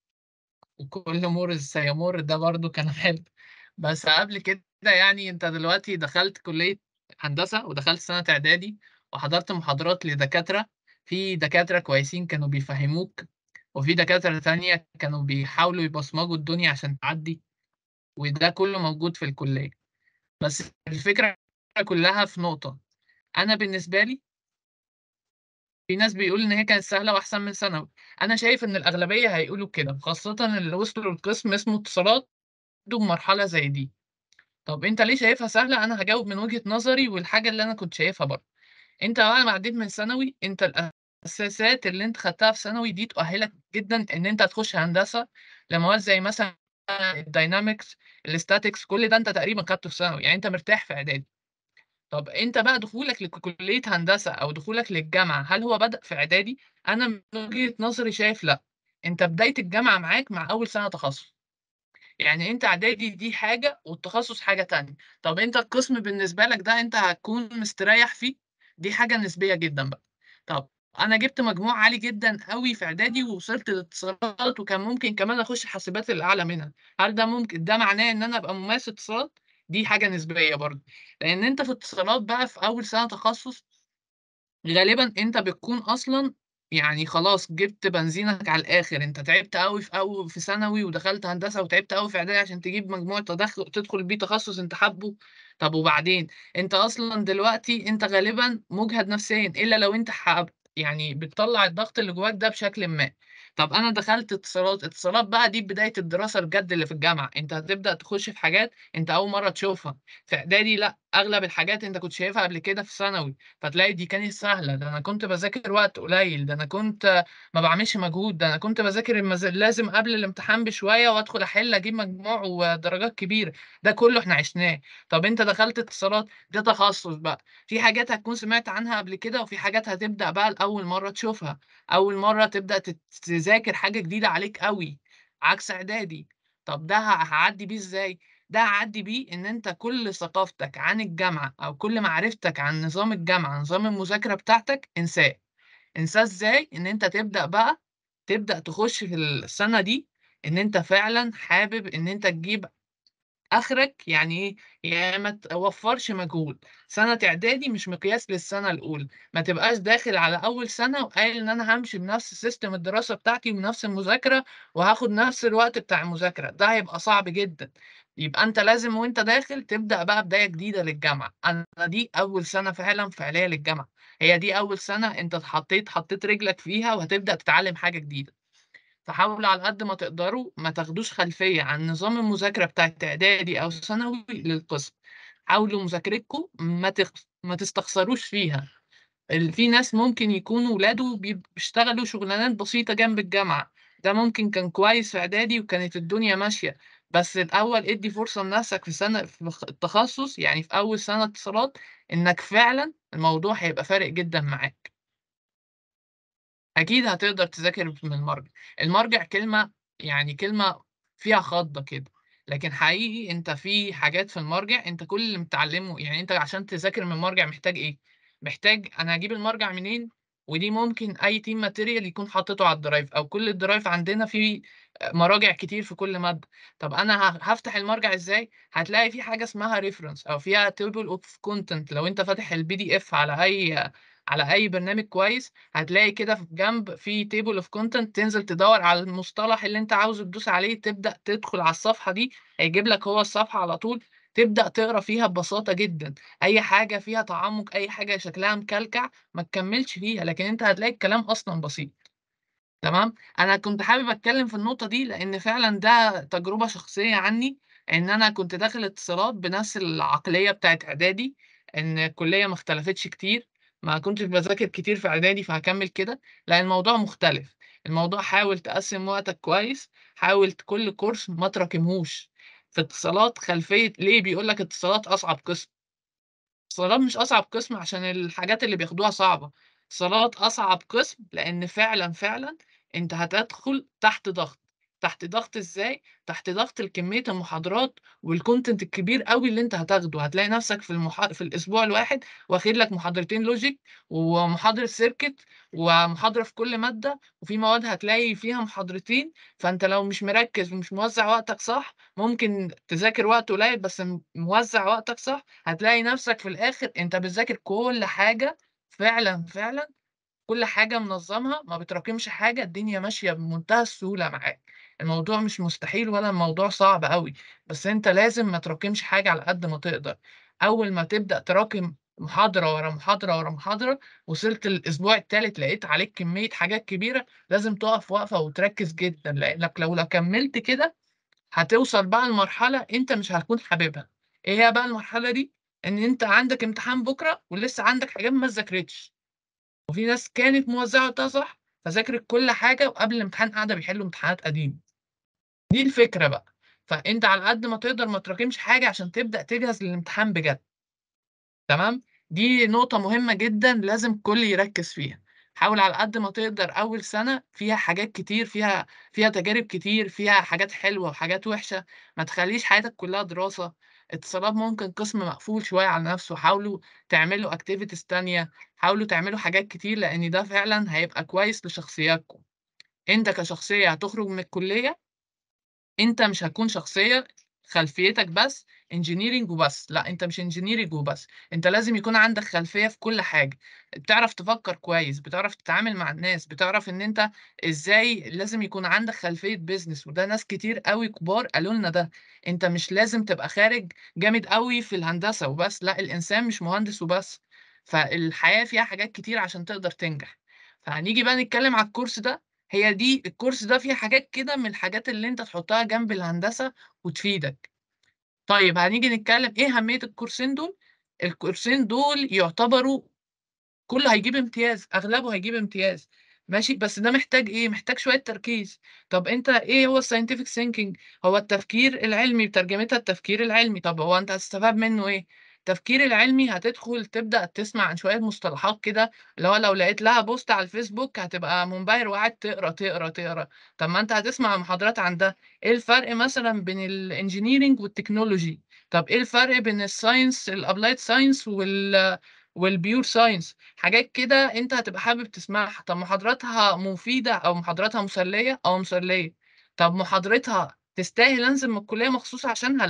وكل مور سيمر ده برضو كان حلو بس قبل كده يعني أنت دلوقتي دخلت كلية هندسة ودخلت سنة إعدادي وحضرت محاضرات لدكاترة في دكاترة كويسين كانوا بيفهموك وفي دكاترة تانية كانوا بيحاولوا يبصمجوا الدنيا عشان تعدي وده كله موجود في الكلية بس الفكرة كلها في نقطة أنا بالنسبة لي في ناس بيقول إن هي كانت سهلة وأحسن من ثانوي أنا شايف إن الأغلبية هيقولوا كده خاصة اللي وصلوا لقسم اسمه اتصالات عندهم مرحلة زي دي طب أنت ليه شايفها سهلة أنا هجاوب من وجهة نظري والحاجة اللي أنا كنت شايفها برضه أنت بعد ما عديت من ثانوي أنت الأساسات اللي أنت خدتها في ثانوي دي تؤهلك جدا إن أنت تخش هندسة لمواد زي مثلا الداينامكس الاستاتكس كل ده انت تقريبا خدته في ثانوي يعني انت مرتاح في اعدادي طب انت بقى دخولك لكليه هندسه او دخولك للجامعه هل هو بدأ في اعدادي انا من وجهه نظري شايف لا انت بدايه الجامعه معاك مع اول سنه تخصص يعني انت اعدادي دي حاجه والتخصص حاجه تانية طب انت القسم بالنسبه لك ده انت هتكون مستريح فيه دي حاجه نسبيه جدا بقى طب انا جبت مجموع عالي جدا قوي في اعدادي ووصلت للاتصالات وكان ممكن كمان اخش حاسبات الاعلى منها هل ده ممكن ده معناه ان انا ابقى ممارس اتصالات دي حاجه نسبيه برضه لان انت في اتصالات بقى في اول سنه تخصص غالبا انت بتكون اصلا يعني خلاص جبت بنزينك على الاخر انت تعبت قوي في اول في ثانوي ودخلت هندسه وتعبت قوي في اعدادي عشان تجيب مجموع تدخل تدخل بيه تخصص انت حابه طب وبعدين انت اصلا دلوقتي انت غالبا مجهد نفسيا الا لو انت حاب يعني بتطلع الضغط اللي جواك ده بشكل ما طب انا دخلت اتصالات اتصالات بقى دي بدايه الدراسه الجد اللي في الجامعه انت هتبدا تخش في حاجات انت اول مره تشوفها في اعدادي لا اغلب الحاجات انت كنت شايفها قبل كده في ثانوي فتلاقي دي كانت سهله ده انا كنت بذاكر وقت قليل ده انا كنت ما بعملش مجهود ده انا كنت بذاكر المز... لازم قبل الامتحان بشويه وادخل احل اجيب مجموع ودرجات كبيره ده كله احنا عشناه طب انت دخلت اتصالات ده تخصص بقى في حاجات هتكون سمعت عنها قبل كده وفي حاجات هتبدا بقى لاول مره تشوفها اول مره تبدا تذاكر حاجه جديده عليك قوي عكس اعدادي طب ده هعدي بيه ازاي ده هعدي بيه ان انت كل ثقافتك عن الجامعه او كل معرفتك عن نظام الجامعه نظام المذاكره بتاعتك انساه انساه ازاي ان انت تبدا بقى تبدا تخش في السنه دي ان انت فعلا حابب ان انت تجيب اخرك يعني ايه يعني ما توفرش مجهود سنه اعدادي مش مقياس للسنه الاولى ما تبقاش داخل على اول سنه وقايل ان انا همشي بنفس سيستم الدراسه بتاعتي ونفس المذاكره وهاخد نفس الوقت بتاع المذاكره ده هيبقى صعب جدا يبقى انت لازم وانت داخل تبدا بقى بدايه جديده للجامعه انا دي اول سنه فعلا فعليه للجامعه هي دي اول سنه انت اتحطيت حطيت رجلك فيها وهتبدا تتعلم حاجه جديده فحاولوا على قد ما تقدروا ما تاخدوش خلفية عن نظام المذاكرة بتاعت إعدادي أو ثانوي للقسم حاولوا مذاكرتكم ما تخ... ما تستخسروش فيها ال- في ناس ممكن يكونوا ولاده بي- بيشتغلوا شغلانات بسيطة جنب الجامعة ده ممكن كان كويس في إعدادي وكانت الدنيا ماشية بس الأول ادي فرصة لنفسك في سنة في الخ- التخصص يعني في أول سنة اتصالات إنك فعلا الموضوع هيبقى فارق جدا معاك أكيد هتقدر تذاكر من المرجع المرجع كلمة يعني كلمة فيها خضة كده لكن حقيقي أنت في حاجات في المرجع أنت كل اللي متعلمه يعني أنت عشان تذاكر من المرجع محتاج إيه؟ محتاج أنا هجيب المرجع منين؟ ودي ممكن أي تيم ماتيريال يكون حاططه على الدرايف أو كل الدرايف عندنا فيه مراجع كتير في كل مادة طب أنا ه- هفتح المرجع إزاي؟ هتلاقي في حاجة اسمها ريفرنس أو فيها تيبل أوف كونتنت لو أنت فاتح البي دي إف على أي على أي برنامج كويس هتلاقي كده في جنب في تيبل اوف كونتنت تنزل تدور على المصطلح اللي انت عاوزه تدوس عليه تبدأ تدخل على الصفحة دي هيجيب لك هو الصفحة على طول تبدأ تقرا فيها ببساطة جدا أي حاجة فيها تعمق أي حاجة شكلها مكلكع ما تكملش فيها لكن انت هتلاقي الكلام أصلا بسيط تمام انا كنت حابب اتكلم في النقطه دي لان فعلا ده تجربه شخصيه عني ان انا كنت داخل اتصالات بنفس العقليه بتاعت اعدادي ان الكليه ما اختلفتش كتير ما كنتش بذاكر كتير في اعدادي فهكمل كده لا الموضوع مختلف الموضوع حاول تقسم وقتك كويس حاول كل كورس ما تراكمهوش في اتصالات خلفيه ليه بيقول لك اتصالات اصعب قسم اتصالات مش أصعب قسم عشان الحاجات اللي بياخدوها صعبة اتصالات أصعب قسم لأن فعلا فعلا أنت هتدخل تحت ضغط تحت ضغط إزاي؟ تحت ضغط كمية المحاضرات والكونتنت الكبير قوي اللي أنت هتاخده هتلاقي نفسك في المح... في الأسبوع الواحد واخد لك محاضرتين لوجيك ومحاضرة سيركت ومحاضرة في كل مادة وفي مواد هتلاقي فيها محاضرتين فأنت لو مش مركز ومش موزع وقتك صح ممكن تذاكر وقت قليل بس م- موزع وقتك صح هتلاقي نفسك في الآخر أنت بتذاكر كل حاجة فعلا فعلا كل حاجة منظمها ما بتراكمش حاجة الدنيا ماشية بمنتهى السهولة معاك الموضوع مش مستحيل ولا الموضوع صعب قوي بس أنت لازم ما تراكمش حاجة على قد ما تقدر أول ما تبدأ تراكم محاضرة ورا محاضرة ورا محاضرة وصلت الأسبوع التالت لقيت عليك كمية حاجات كبيرة لازم تقف وقفة وتركز جدا لأنك لو لو كملت كده هتوصل بقى لمرحلة أنت مش هتكون حاببها إيه هي بقى المرحلة دي؟ إن أنت عندك امتحان بكرة ولسه عندك حاجات ما ذاكرتش وفي ناس كانت موزعة وقتها صح فذاكرت كل حاجة وقبل الامتحان قاعدة بيحلوا امتحانات قديمة دي الفكرة بقى فأنت على قد ما تقدر ما تراكمش حاجة عشان تبدأ تجهز للامتحان بجد تمام دي نقطة مهمة جدا لازم الكل يركز فيها حاول على قد ما تقدر أول سنة فيها حاجات كتير فيها فيها تجارب كتير فيها حاجات حلوة وحاجات وحشة ما تخليش حياتك كلها دراسة اتصالات ممكن قسم مقفول شوية على نفسه حاولوا تعملوا اكتيفيتيز تانية حاولوا تعملوا حاجات كتير لأن ده فعلا هيبقى كويس لشخصياتكم انت كشخصية هتخرج من الكلية انت مش هتكون شخصية خلفيتك بس انجينيرينج وبس لا انت مش انجينيرينج وبس انت لازم يكون عندك خلفية في كل حاجة بتعرف تفكر كويس بتعرف تتعامل مع الناس بتعرف ان انت ازاي لازم يكون عندك خلفية بيزنس وده ناس كتير قوي كبار قالوا لنا ده انت مش لازم تبقى خارج جامد قوي في الهندسة وبس لا الانسان مش مهندس وبس فالحياة فيها حاجات كتير عشان تقدر تنجح فهنيجي بقى نتكلم على الكورس ده هي دي الكورس ده فيه حاجات كده من الحاجات اللي انت تحطها جنب الهندسة وتفيدك طيب هنيجي نتكلم ايه أهمية الكورسين دول الكورسين دول يعتبروا كله هيجيب امتياز اغلبه هيجيب امتياز ماشي بس ده محتاج ايه محتاج شوية تركيز طب انت ايه هو الساينتفك ثينكينج هو التفكير العلمي بترجمتها التفكير العلمي طب هو انت هتستفاد منه ايه التفكير العلمي هتدخل تبدأ تسمع عن شوية مصطلحات كده اللي هو لو لقيت لها بوست على الفيسبوك هتبقى منبهر وقاعد تقرا تقرا تقرا طب ما انت هتسمع محاضرات عن ده ايه الفرق مثلا بين الانجينيرينج والتكنولوجي طب ايه الفرق بين الساينس الابلايد ساينس وال والبيور ساينس حاجات كده انت هتبقى حابب تسمعها طب محاضراتها مفيدة او محاضراتها مسلية او مسلية طب محاضرتها تستاهل انزل من الكلية مخصوص عشانها لا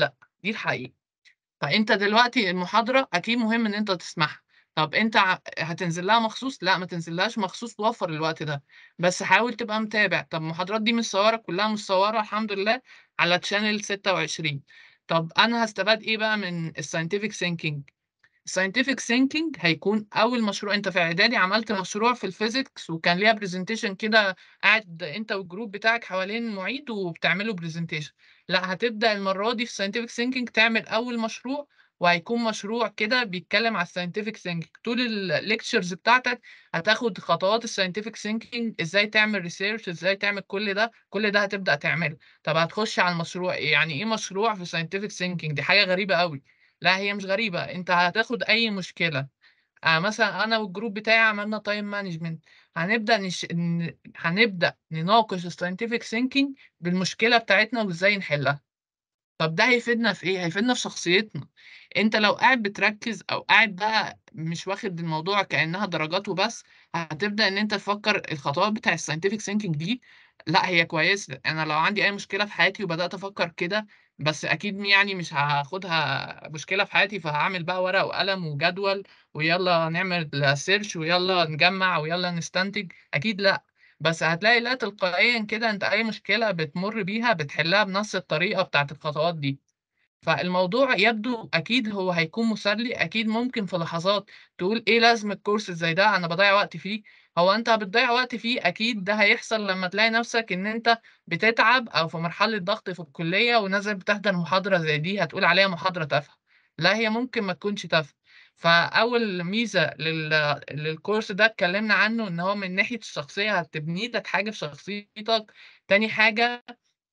دي الحقيقة فأنت دلوقتي المحاضرة أكيد مهم إن أنت تسمعها طب أنت ع- هتنزل لها مخصوص؟ لا ما تنزلهاش مخصوص توفر الوقت ده بس حاول تبقى متابع طب المحاضرات دي متصورة كلها متصورة الحمد لله على تشانل 26 طب أنا هستفاد إيه بقى من الساينتفك ثينكينج scientific thinking هيكون اول مشروع انت في اعدادي عملت مشروع في الفيزيكس وكان ليها برزنتيشن كده قاعد انت والجروب بتاعك حوالين المعيد وبتعملوا برزنتيشن لا هتبدا المره دي في scientific thinking تعمل اول مشروع وهيكون مشروع كده بيتكلم على الساينتفك ثينكينج طول الليكتشرز بتاعتك هتاخد خطوات الساينتفك ثينكينج ازاي تعمل ريسيرش ازاي تعمل كل ده كل ده هتبدا تعمله طب هتخش على المشروع ايه يعني ايه مشروع في scientific thinking دي حاجه غريبه قوي لا هي مش غريبة انت هتاخد اي مشكلة آه مثلا انا والجروب بتاعي عملنا تايم مانجمنت هنبدأ نش... ن... هنبدأ نناقش الساينتفك ثينكينج بالمشكلة بتاعتنا وازاي نحلها طب ده هيفيدنا في ايه هيفيدنا في شخصيتنا انت لو قاعد بتركز او قاعد بقى مش واخد الموضوع كأنها درجات وبس هتبدأ ان انت تفكر الخطوات بتاع الساينتفك ثينكينج دي لا هي كويسة انا لو عندي اي مشكلة في حياتي وبدأت افكر كده بس اكيد يعني مش هاخدها مشكلة في حياتي فهعمل بقى ورقة وقلم وجدول ويلا نعمل سيرش ويلا نجمع ويلا نستنتج اكيد لا بس هتلاقي لا تلقائيا كده انت اي مشكلة بتمر بيها بتحلها بنفس الطريقة بتاعت الخطوات دي فالموضوع يبدو اكيد هو هيكون مسلي اكيد ممكن في لحظات تقول ايه لازمة كورس زي ده انا بضيع وقت فيه هو انت بتضيع وقت فيه اكيد ده هيحصل لما تلاقي نفسك ان انت بتتعب او في مرحلة ضغط في الكلية ونازل بتحضر محاضرة زي دي هتقول عليها محاضرة تافهة لا هي ممكن ما تكونش تافهة فأول ميزة لل... للكورس ده اتكلمنا عنه إن هو من ناحية الشخصية هتبني لك حاجة في شخصيتك تاني حاجة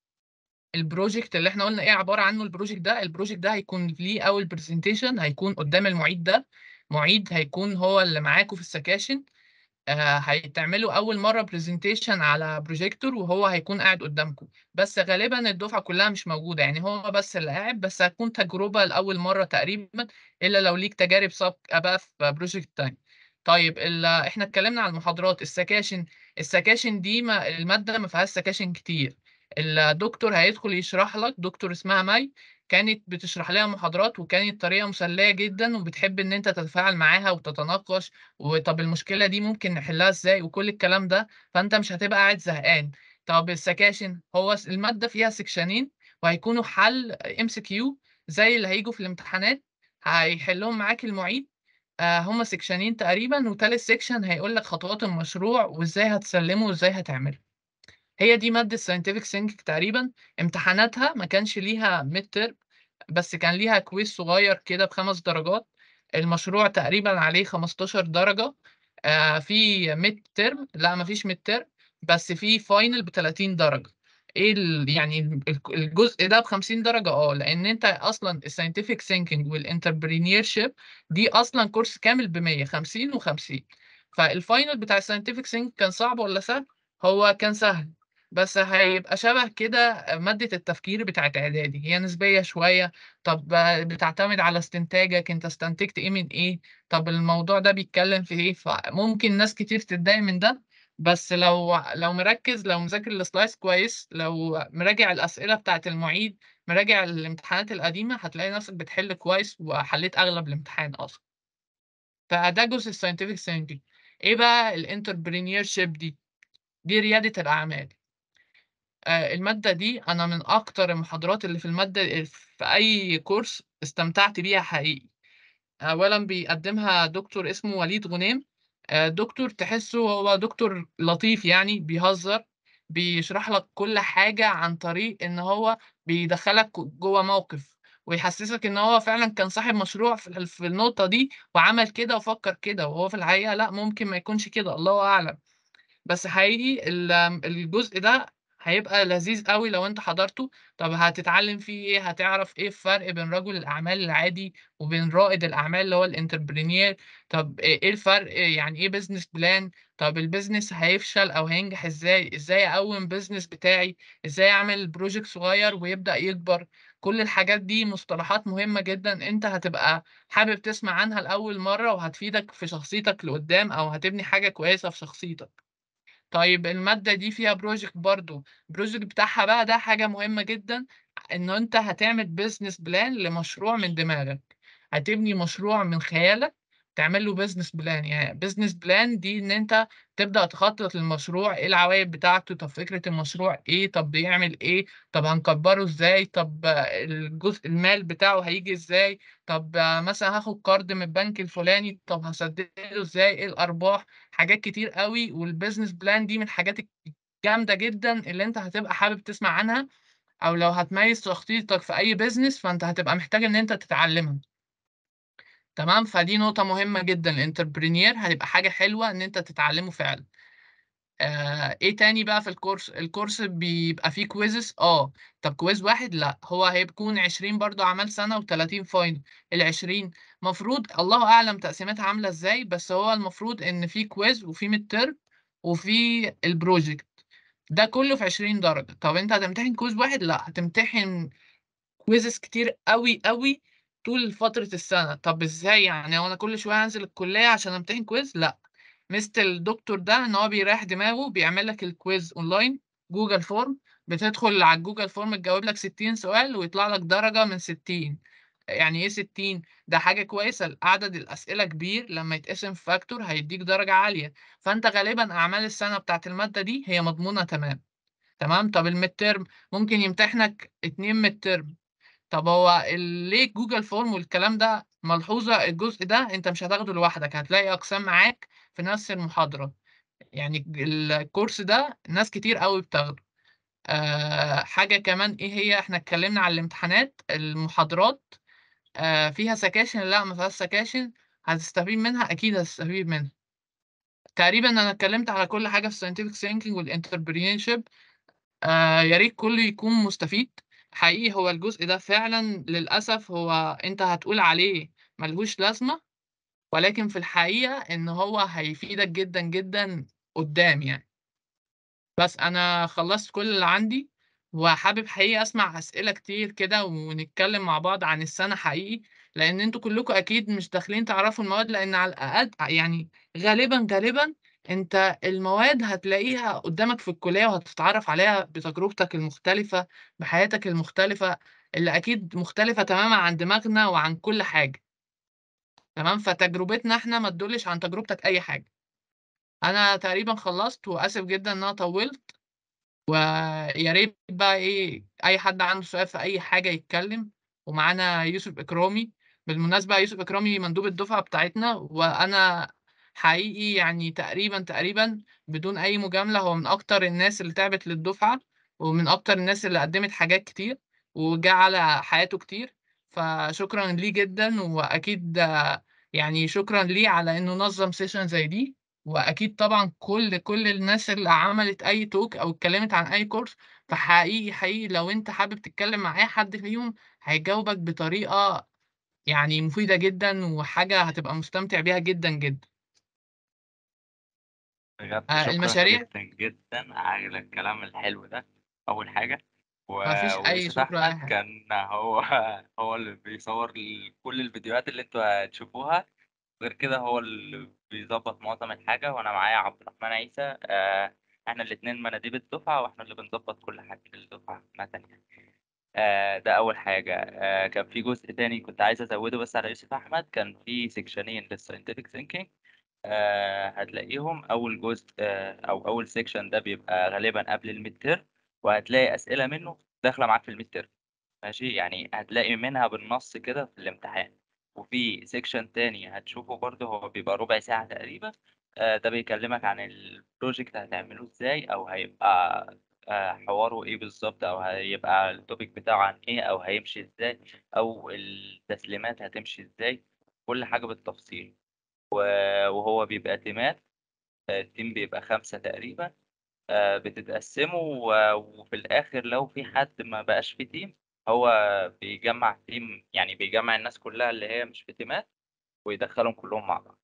البروجكت اللي احنا قلنا ايه عبارة عنه البروجكت ده البروجكت ده هيكون ليه أول برزنتيشن هيكون قدام المعيد ده معيد هيكون هو اللي معاكوا في السكاشن آه، هيتعملوا أول مرة برزنتيشن على بروجيكتور وهو هيكون قاعد قدامكم بس غالبا الدفعة كلها مش موجودة يعني هو بس اللي قاعد بس هتكون تجربة لأول مرة تقريبا إلا لو ليك تجارب سابقة بقى في بروجكت تاني طيب ال- احنا اتكلمنا عن المحاضرات السكاشن السكاشن دي ما المادة ما فيهاش سكاشن كتير الدكتور هيدخل يشرح لك دكتور اسمها مي كانت بتشرح لها محاضرات وكانت طريقة مسلية جدا وبتحب إن أنت تتفاعل معاها وتتناقش وطب المشكلة دي ممكن نحلها إزاي وكل الكلام ده فأنت مش هتبقى قاعد زهقان طب السكاشن هو س- المادة فيها سكشنين وهيكونوا حل ام سي كيو زي اللي هيجوا في الامتحانات هيحلهم معاك المعيد آه هما سكشنين تقريبا وتالت سكشن هيقول لك خطوات المشروع وازاي هتسلمه وازاي هتعمله هي دي مادة scientific thinking تقريبا امتحاناتها ما كانش ليها ميد ترم بس كان ليها كويز صغير كده بخمس درجات المشروع تقريبا عليه 15 درجة آه في ميد ترم لا ما فيش ميد ترم بس في فاينل ب 30 درجة ايه ال... يعني ال- الجزء ده ب 50 درجة اه لان انت اصلا الساينتفك ثينكينج والانتربرينيور شيب دي اصلا كورس كامل ب 100 50 و50 فالفاينل بتاع الساينتفك ثينك كان صعب ولا سهل هو كان سهل بس هيبقى شبه كده مادة التفكير بتاعت إعدادي هي نسبية شوية طب بتعتمد على استنتاجك أنت استنتجت إيه من إيه طب الموضوع ده بيتكلم في إيه فممكن ناس كتير تتضايق من ده بس لو لو مركز لو مذاكر السلايس كويس لو مراجع الأسئلة بتاعت المعيد مراجع الامتحانات القديمة هتلاقي نفسك بتحل كويس وحليت أغلب الامتحان أصلا فده جزء الساينتفك ثينكينج إيه بقى الانتربرينيور شيب دي دي ريادة الأعمال آه، المادة دي أنا من أكتر المحاضرات اللي في المادة في أي كورس استمتعت بيها حقيقي أولا بيقدمها دكتور اسمه وليد غنيم آه، دكتور تحسه هو دكتور لطيف يعني بيهزر بيشرح لك كل حاجة عن طريق إن هو بيدخلك جوه موقف ويحسسك إن هو فعلا كان صاحب مشروع في في النقطة دي وعمل كده وفكر كده وهو في الحقيقة لا ممكن ما يكونش كده الله أعلم بس حقيقي ال- الجزء ده هيبقى لذيذ قوي لو انت حضرته طب هتتعلم فيه ايه هتعرف ايه الفرق بين رجل الاعمال العادي وبين رائد الاعمال اللي هو الانتربرينير طب ايه الفرق يعني ايه بزنس بلان طب البيزنس هيفشل او هينجح ازاي ازاي اقوم بيزنس بتاعي ازاي اعمل بروجكت صغير ويبدأ يكبر كل الحاجات دي مصطلحات مهمة جدا انت هتبقى حابب تسمع عنها لأول مرة وهتفيدك في شخصيتك لقدام او هتبني حاجة كويسة في شخصيتك طيب المادة دي فيها بروجكت برضو البروجكت بتاعها بقى ده حاجة مهمة جدا إن أنت هتعمل business plan لمشروع من دماغك هتبني مشروع من خيالك تعمل له business plan يعني business plan دي إن أنت تبدأ تخطط للمشروع إيه العوايد بتاعته طب فكرة المشروع إيه طب بيعمل إيه طب هنكبره إزاي طب آه، الجزء المال بتاعه هيجي إزاي طب آه، مثلا هاخد قرض من البنك الفلاني طب هسدده إزاي إيه الأرباح حاجات كتير قوي والبيزنس بلان دي من الحاجات الجامدة جدا اللي أنت هتبقى حابب تسمع عنها أو لو هتميز تخطيطك في أي بيزنس فأنت هتبقى محتاج إن أنت تتعلمها تمام فدي نقطة مهمة جدا الانتربرينير هيبقى حاجة حلوة إن أنت تتعلمه فعلا آه ايه تاني بقى في الكورس الكورس بيبقى فيه كويزز اه طب كويز واحد لا هو هيكون 20 برضو اعمال سنه و30 فاينل ال 20 مفروض الله اعلم تقسيمتها عامله ازاي بس هو المفروض ان في كويز وفي ميد ترم وفي البروجكت ده كله في 20 درجه طب انت هتمتحن كويز واحد لا هتمتحن كويزز كتير قوي قوي طول فتره السنه طب ازاي يعني هو انا كل شويه انزل الكليه عشان امتحن كويز لا ميزة الدكتور ده ان هو بيريح دماغه بيعمل لك الكويز اونلاين جوجل فورم بتدخل على الجوجل فورم تجاوب لك 60 سؤال ويطلع لك درجة من 60 يعني ايه 60 ده حاجة كويسة عدد الأسئلة كبير لما يتقسم في فاكتور هيديك درجة عالية فأنت غالبا أعمال السنة بتاعت المادة دي هي مضمونة تمام تمام طب الميد ترم ممكن يمتحنك اتنين ميد ترم طب هو ال- ليه جوجل فورم والكلام ده ملحوظة الجزء ده انت مش هتاخده لوحدك هتلاقي اقسام معاك في نفس المحاضرة يعني الكورس ده ناس كتير قوي بتاخده آه حاجة كمان ايه هي احنا اتكلمنا على الامتحانات المحاضرات آه فيها سكاشن لا ما فيهاش سكاشن هتستفيد منها اكيد هتستفيد منها تقريبا انا اتكلمت على كل حاجة في scientific thinking والانتربرينشيب آه يا ريت كله يكون مستفيد حقيقي هو الجزء ده فعلا للأسف هو أنت هتقول عليه ملهوش لازمة ولكن في الحقيقة إن هو هيفيدك جدا جدا قدام يعني بس أنا خلصت كل اللي عندي وحابب حقيقي أسمع أسئلة كتير كده ونتكلم مع بعض عن السنة حقيقي لأن أنتوا كلكم أكيد مش داخلين تعرفوا المواد لأن على الأقل يعني غالبا غالبا أنت المواد هتلاقيها قدامك في الكلية وهتتعرف عليها بتجربتك المختلفة بحياتك المختلفة اللي أكيد مختلفة تماما عن دماغنا وعن كل حاجة تمام فتجربتنا احنا ما تدلش عن تجربتك أي حاجة أنا تقريبا خلصت وآسف جدا إن أنا طولت ويا ريت بقى ايه اي حد عنده سؤال في اي حاجه يتكلم ومعانا يوسف اكرامي بالمناسبه يوسف اكرامي مندوب الدفعه بتاعتنا وانا حقيقي يعني تقريبا تقريبا بدون اي مجامله هو من اكتر الناس اللي تعبت للدفعه ومن اكتر الناس اللي قدمت حاجات كتير وجا على حياته كتير فشكرا ليه جدا واكيد آه، يعني شكرا ليه على انه نظم سيشن زي دي واكيد طبعا كل كل الناس اللي عملت اي توك او اتكلمت عن اي كورس فحقيقي حقيقي لو انت حابب تتكلم مع اي حد فيهم هيجاوبك بطريقة يعني مفيدة جدا وحاجة هتبقى مستمتع بيها جدا جدا بجد آه، شكرا المشاريع جدا جدا على الكلام الحلو ده أول حاجة و... مفيش اي ويوسف شكر ولا اي أحمد حاجة كان هو هو اللي بيصور ال- كل الفيديوهات اللي انتوا هتشوفوها غير كده هو اللي بيظبط معظم الحاجة وأنا معايا عبد الرحمن عيسى آه، احنا الاتنين مناديب الدفعة واحنا اللي بنظبط كل حاجة للدفعة عامة يعني آه، ده أول حاجة آه، كان في جزء تاني كنت عايز أزوده بس على يوسف أحمد كان في سيكشنين للساينتفك ثينكينج هتلاقيهم أول جزء آه، أو أول سيكشن ده بيبقى غالبا قبل الميد تيرم وهتلاقي أسئلة منه داخلة معاك في الميد تيرم ماشي يعني هتلاقي منها بالنص كده في الامتحان وفي سيكشن تاني هتشوفه برضه هو بيبقى ربع ساعة تقريبا آه، ده بيكلمك عن البروجكت هتعمله ازاي او هيبقى آه، حواره ايه بالظبط او هيبقى التوبيك بتاعه عن ايه او هيمشي ازاي او التسليمات هتمشي ازاي كل حاجة بالتفصيل و- وهو بيبقى تيمات آه، التيم بيبقى خمسة تقريبا آه، بتتقسموا و- وفي الآخر لو في حد ما بقاش في تيم هو بيجمع تيم يعني بيجمع الناس كلها اللي هي مش في تيمات ويدخلهم كلهم مع بعض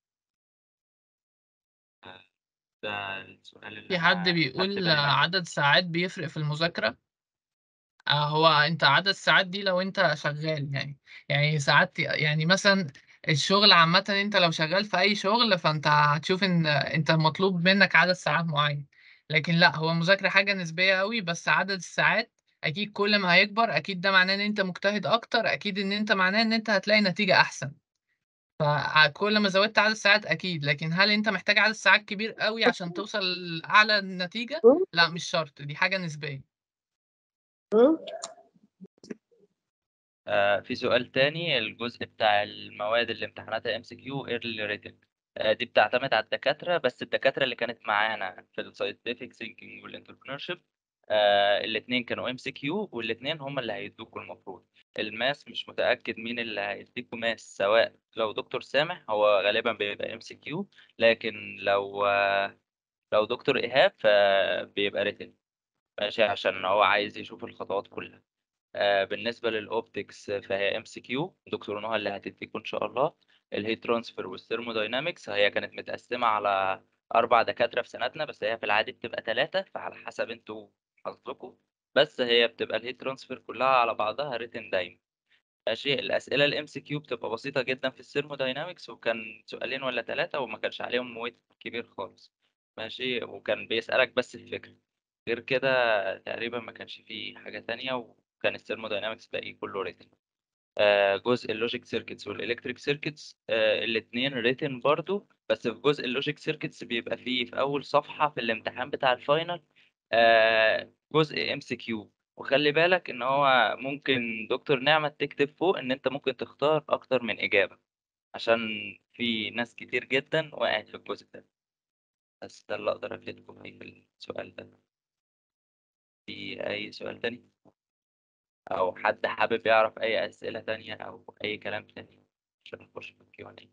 آه، ده السؤال اللي في حد أنا خدت بيقول بالي منه عدد ساعات بيفرق في المذاكرة آه، هو انت عدد الساعات دي لو انت شغال يعني يعني ساعات يعني مثلا الشغل عامة انت لو شغال في اي شغل فانت هتشوف ان انت مطلوب منك عدد ساعات معين لكن لا هو المذاكرة حاجة نسبية قوي بس عدد الساعات اكيد كل ما هيكبر اكيد ده معناه ان انت مجتهد اكتر اكيد ان انت معناه ان انت هتلاقي نتيجة احسن فكل ما زودت عدد الساعات اكيد لكن هل انت محتاج عدد ساعات كبير قوي عشان توصل لاعلى نتيجة لا مش شرط دي حاجة نسبية آه في سؤال تاني الجزء بتاع المواد اللي امتحاناتها ام سي كيو ايرلي ريتن دي بتعتمد على الدكاترة بس الدكاترة اللي كانت معانا في الساينتفك ثينكينج والانتربرنورشيب آه الاثنين كانوا ام سي كيو والاثنين هم اللي هيدوكوا المفروض الماس مش متأكد مين اللي هيديكوا ماس سواء لو دكتور سامح هو غالبا بيبقى ام سي كيو لكن لو آه لو دكتور ايهاب فبيبقى ريتن ماشي عشان هو عايز يشوف الخطوات كلها آه، بالنسبة للأوبتكس فهي ام سي كيو دكتور نهى اللي هتديكوا إن شاء الله الهيت ترانسفير والثيرموداينامكس هي كانت متقسمة على أربع دكاترة في سنتنا بس هي في العادي بتبقى ثلاثة فعلى حسب انتوا حظكم بس هي بتبقى الهيت ترانسفير كلها على بعضها ريتن دايما ماشي الأسئلة الام سي كيو بتبقى بسيطة جدا في الثيرموداينامكس وكان سؤالين ولا ثلاثة وما كانش عليهم ويت كبير خالص ماشي وكان بيسألك بس الفكرة غير كده تقريبا ما كانش فيه حاجة تانية وكان الثيرموداينامكس باقي كله ريتن آه، جزء اللوجيك سيركتس والالكتريك سيركتس الاثنين ريتن برضو بس في جزء اللوجيك سيركتس بيبقى فيه في اول صفحة في الامتحان بتاع الفاينل آه، جزء ام سي كيو وخلي بالك ان هو ممكن دكتور نعمة تكتب فوق ان انت ممكن تختار اكتر من اجابة عشان في ناس كتير جدا وقعت في الجزء ده بس ده اللي اقدر افيدكم فيه في السؤال ده في اي سؤال تاني او حد حابب يعرف اي اسئلة تانية او اي كلام تاني عشان نخش في الكيو ان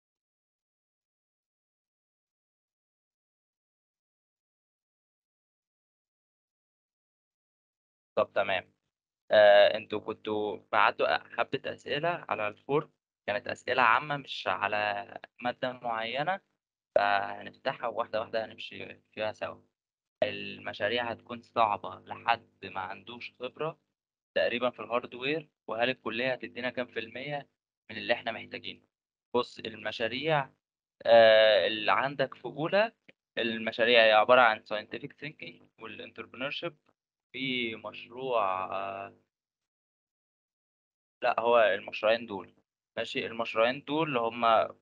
طب تمام آه انتوا كنتوا بعتوا حبة اسئلة على الفورم كانت اسئلة عامة مش على مادة معينة فهنفتحها واحدة واحدة هنمشي فيها سوا المشاريع هتكون صعبة لحد ما عندوش خبرة تقريبا في الهاردوير وهل الكلية هتدينا كام في المية من اللي احنا محتاجينه بص المشاريع آه اللي عندك في أولى المشاريع هي عبارة عن scientific thinking والانتربرنورشيب في مشروع آه لا هو المشروعين دول ماشي المشروعين دول اللي هما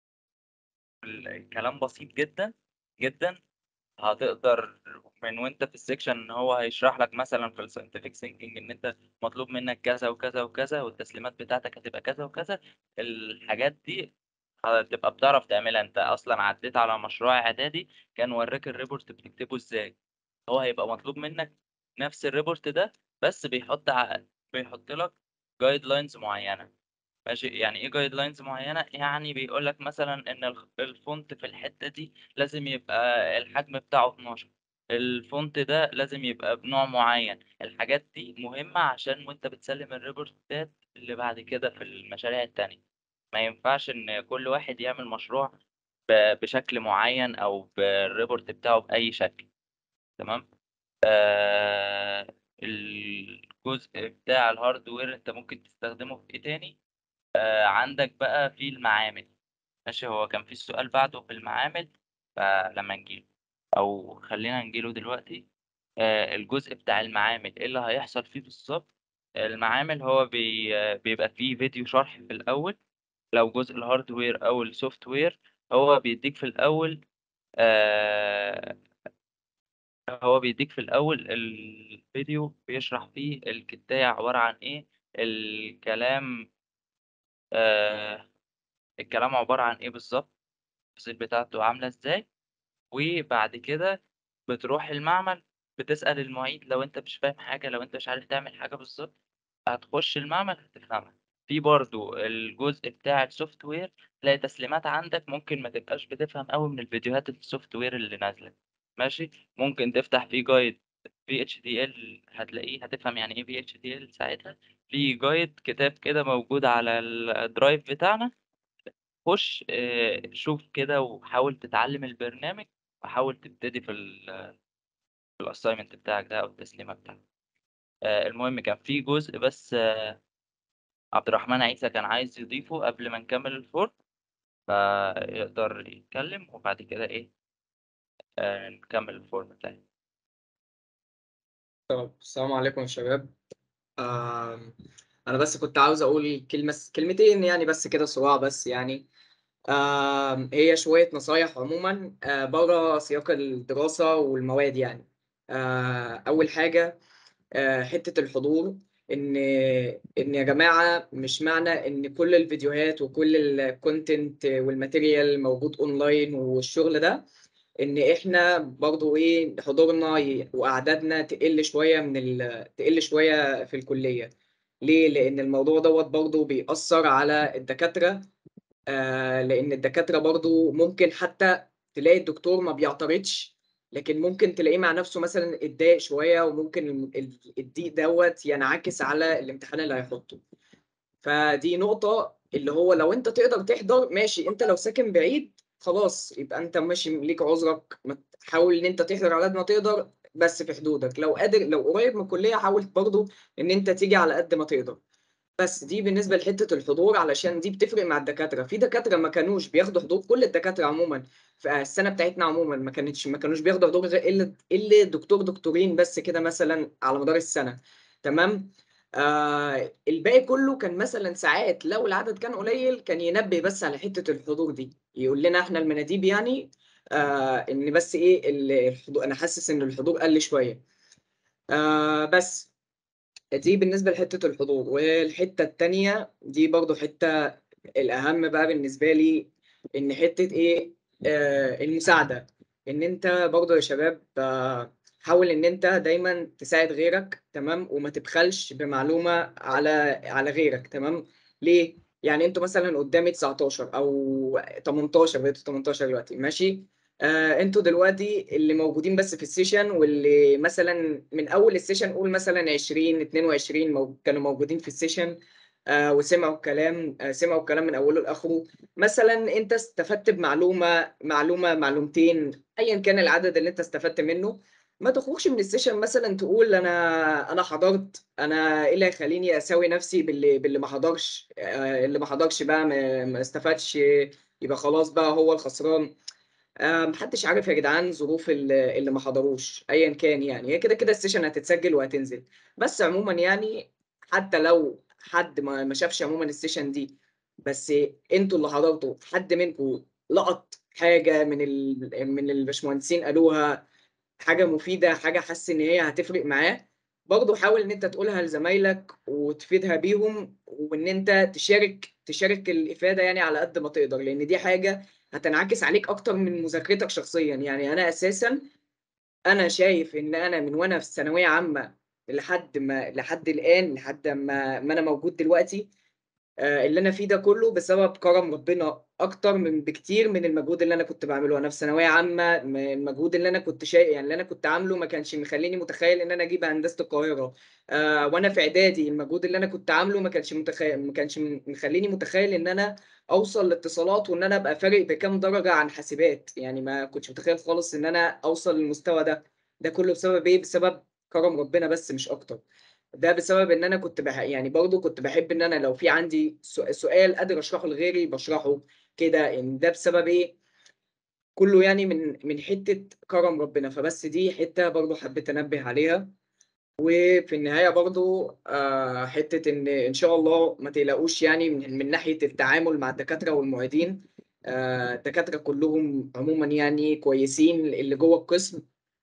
الكلام بسيط جدا جدا هتقدر من وانت في السكشن ان هو هيشرح لك مثلا في الساينتفك ثينكينج ان انت مطلوب منك كذا وكذا وكذا والتسليمات بتاعتك هتبقى كذا وكذا الحاجات دي هتبقى بتعرف تعملها انت اصلا عديت على مشروع اعدادي كان وراك الريبورت بتكتبه ازاي هو هيبقى مطلوب منك نفس الريبورت ده بس بيحط ع... بيحط لك جايد لاينز معينه ماشي يعني ايه جايد لاينز معينه يعني بيقول لك مثلا ان الخ- الفونت في الحته دي لازم يبقى الحجم بتاعه 12 الفونت ده لازم يبقى بنوع معين الحاجات دي مهمه عشان وانت بتسلم الريبورتات اللي بعد كده في المشاريع التانية ما ينفعش ان كل واحد يعمل مشروع ب- بشكل معين او بالريبورت بتاعه باي شكل تمام آه الجزء بتاع الهاردوير انت ممكن تستخدمه في ايه تاني آه عندك بقى في المعامل ماشي هو كان في سؤال بعده في المعامل فلما نجيله او خلينا نجيله دلوقتي آه الجزء بتاع المعامل ايه اللي هيحصل فيه بالظبط المعامل هو بي آه، بيبقى فيه فيديو شرح في الاول لو جزء الهاردوير او السوفت وير هو بيديك في الاول آه هو بيديك في الأول الفيديو بيشرح فيه الكتاية عبارة عن إيه الكلام آه الكلام عبارة عن إيه بالظبط التفاصيل بتاعته عاملة إزاي وبعد كده بتروح المعمل بتسأل المعيد لو أنت مش فاهم حاجة لو أنت مش عارف تعمل حاجة بالظبط هتخش المعمل هتفهمها في برضو الجزء بتاع السوفت وير تلاقي تسليمات عندك ممكن ما تبقاش بتفهم قوي من الفيديوهات السوفت وير اللي نازلة ماشي ممكن تفتح فيه جايد في اتش دي ال هتلاقيه هتفهم يعني ايه في اتش دي ال ساعتها في جايد كتاب كده موجود على الدرايف بتاعنا خش آه، شوف كده وحاول تتعلم البرنامج وحاول تبتدي في الاساينمنت بتاعك ده او التسليمه بتاعتك آه، المهم كان في جزء بس آه، عبد الرحمن عيسى كان عايز يضيفه قبل ما نكمل الفورم فيقدر يتكلم وبعد كده ايه آه، نكمل الفورم بتاعي طب السلام عليكم يا شباب آم، انا بس كنت عاوز اقول كلمه كلمتين يعني بس كده صراع بس يعني آم، هي شويه نصايح عموما آه، بره سياق الدراسه والمواد يعني آه، اول حاجه آه، حته الحضور ان ان يا جماعه مش معنى ان كل الفيديوهات وكل الكونتنت والماتيريال موجود اونلاين والشغل ده ان احنا برضو ايه حضورنا ي- واعدادنا تقل شويه من ال... تقل شويه في الكليه ليه لان الموضوع دوت برضو بيأثر على الدكاتره آه لان الدكاتره برضو ممكن حتى تلاقي الدكتور ما بيعترضش لكن ممكن تلاقيه مع نفسه مثلا اتضايق شويه وممكن ال- ال- الضيق دوت ينعكس على الامتحان اللي هيحطه فدي نقطة اللي هو لو انت تقدر تحضر ماشي انت لو ساكن بعيد خلاص يبقى انت ماشي ليك عذرك ما تحاول ان انت تحضر على قد ما تقدر بس في حدودك لو قادر لو قريب من الكلية حاول برضو ان انت تيجي على قد ما تقدر بس دي بالنسبة لحتة الحضور علشان دي بتفرق مع الدكاترة في دكاترة ما كانوش بياخدوا حضور كل الدكاترة عموما في السنة بتاعتنا عموما ما كانتش ما كانوش بياخدوا حضور غير الا الا دكتور دكتورين بس كده مثلا على مدار السنة تمام آه الباقي كله كان مثلا ساعات لو العدد كان قليل كان ينبه بس على حتة الحضور دي يقول لنا احنا المناديب يعني آه ان بس ايه ال- الحضور انا حاسس ان الحضور قل شوية آه بس دي بالنسبة لحتة الحضور والحتة التانية دي برضو حتة الأهم بقى بالنسبة لي إن حتة إيه آه المساعدة إن أنت برضو يا شباب آه حاول إن أنت دايما تساعد غيرك تمام وما تبخلش بمعلومة على على غيرك تمام ليه؟ يعني أنتوا مثلا قدامي 19 أو 18 بقيتوا 18 دلوقتي ماشي آه انتوا دلوقتي اللي موجودين بس في السيشن واللي مثلا من اول السيشن قول مثلا 20 22 مو كانوا موجودين في السيشن آه وسمعوا الكلام آه سمعوا الكلام من اوله لاخره مثلا انت استفدت بمعلومه معلومه معلومتين ايا كان العدد اللي انت استفدت منه ما تخرجش من السيشن مثلا تقول انا انا حضرت انا ايه اللي هيخليني اساوي نفسي باللي باللي ما حضرش آه اللي ما حضرش بقى ما, ما استفادش يبقى خلاص بقى هو الخسران آه، محدش عارف يا جدعان ظروف ال- اللي ما حضروش ايا كان يعني هي كده كده السيشن هتتسجل وهتنزل بس عموما يعني حتى لو حد ما ما شافش عموما السيشن دي بس انتوا اللي حضرتوا حد منكم لقط حاجه من ال... من الباشمهندسين قالوها حاجه مفيده حاجه حاسس ان هي هتفرق معاه برضه حاول ان انت تقولها لزمايلك وتفيدها بيهم وان انت تشارك تشارك الافاده يعني على قد ما تقدر لان دي حاجه هتنعكس عليك اكتر من مذاكرتك شخصيا يعني انا اساسا انا شايف ان انا من وانا في ثانويه عامه لحد ما لحد الان لحد ما ما انا موجود دلوقتي آه، اللي انا فيه ده كله بسبب كرم ربنا اكتر من بكتير من المجهود اللي انا كنت بعمله انا في ثانويه عامه م- المجهود اللي انا كنت شايف يعني اللي انا كنت عامله ما كانش مخليني متخيل ان انا اجيب هندسه القاهره آه وانا في اعدادي المجهود اللي انا كنت عامله ما كانش متخيل ما كانش م- مخليني متخيل ان انا اوصل لاتصالات وان انا ابقى فارق بكام درجه عن حاسبات يعني ما كنتش متخيل خالص ان انا اوصل للمستوى ده ده كله بسبب ايه بسبب كرم ربنا بس مش اكتر ده بسبب ان انا كنت بح... يعني برضو كنت بحب ان انا لو في عندي سو- سؤال قادر اشرحه لغيري بشرحه كده ان ده بسبب ايه كله يعني من من حتة كرم ربنا فبس دي حتة برضو حبيت انبه عليها وفي النهاية برضو آه، حتة ان ان شاء الله ما تقلقوش يعني من, من ناحية التعامل مع الدكاترة والمعيدين آه، الدكاترة كلهم عموما يعني كويسين اللي جوه القسم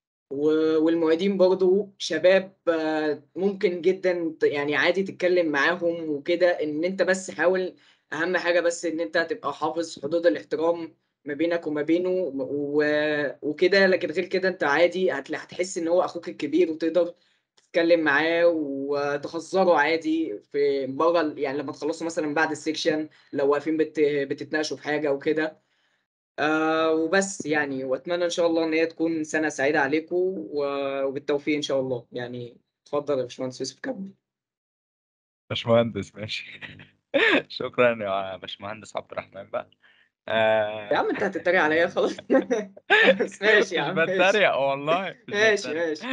و- والمعيدين برضو شباب آه، ممكن جدا ت- يعني عادي تتكلم معاهم وكده ان انت بس حاول اهم حاجة بس ان انت تبقى حافظ حدود الاحترام ما بينك وما بينه و- وكده لكن غير كده انت عادي هتلا- هتحس ان هو اخوك الكبير وتقدر تتكلم معاه وتهزروا عادي في بره ال- يعني لما تخلصوا مثلا بعد السيكشن لو واقفين بت... بتتناقشوا في حاجة وكده آه وبس يعني واتمنى ان شاء الله ان هي تكون سنه سعيده عليكم و- وبالتوفيق ان شاء الله يعني اتفضل يا باشمهندس يوسف كمل باشمهندس ماشي شكرا يا باشمهندس عبد الرحمن بقى آه... يا عم انت هتتريق عليا خلاص بس ماشي يا مش عم ماشي بتريق والله مش ماشي بتريق ماشي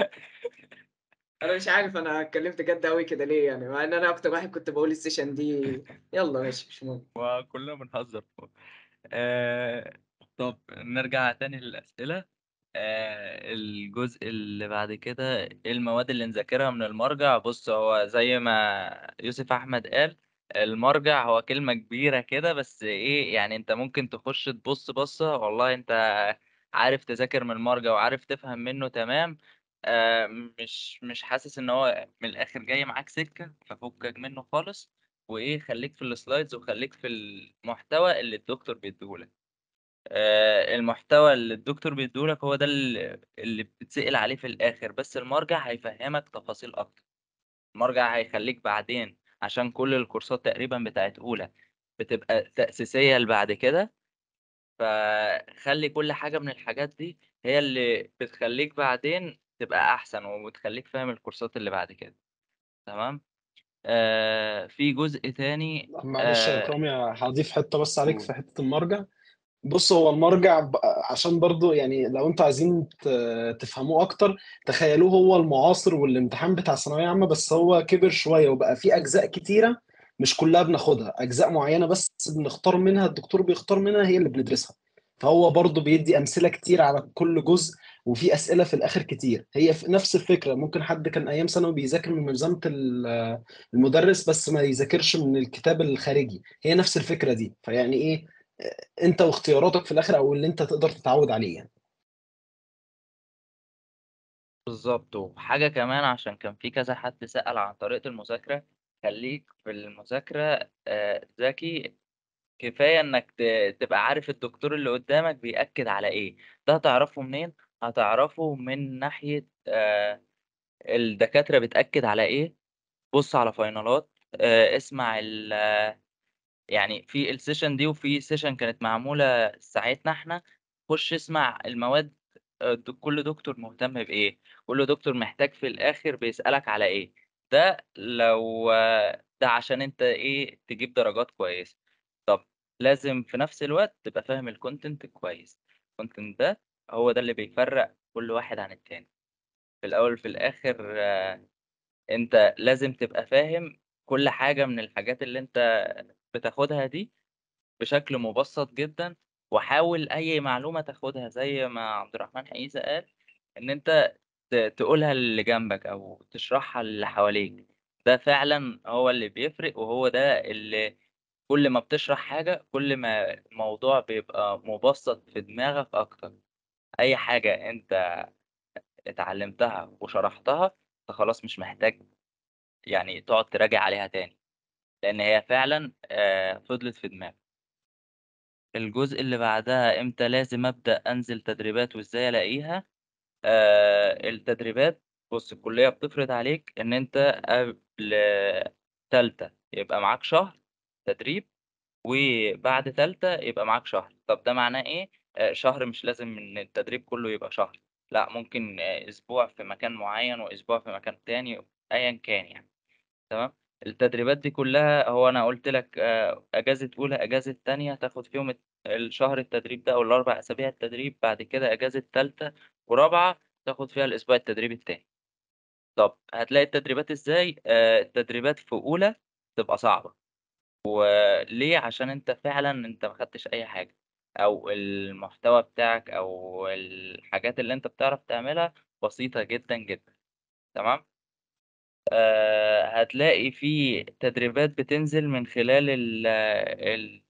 انا مش عارف انا اتكلمت جد قوي كده ليه يعني مع ان انا اكتر واحد كنت بقول السيشن دي يلا ماشي مش مهم وكلنا بنهزر آه... طب نرجع تاني للأسئلة آه، الجزء اللي بعد كده ايه المواد اللي نذاكرها من المرجع بص هو زي ما يوسف احمد قال المرجع هو كلمة كبيرة كده بس ايه يعني انت ممكن تخش تبص بصة والله انت عارف تذاكر من المرجع وعارف تفهم منه تمام آه، مش مش حاسس ان هو من الاخر جاي معاك سكة ففكك منه خالص وايه خليك في السلايدز وخليك في المحتوى اللي الدكتور بيديهولك آه، المحتوى اللي الدكتور بيديهولك هو ده اللي اللي بتسأل عليه في الآخر بس المرجع هيفهمك تفاصيل أكتر المرجع هيخليك بعدين عشان كل الكورسات تقريبا بتاعت أولى بتبقى تأسيسية لبعد كده فخلي كل حاجة من الحاجات دي هي اللي بتخليك بعدين تبقى أحسن وبتخليك فاهم الكورسات اللي بعد كده تمام آه في جزء تاني معلش يا آه إكرامي هضيف حتة بس عليك قول. في حتة المرجع بص هو المرجع ب- عشان برضو يعني لو انتوا عايزين ت- تفهموه اكتر تخيلوه هو المعاصر والامتحان بتاع ثانوية عامة بس هو كبر شوية وبقى فيه أجزاء كتيرة مش كلها بناخدها أجزاء معينة بس بنختار منها الدكتور بيختار منها هي اللي بندرسها فهو برضو بيدي أمثلة كتير على كل جزء وفي أسئلة في الآخر كتير هي في نفس الفكرة ممكن حد كان أيام ثانوي بيذاكر من ملزمة ال- المدرس بس ما يذاكرش من الكتاب الخارجي هي نفس الفكرة دي فيعني إيه انت واختياراتك في الاخر او اللي انت تقدر تتعود عليه يعني بالظبط وحاجة كمان عشان كان في كذا حد سأل عن طريقة المذاكرة خليك في المذاكرة آه، ذكي كفاية إنك ت- تبقى عارف الدكتور اللي قدامك بيأكد على إيه ده هتعرفه منين؟ هتعرفه من ناحية آه، الدكاترة بتأكد على إيه بص على فاينالات آه، اسمع ال يعني في السيشن دي وفي سيشن كانت معمولة ساعتنا احنا خش اسمع المواد آه، د- كل دكتور مهتم بإيه كل دكتور محتاج في الآخر بيسألك على إيه ده لو آه، ده عشان انت ايه تجيب درجات كويسة طب لازم في نفس الوقت تبقى فاهم الكونتنت كويس الكونتنت ده هو ده اللي بيفرق كل واحد عن التاني في الأول في الآخر آه، انت لازم تبقى فاهم كل حاجة من الحاجات اللي انت بتاخدها دي بشكل مبسط جدا وحاول أي معلومة تاخدها زي ما عبد الرحمن حقيقة قال إن أنت ت- تقولها للي جنبك أو تشرحها للي حواليك ده فعلا هو اللي بيفرق وهو ده اللي كل ما بتشرح حاجة كل ما الموضوع بيبقى مبسط في دماغك أكتر أي حاجة أنت اتعلمتها وشرحتها أنت خلاص مش محتاج يعني تقعد تراجع عليها تاني لأن هي فعلا آه، فضلت في دماغك الجزء اللي بعدها امتى لازم ابدا انزل تدريبات وازاي الاقيها آه التدريبات بص الكليه بتفرض عليك ان انت قبل تالتة يبقى معاك شهر تدريب وبعد تالتة يبقى معاك شهر طب ده معناه ايه آه شهر مش لازم ان التدريب كله يبقى شهر لا ممكن آه اسبوع في مكان معين واسبوع في مكان تاني ايا كان يعني تمام التدريبات دي كلها هو انا قلت لك آه، اجازه اولى اجازه تانية تاخد فيهم الت- الشهر التدريب ده او الاربع اسابيع التدريب بعد كده اجازه تالتة ورابعه تاخد فيها الاسبوع التدريب التاني طب هتلاقي التدريبات ازاي آه، التدريبات في اولى تبقى صعبه وليه عشان انت فعلا انت ما خدتش اي حاجه او المحتوى بتاعك او الحاجات اللي انت بتعرف تعملها بسيطه جدا جدا تمام آه، هتلاقي في تدريبات بتنزل من خلال ال ال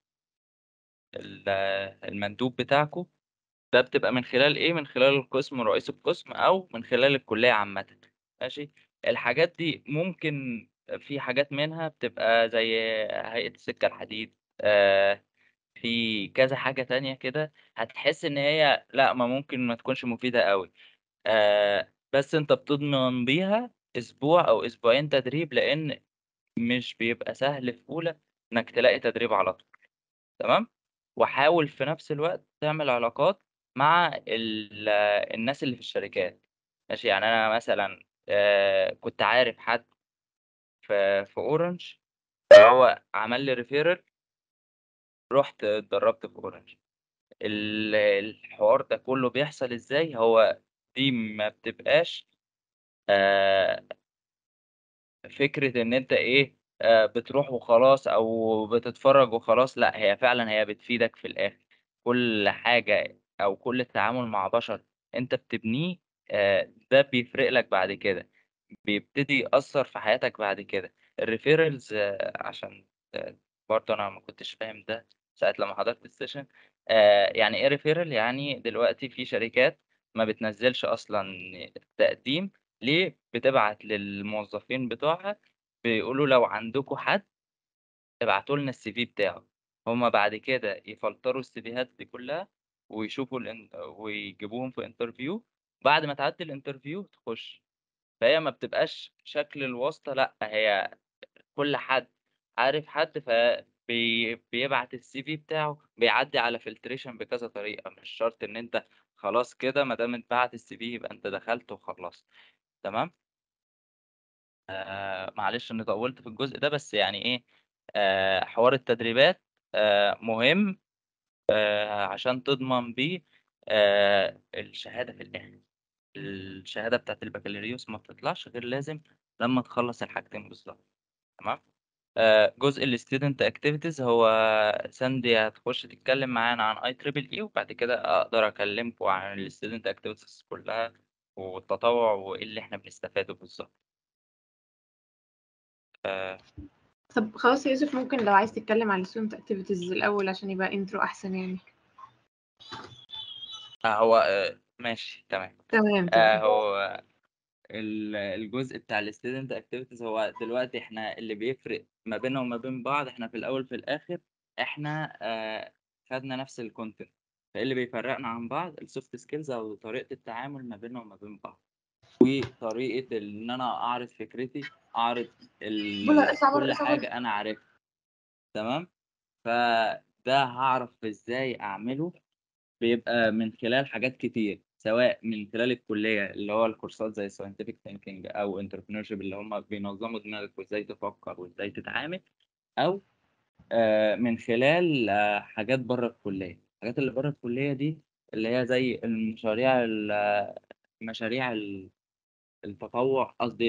ال المندوب بتاعكم ده بتبقى من خلال ايه من خلال القسم ورئيس القسم او من خلال الكلية عامة ماشي الحاجات دي ممكن في حاجات منها بتبقى زي هيئة السكة الحديد آه في كذا حاجة تانية كده هتحس ان هي لا ما ممكن ما تكونش مفيدة قوي آه بس انت بتضمن بيها اسبوع او اسبوعين تدريب لان مش بيبقى سهل في أولى إنك تلاقي تدريب على طول تمام وحاول في نفس الوقت تعمل علاقات مع ال- الناس اللي في الشركات ماشي يعني أنا مثلا آه، كنت عارف حد في في أورنج هو عمل لي ريفيرال رحت اتدربت في أورنج ال- الحوار ده كله بيحصل إزاي هو دي ما بتبقاش آه، فكرة إن أنت إيه آه، بتروح وخلاص أو بتتفرج وخلاص لأ هي فعلا هي بتفيدك في الآخر كل حاجة أو كل التعامل مع بشر انت بتبنيه آه، ده بيفرق لك بعد كده بيبتدي يأثر في حياتك بعد كده الريفيرالز عشان آه، برضه انا ما كنتش فاهم ده ساعة لما حضرت السيشن آه، يعني ايه ريفيرال يعني دلوقتي في شركات ما بتنزلش اصلا تقديم ليه بتبعت للموظفين بتوعها بيقولوا لو عندكم حد ابعتوا لنا السي في بتاعه هما بعد كده يفلتروا السي فيهات دي كلها ويشوفوا الان... ويجيبوهم في انترفيو بعد ما تعدي الانترفيو تخش فهي ما بتبقاش شكل الواسطة لا هي كل حد عارف حد فبيبعت السي في بتاعه بيعدي على فلتريشن بكذا طريقة مش شرط ان انت خلاص كده ما دام اتبعت السي في يبقى انت دخلت وخلصت تمام آه معلش اني طولت في الجزء ده بس يعني ايه آه حوار التدريبات آه مهم آه عشان تضمن بيه آه الشهادة في الآخر الشهادة بتاعت البكالوريوس ما بتطلعش غير لازم لما تخلص الحاجتين بالظبط تمام آه جزء الستودنت اكتيفيتيز هو ساندي هتخش تتكلم معانا عن اي تريبل اي وبعد كده اقدر اكلمكم عن الستودنت اكتيفيتيز كلها والتطوع وايه اللي احنا بنستفاده بالظبط آه طب خلاص يا يوسف ممكن لو عايز تتكلم على الستودنت اكتيفيتيز الاول عشان يبقى انترو احسن يعني آه، هو آه، ماشي تمام تمام آه تمام هو ال- الجزء بتاع الستودنت اكتيفيتيز هو دلوقتي احنا اللي بيفرق ما بيننا وما بين بعض احنا في الاول في الاخر احنا آه خدنا نفس الكونتنت فايه اللي بيفرقنا عن بعض السوفت سكيلز او طريقة التعامل ما بيننا وما بين بعض وطريقة ان انا اعرض فكرتي اعرض ال... بولا اطلع بره كل اطلع بره حاجة انا عارفها تمام فده هعرف ازاي اعمله بيبقى من خلال حاجات كتير سواء من خلال الكلية اللي هو الكورسات زي scientific thinking أو entrepreneurship اللي هم بينظموا دماغك وإزاي تفكر وإزاي تتعامل أو آه، من خلال آه، حاجات بره الكلية الحاجات اللي بره الكلية دي اللي هي زي المشاريع ال- مشاريع ال- التطوع قصدي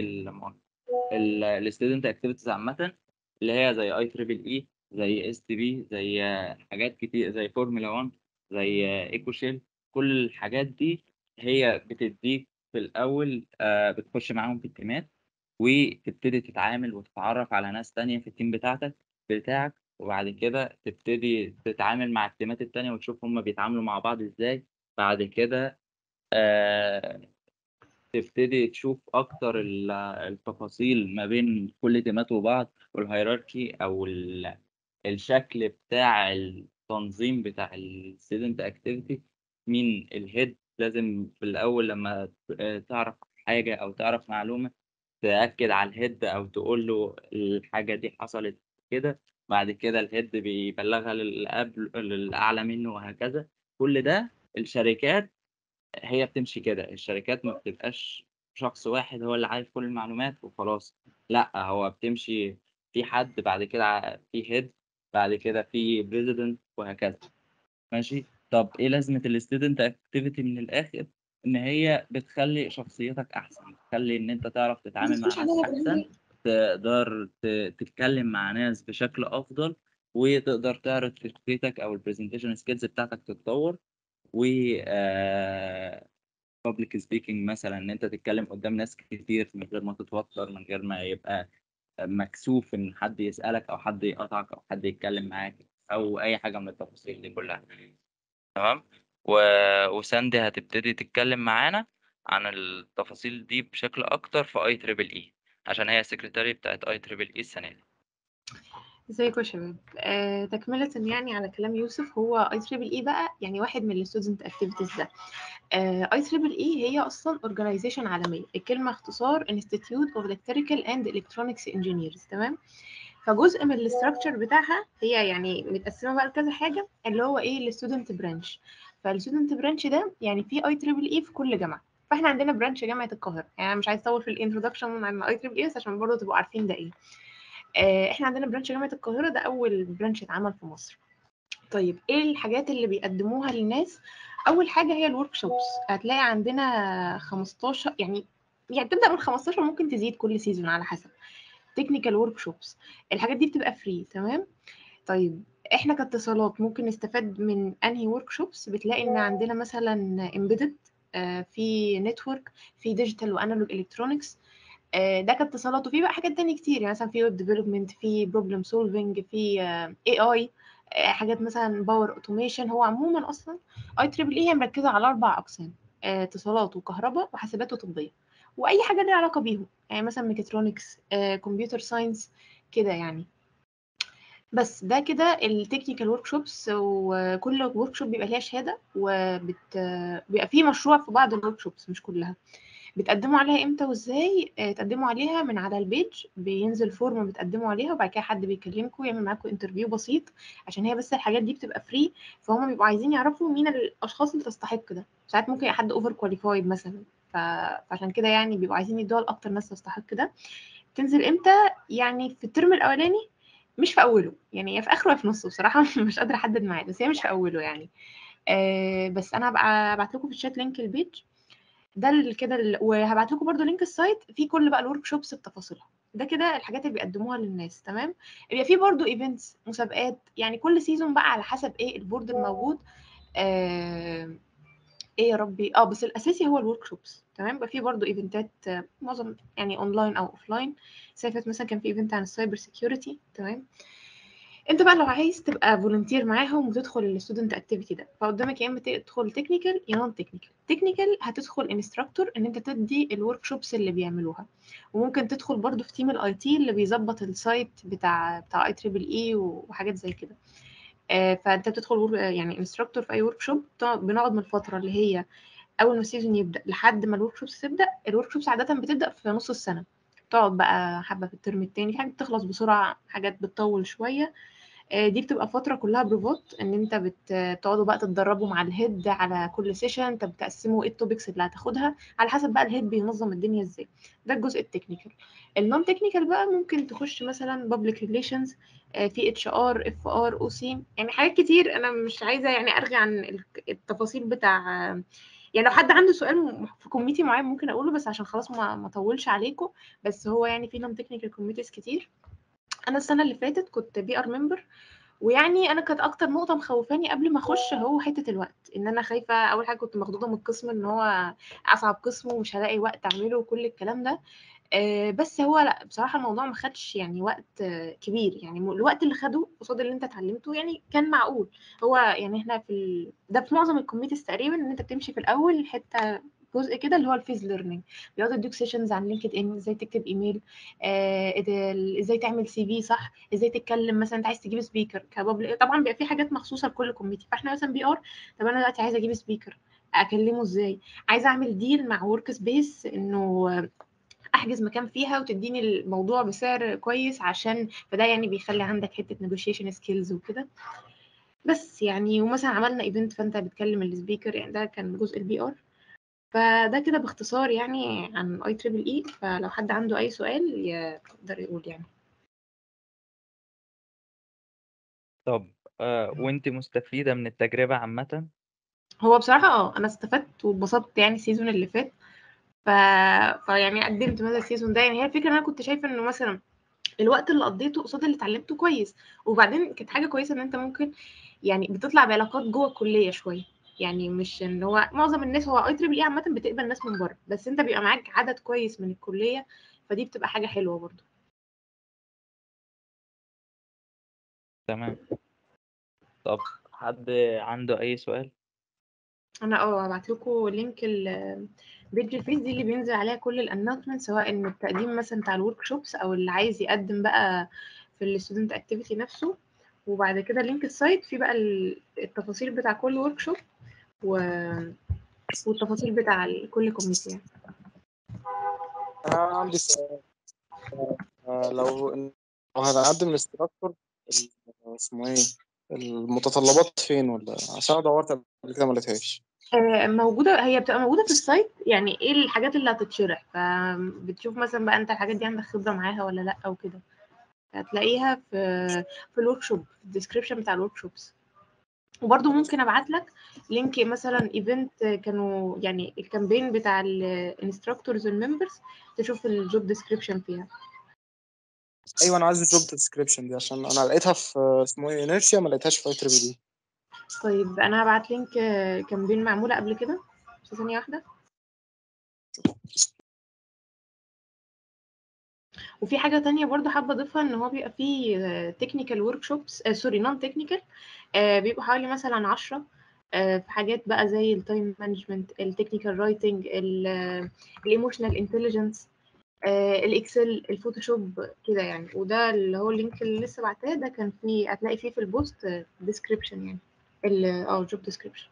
الستودنت اكتيفيتيز عامة اللي هي زي اي تريبل اي زي اس تي بي زي آه، حاجات كتير زي فورمولا 1 زي ايكو شيل كل الحاجات دي هي بتديك في الاول آه، بتخش معاهم في التيمات وتبتدي تتعامل وتتعرف على ناس تانية في التيم بتاعتك بتاعك وبعد كده تبتدي تتعامل مع التيمات التانية وتشوف هما بيتعاملوا مع بعض ازاي بعد كده آه تبتدي تشوف اكتر ال- التفاصيل ما بين كل تيمات وبعض والهيراركي او ال- الشكل بتاع التنظيم بتاع الستودنت اكتيفيتي مين الهيد لازم في الاول لما ت- تعرف حاجه او تعرف معلومه تاكد على الهيد او تقول له الحاجه دي حصلت كده بعد كده الهيد بيبلغها للي قبل للاعلى منه وهكذا كل ده الشركات هي بتمشي كده الشركات ما بتبقاش شخص واحد هو اللي عارف كل المعلومات وخلاص لا هو بتمشي في حد بعد كده ع- في هيد بعد كده في بريزيدنت وهكذا ماشي طب ايه لازمة الستودنت اكتيفيتي من الاخر ان هي بتخلي شخصيتك احسن بتخلي ان انت تعرف تتعامل مع مش ناس عليا احسن بالهندي تقدر ت- تتكلم مع ناس بشكل افضل وتقدر تعرض فكرتك او البرزنتيشن سكيلز بتاعتك تتطور و آه، public speaking مثلا ان انت تتكلم قدام ناس كتير من غير ما تتوتر من غير ما يبقى مكسوف ان حد يسألك او حد يقطعك او حد يتكلم معاك او اي حاجة من التفاصيل دي كلها تمام و... وساندي هتبتدي تتكلم معانا عن التفاصيل دي بشكل اكتر في اي تريبل اي عشان هي السكرتاري بتاعت اي تريبل اي السنة دي ازيكم يا شباب آه، تكملة يعني على كلام يوسف هو اي تريبل اي بقى يعني واحد من الستودنت اكتيفيتيز ده اي تريبل اي هي اصلا اورجانيزيشن عالميه الكلمه اختصار Institute of Electrical and Electronics Engineers تمام فجزء من الاستراكشر بتاعها هي يعني متقسمه بقى لكذا حاجه اللي هو ايه الستودنت برانش فالستودنت برانش ده يعني في اي تريبل اي في كل جامعه فاحنا عندنا برانش جامعه القاهره يعني انا مش عايز اطول في الانترودكشن عن اي تريبل اي بس عشان برضه تبقوا عارفين ده ايه آه، احنا عندنا برانش جامعه القاهره ده اول برانش اتعمل في مصر طيب ايه الحاجات اللي بيقدموها للناس اول حاجه هي الورك شوبس هتلاقي عندنا 15 يعني يعني بتبدا من 15 ممكن تزيد كل سيزون على حسب تكنيكال ورك شوبس الحاجات دي بتبقى فري تمام طيب احنا كاتصالات ممكن نستفاد من انهي ورك شوبس بتلاقي ان عندنا مثلا امبيدد في نتورك في ديجيتال وانالوج الكترونكس ده كاتصالات وفي بقى حاجات تانية كتير يعني مثلا في ويب ديفلوبمنت في بروبلم سولفنج في اي اي حاجات مثلا باور اوتوميشن هو عموما اصلا اي تريبل اي هي مركزه على اربع اقسام آه، اتصالات وكهرباء وحاسبات وطبيه واي حاجه ليها علاقه بيهم يعني مثلا ميكاترونكس كمبيوتر ساينس كده يعني بس ده كده التكنيكال ورك شوبس وكل ورك شوب بيبقى ليها شهاده وبت بيبقى فيه مشروع في بعض الورك شوبس مش كلها بتقدموا عليها امتى وازاي آه، تقدموا عليها من على البيج بينزل فورم بتقدموا عليها وبعد كده حد بيكلمكم يعمل معاكم انترفيو بسيط عشان هي بس الحاجات دي بتبقى فري فهم بيبقوا عايزين يعرفوا مين الاشخاص اللي تستحق ده ساعات ممكن حد اوفر كواليفايد مثلا ف... فعشان كده يعني بيبقوا عايزين يدوها لاكتر ناس تستحق ده تنزل امتى يعني في الترم الاولاني مش في اوله يعني يا في اخره يا في نصه بصراحه مش قادره احدد ميعاد بس هي مش في اوله يعني آه بس انا هبقى ابعت لكم في الشات لينك البيج ده ال- كده ال- وهبعت لكم برضو لينك السايت فيه كل بقى الورك شوبس بتفاصيلها ده كده الحاجات اللي بيقدموها للناس تمام يبقى فيه برضو ايفنتس مسابقات يعني كل سيزون بقى على حسب ايه البورد الموجود آه ايه يا ربي اه بس الاساسي هو الورك شوبس تمام يبقى فيه برضو ايفنتات آه، معظم يعني اونلاين او اوفلاين سايفت مثلا كان في ايفنت عن السايبر سيكيورتي تمام انت بقى لو عايز تبقى فولunteer معاهم وتدخل الستودنت اكتيفيتي ده فقدامك يا اما تدخل تكنيكال يا نون تكنيكال تكنيكال هتدخل انستراكتور ان انت تدي الورك شوبس اللي بيعملوها وممكن تدخل برضو في تيم الاي تي اللي بيظبط السايت بتاع بتاع اي تريبل اي وحاجات زي كده آه، فانت بتدخل ور- يعني انستراكتور في اي ورك شوب بنقعد من الفتره اللي هي اول ما السيزون يبدا لحد ما الورك شوبس تبدا الورك شوبس عاده بتبدا في نص السنه تقعد بقى حبه في الترم التاني في حاجات بتخلص بسرعه حاجات بتطول شويه آه، دي بتبقى فترة كلها بروفات ان انت بت- بتقعدوا بقى تتدربوا مع الهيد على كل سيشن انت بتقسموا ايه التوبكس اللي هتاخدها على حسب بقى الهيد بينظم الدنيا ازاي ده الجزء التكنيكال النون تكنيكال بقى ممكن تخش مثلا بابليك ريليشنز في اتش ار اف ار او سي يعني حاجات كتير انا مش عايزه يعني ارجع عن ال- التفاصيل بتاع يعني لو حد عنده سؤال م- في كوميتي معين ممكن اقوله بس عشان خلاص ما ما اطولش عليكم بس هو يعني في نون تكنيكال كوميتيز كتير انا السنه اللي فاتت كنت بي ار ممبر ويعني انا كانت اكتر نقطه مخوفاني قبل ما اخش هو حته الوقت ان انا خايفه اول حاجه كنت مخضوضه من القسم ان هو اصعب قسم ومش هلاقي وقت اعمله وكل الكلام ده آه، بس هو لا بصراحه الموضوع ما خدش يعني وقت آه، كبير يعني م- الوقت اللي خده قصاد اللي انت اتعلمته يعني كان معقول هو يعني احنا في ال... ده في معظم الكوميتيز تقريبا ان انت بتمشي في الاول حته جزء كده اللي هو الفيز ليرنينج بيقعدوا يدوك سيشنز عن لينكد ان ازاي تكتب ايميل آه، إد- ازاي تعمل سي في صح ازاي تتكلم مثلا انت عايز تجيب سبيكر كبابل طبعا بيبقى في حاجات مخصوصه لكل كوميتي فاحنا مثلا بي ار طب انا دلوقتي عايزه اجيب سبيكر اكلمه ازاي عايزه اعمل ديل مع ورك سبيس انه احجز مكان فيها وتديني الموضوع بسعر كويس عشان فده يعني بيخلي عندك حته نيجوشيشن سكيلز وكده بس يعني ومثلا عملنا ايفنت فانت بتكلم السبيكر يعني ده كان جزء البي ار فده كده باختصار يعني عن اي تريبل اي فلو حد عنده اي سؤال يقدر يقول يعني طب آه وانت مستفيدة من التجربة عامة هو بصراحة اه أنا استفدت واتبسطت يعني السيزون اللي فات ف... فيعني قدمت مثلا السيزون ده يعني هي الفكرة إن أنا كنت شايفة إنه مثلا الوقت اللي قضيته قصاد اللي اتعلمته كويس وبعدين كانت حاجة كويسة إن أنت ممكن يعني بتطلع بعلاقات جوه الكلية شوية يعني مش إن هو معظم الناس هو أي تريبل إي عامة بتقبل ناس من بره بس أنت بيبقى معاك عدد كويس من الكلية فدي بتبقى حاجة حلوة برضه تمام طب حد عنده أي سؤال انا اه هبعت لكم لينك البيج الفيس دي اللي بينزل عليها كل الانونسمنت سواء ان التقديم مثلا بتاع الورك شوبس او اللي عايز يقدم بقى في الستودنت اكتيفيتي نفسه وبعد كده لينك السايت فيه بقى ال- التفاصيل بتاع كل ورك شوب و... والتفاصيل بتاع ال- كل كوميتي يعني انا عندي سؤال آه، لو لو هنقدم الاستراكتور اسمه ايه المتطلبات فين ولا عشان انا دورت قبل كده ما لقيتهاش آه، موجودة هي بتبقى موجودة في السايت يعني ايه الحاجات اللي هتتشرح فبتشوف مثلا بقى انت الحاجات دي عندك خبرة معاها ولا لا او كده هتلاقيها في في الورك شوب في الديسكريبشن بتاع الورك شوبس وبرضه ممكن ابعت لك لينك مثلا ايفنت كانوا يعني الكامبين بتاع الانستراكتورز والممبرز تشوف الجوب ديسكريبشن فيها ايوه انا عايز الجوب ديسكريبشن دي عشان انا لقيتها في اسمه ايه انيرشيا ما لقيتهاش في اي تريبل دي طيب انا هبعت لينك كامبين معمولة قبل كده بس ثانية واحدة وفي حاجة تانية برضه حابة أضيفها إن هو بيبقى فيه تكنيكال ورك شوبس سوري نون تكنيكال بيبقوا حوالي مثلا عشرة آه، في حاجات بقى زي التايم مانجمنت التكنيكال رايتنج الايموشنال انتليجنس الاكسل الفوتوشوب كده يعني وده اللي هو اللينك اللي لسه بعتاه ده كان فيه هتلاقي فيه في البوست ديسكريبشن يعني ال- اه جوب ديسكريبشن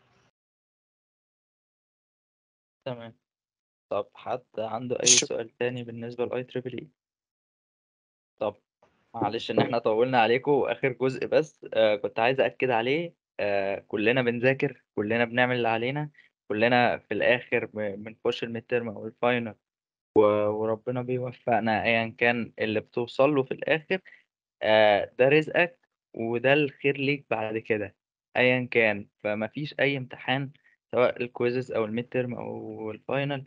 تمام طب حد عنده أي الش- سؤال تاني بالنسبة لأي تريبل إي؟ طب معلش إن إحنا طولنا عليكم آخر جزء بس آه كنت عايز أأكد عليه آه كلنا بنذاكر كلنا بنعمل اللي علينا كلنا في الآخر ب- بنخش الميد ترم أو الفاينل و- وربنا بيوفقنا أيا كان اللي بتوصل له في الآخر آه ده رزقك وده الخير ليك بعد كده أيا كان فمفيش أي امتحان سواء الكويزز أو الميد ترم أو الفاينل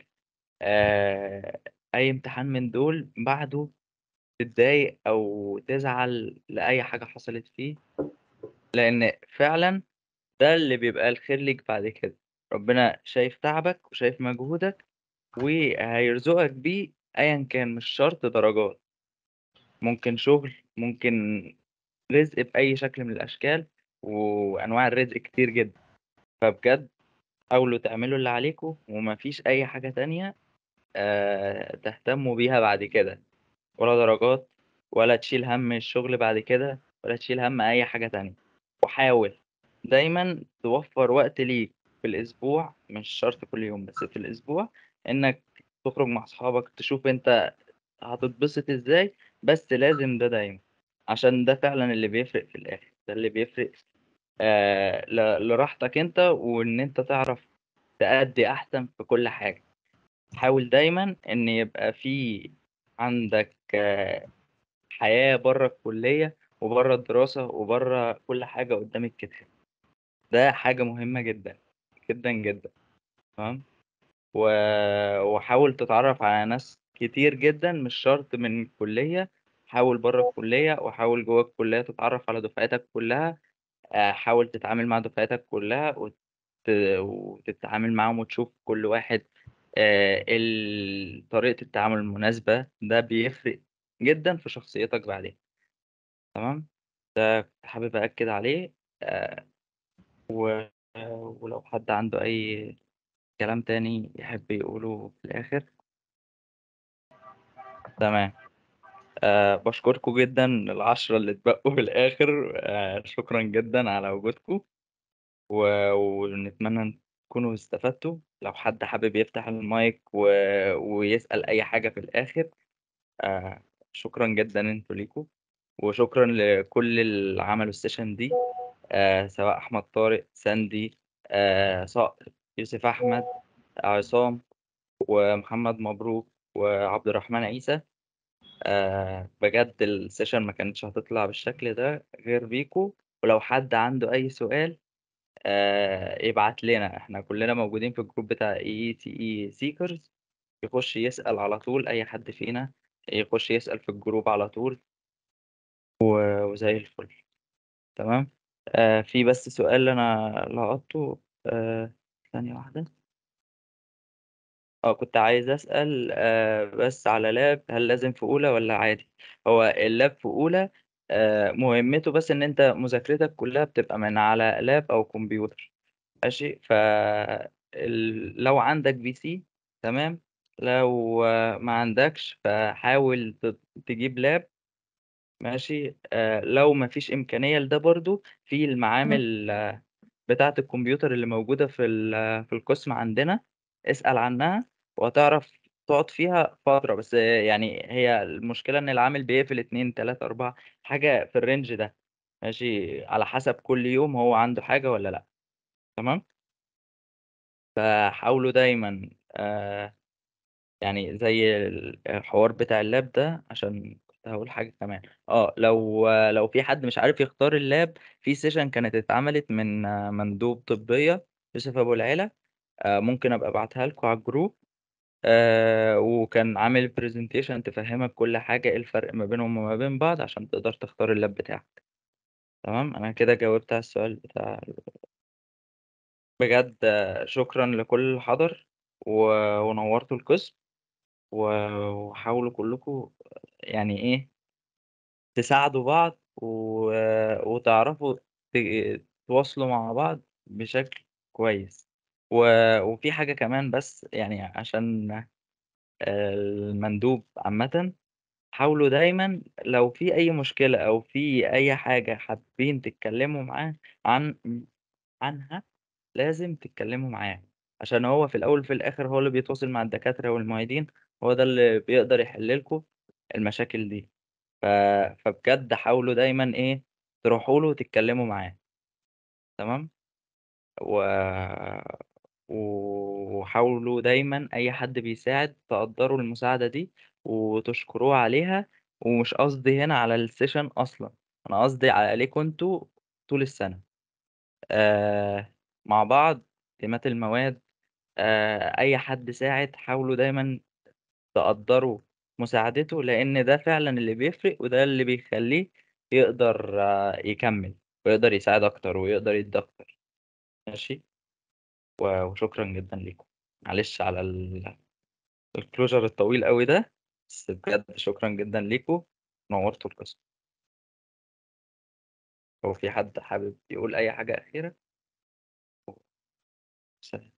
آه أي امتحان من دول بعده تتضايق أو تزعل لأي حاجة حصلت فيه لأن فعلا ده اللي بيبقى الخير ليك بعد كده ربنا شايف تعبك وشايف مجهودك وهيرزقك بيه أيا كان مش شرط درجات ممكن شغل ممكن رزق بأي شكل من الأشكال وأنواع الرزق كتير جدا فبجد حاولوا تعملوا اللي عليكم ومفيش أي حاجة تانية آه تهتموا بيها بعد كده ولا درجات ولا تشيل هم الشغل بعد كده ولا تشيل هم أي حاجة تانية وحاول دايما توفر وقت ليك في الأسبوع مش شرط كل يوم بس في الأسبوع إنك تخرج مع أصحابك تشوف أنت هتتبسط إزاي بس لازم ده دايما عشان ده فعلا اللي بيفرق في الآخر ده اللي بيفرق آه ل- لراحتك أنت وإن أنت تعرف تأدي أحسن في كل حاجة حاول دايما إن يبقى في عندك آه حياة بره الكلية وبره الدراسة وبره كل حاجة قدام الكتاب ده حاجة مهمة جدا جدا جدا تمام و... وحاول تتعرف على ناس كتير جدا مش شرط من الكلية حاول بره الكلية وحاول جوه الكلية تتعرف على دفعتك كلها آه، حاول تتعامل مع دفعتك كلها وت... وتتعامل معاهم وتشوف كل واحد آه، ال- طريقة التعامل المناسبة ده بيفرق جدا في شخصيتك بعدين تمام ده كنت حابب أأكد عليه آه، و... ولو حد عنده أي كلام تاني يحب يقوله في الآخر تمام أه بشكركم جدا العشرة اللي اتبقوا في الآخر أه شكرا جدا على وجودكم و... ونتمنى إن تكونوا استفدتوا لو حد حابب يفتح المايك و... ويسأل أي حاجة في الآخر أه شكرا جدا انتوا ليكوا وشكرا لكل اللي عملوا السيشن دي أه سواء أحمد طارق ساندي أه صقر يوسف أحمد عصام ومحمد مبروك وعبد الرحمن عيسى آه بجد السيشن ما كانتش هتطلع بالشكل ده غير بيكو ولو حد عنده أي سؤال آه يبعت لنا احنا كلنا موجودين في الجروب بتاع اي تي اي سيكرز يخش يسأل على طول أي حد فينا يخش يسأل في الجروب على طول و- وزي الفل تمام آه في بس سؤال أنا لقطته آه ثانية واحدة اه كنت عايز أسأل آه بس على لاب هل لازم في أولى ولا عادي؟ هو اللاب في أولى آه مهمته بس إن أنت مذاكرتك كلها بتبقى من على لاب أو كمبيوتر ماشي ف ال- لو عندك بي سي تمام لو آه، ما عندكش فحاول ت- تجيب لاب ماشي آه لو ما فيش إمكانية لده برضو في المعامل آه، بتاعة الكمبيوتر اللي موجودة في ال- في القسم عندنا اسأل عنها وهتعرف تقعد فيها فترة بس يعني هي المشكلة إن العامل بيقفل اتنين تلاتة أربعة حاجة في الرينج ده ماشي على حسب كل يوم هو عنده حاجة ولا لأ تمام فحاولوا دايما آه يعني زي الحوار بتاع اللاب ده عشان كنت هقول حاجة كمان اه لو لو في حد مش عارف يختار اللاب في سيشن كانت اتعملت من آه، مندوب طبية يوسف أبو العلا آه، ممكن أبقى أبعتها لكم على الجروب آه، وكان عامل برزنتيشن تفهمك كل حاجة ايه الفرق ما بينهم وما بين بعض عشان تقدر تختار اللاب بتاعك تمام أنا كده جاوبت على السؤال بتاع بجد شكرا لكل اللي حضر و- ونورتوا القسم و- وحاولوا كلكم يعني ايه تساعدوا بعض و... وتعرفوا ت- تواصلوا مع بعض بشكل كويس و... وفي حاجة كمان بس يعني عشان المندوب عامة حاولوا دايما لو في أي مشكلة أو في أي حاجة حابين تتكلموا معاه عن عنها لازم تتكلموا معاه عشان هو في الأول وفي الآخر هو اللي بيتواصل مع الدكاترة والمعيدين هو ده اللي بيقدر يحل لكم المشاكل دي ف... فبجد حاولوا دايما إيه تروحوا له وتتكلموا معاه تمام و... وحاولوا دايما أي حد بيساعد تقدروا المساعدة دي وتشكروه عليها ومش قصدي هنا على السيشن أصلا أنا قصدي عليكم انتوا طول السنة آه مع بعض تيمات المواد آه أي حد ساعد حاولوا دايما تقدروا مساعدته لأن ده فعلا اللي بيفرق وده اللي بيخليه يقدر آه يكمل ويقدر يساعد أكتر ويقدر يدي أكتر ماشي و- وشكرا جدا ليكم معلش على ال- الكلوجر الطويل قوي ده بس بجد شكرا جدا ليكم نورتوا القسم هو في حد حابب يقول أي حاجة أخيرة؟ سلام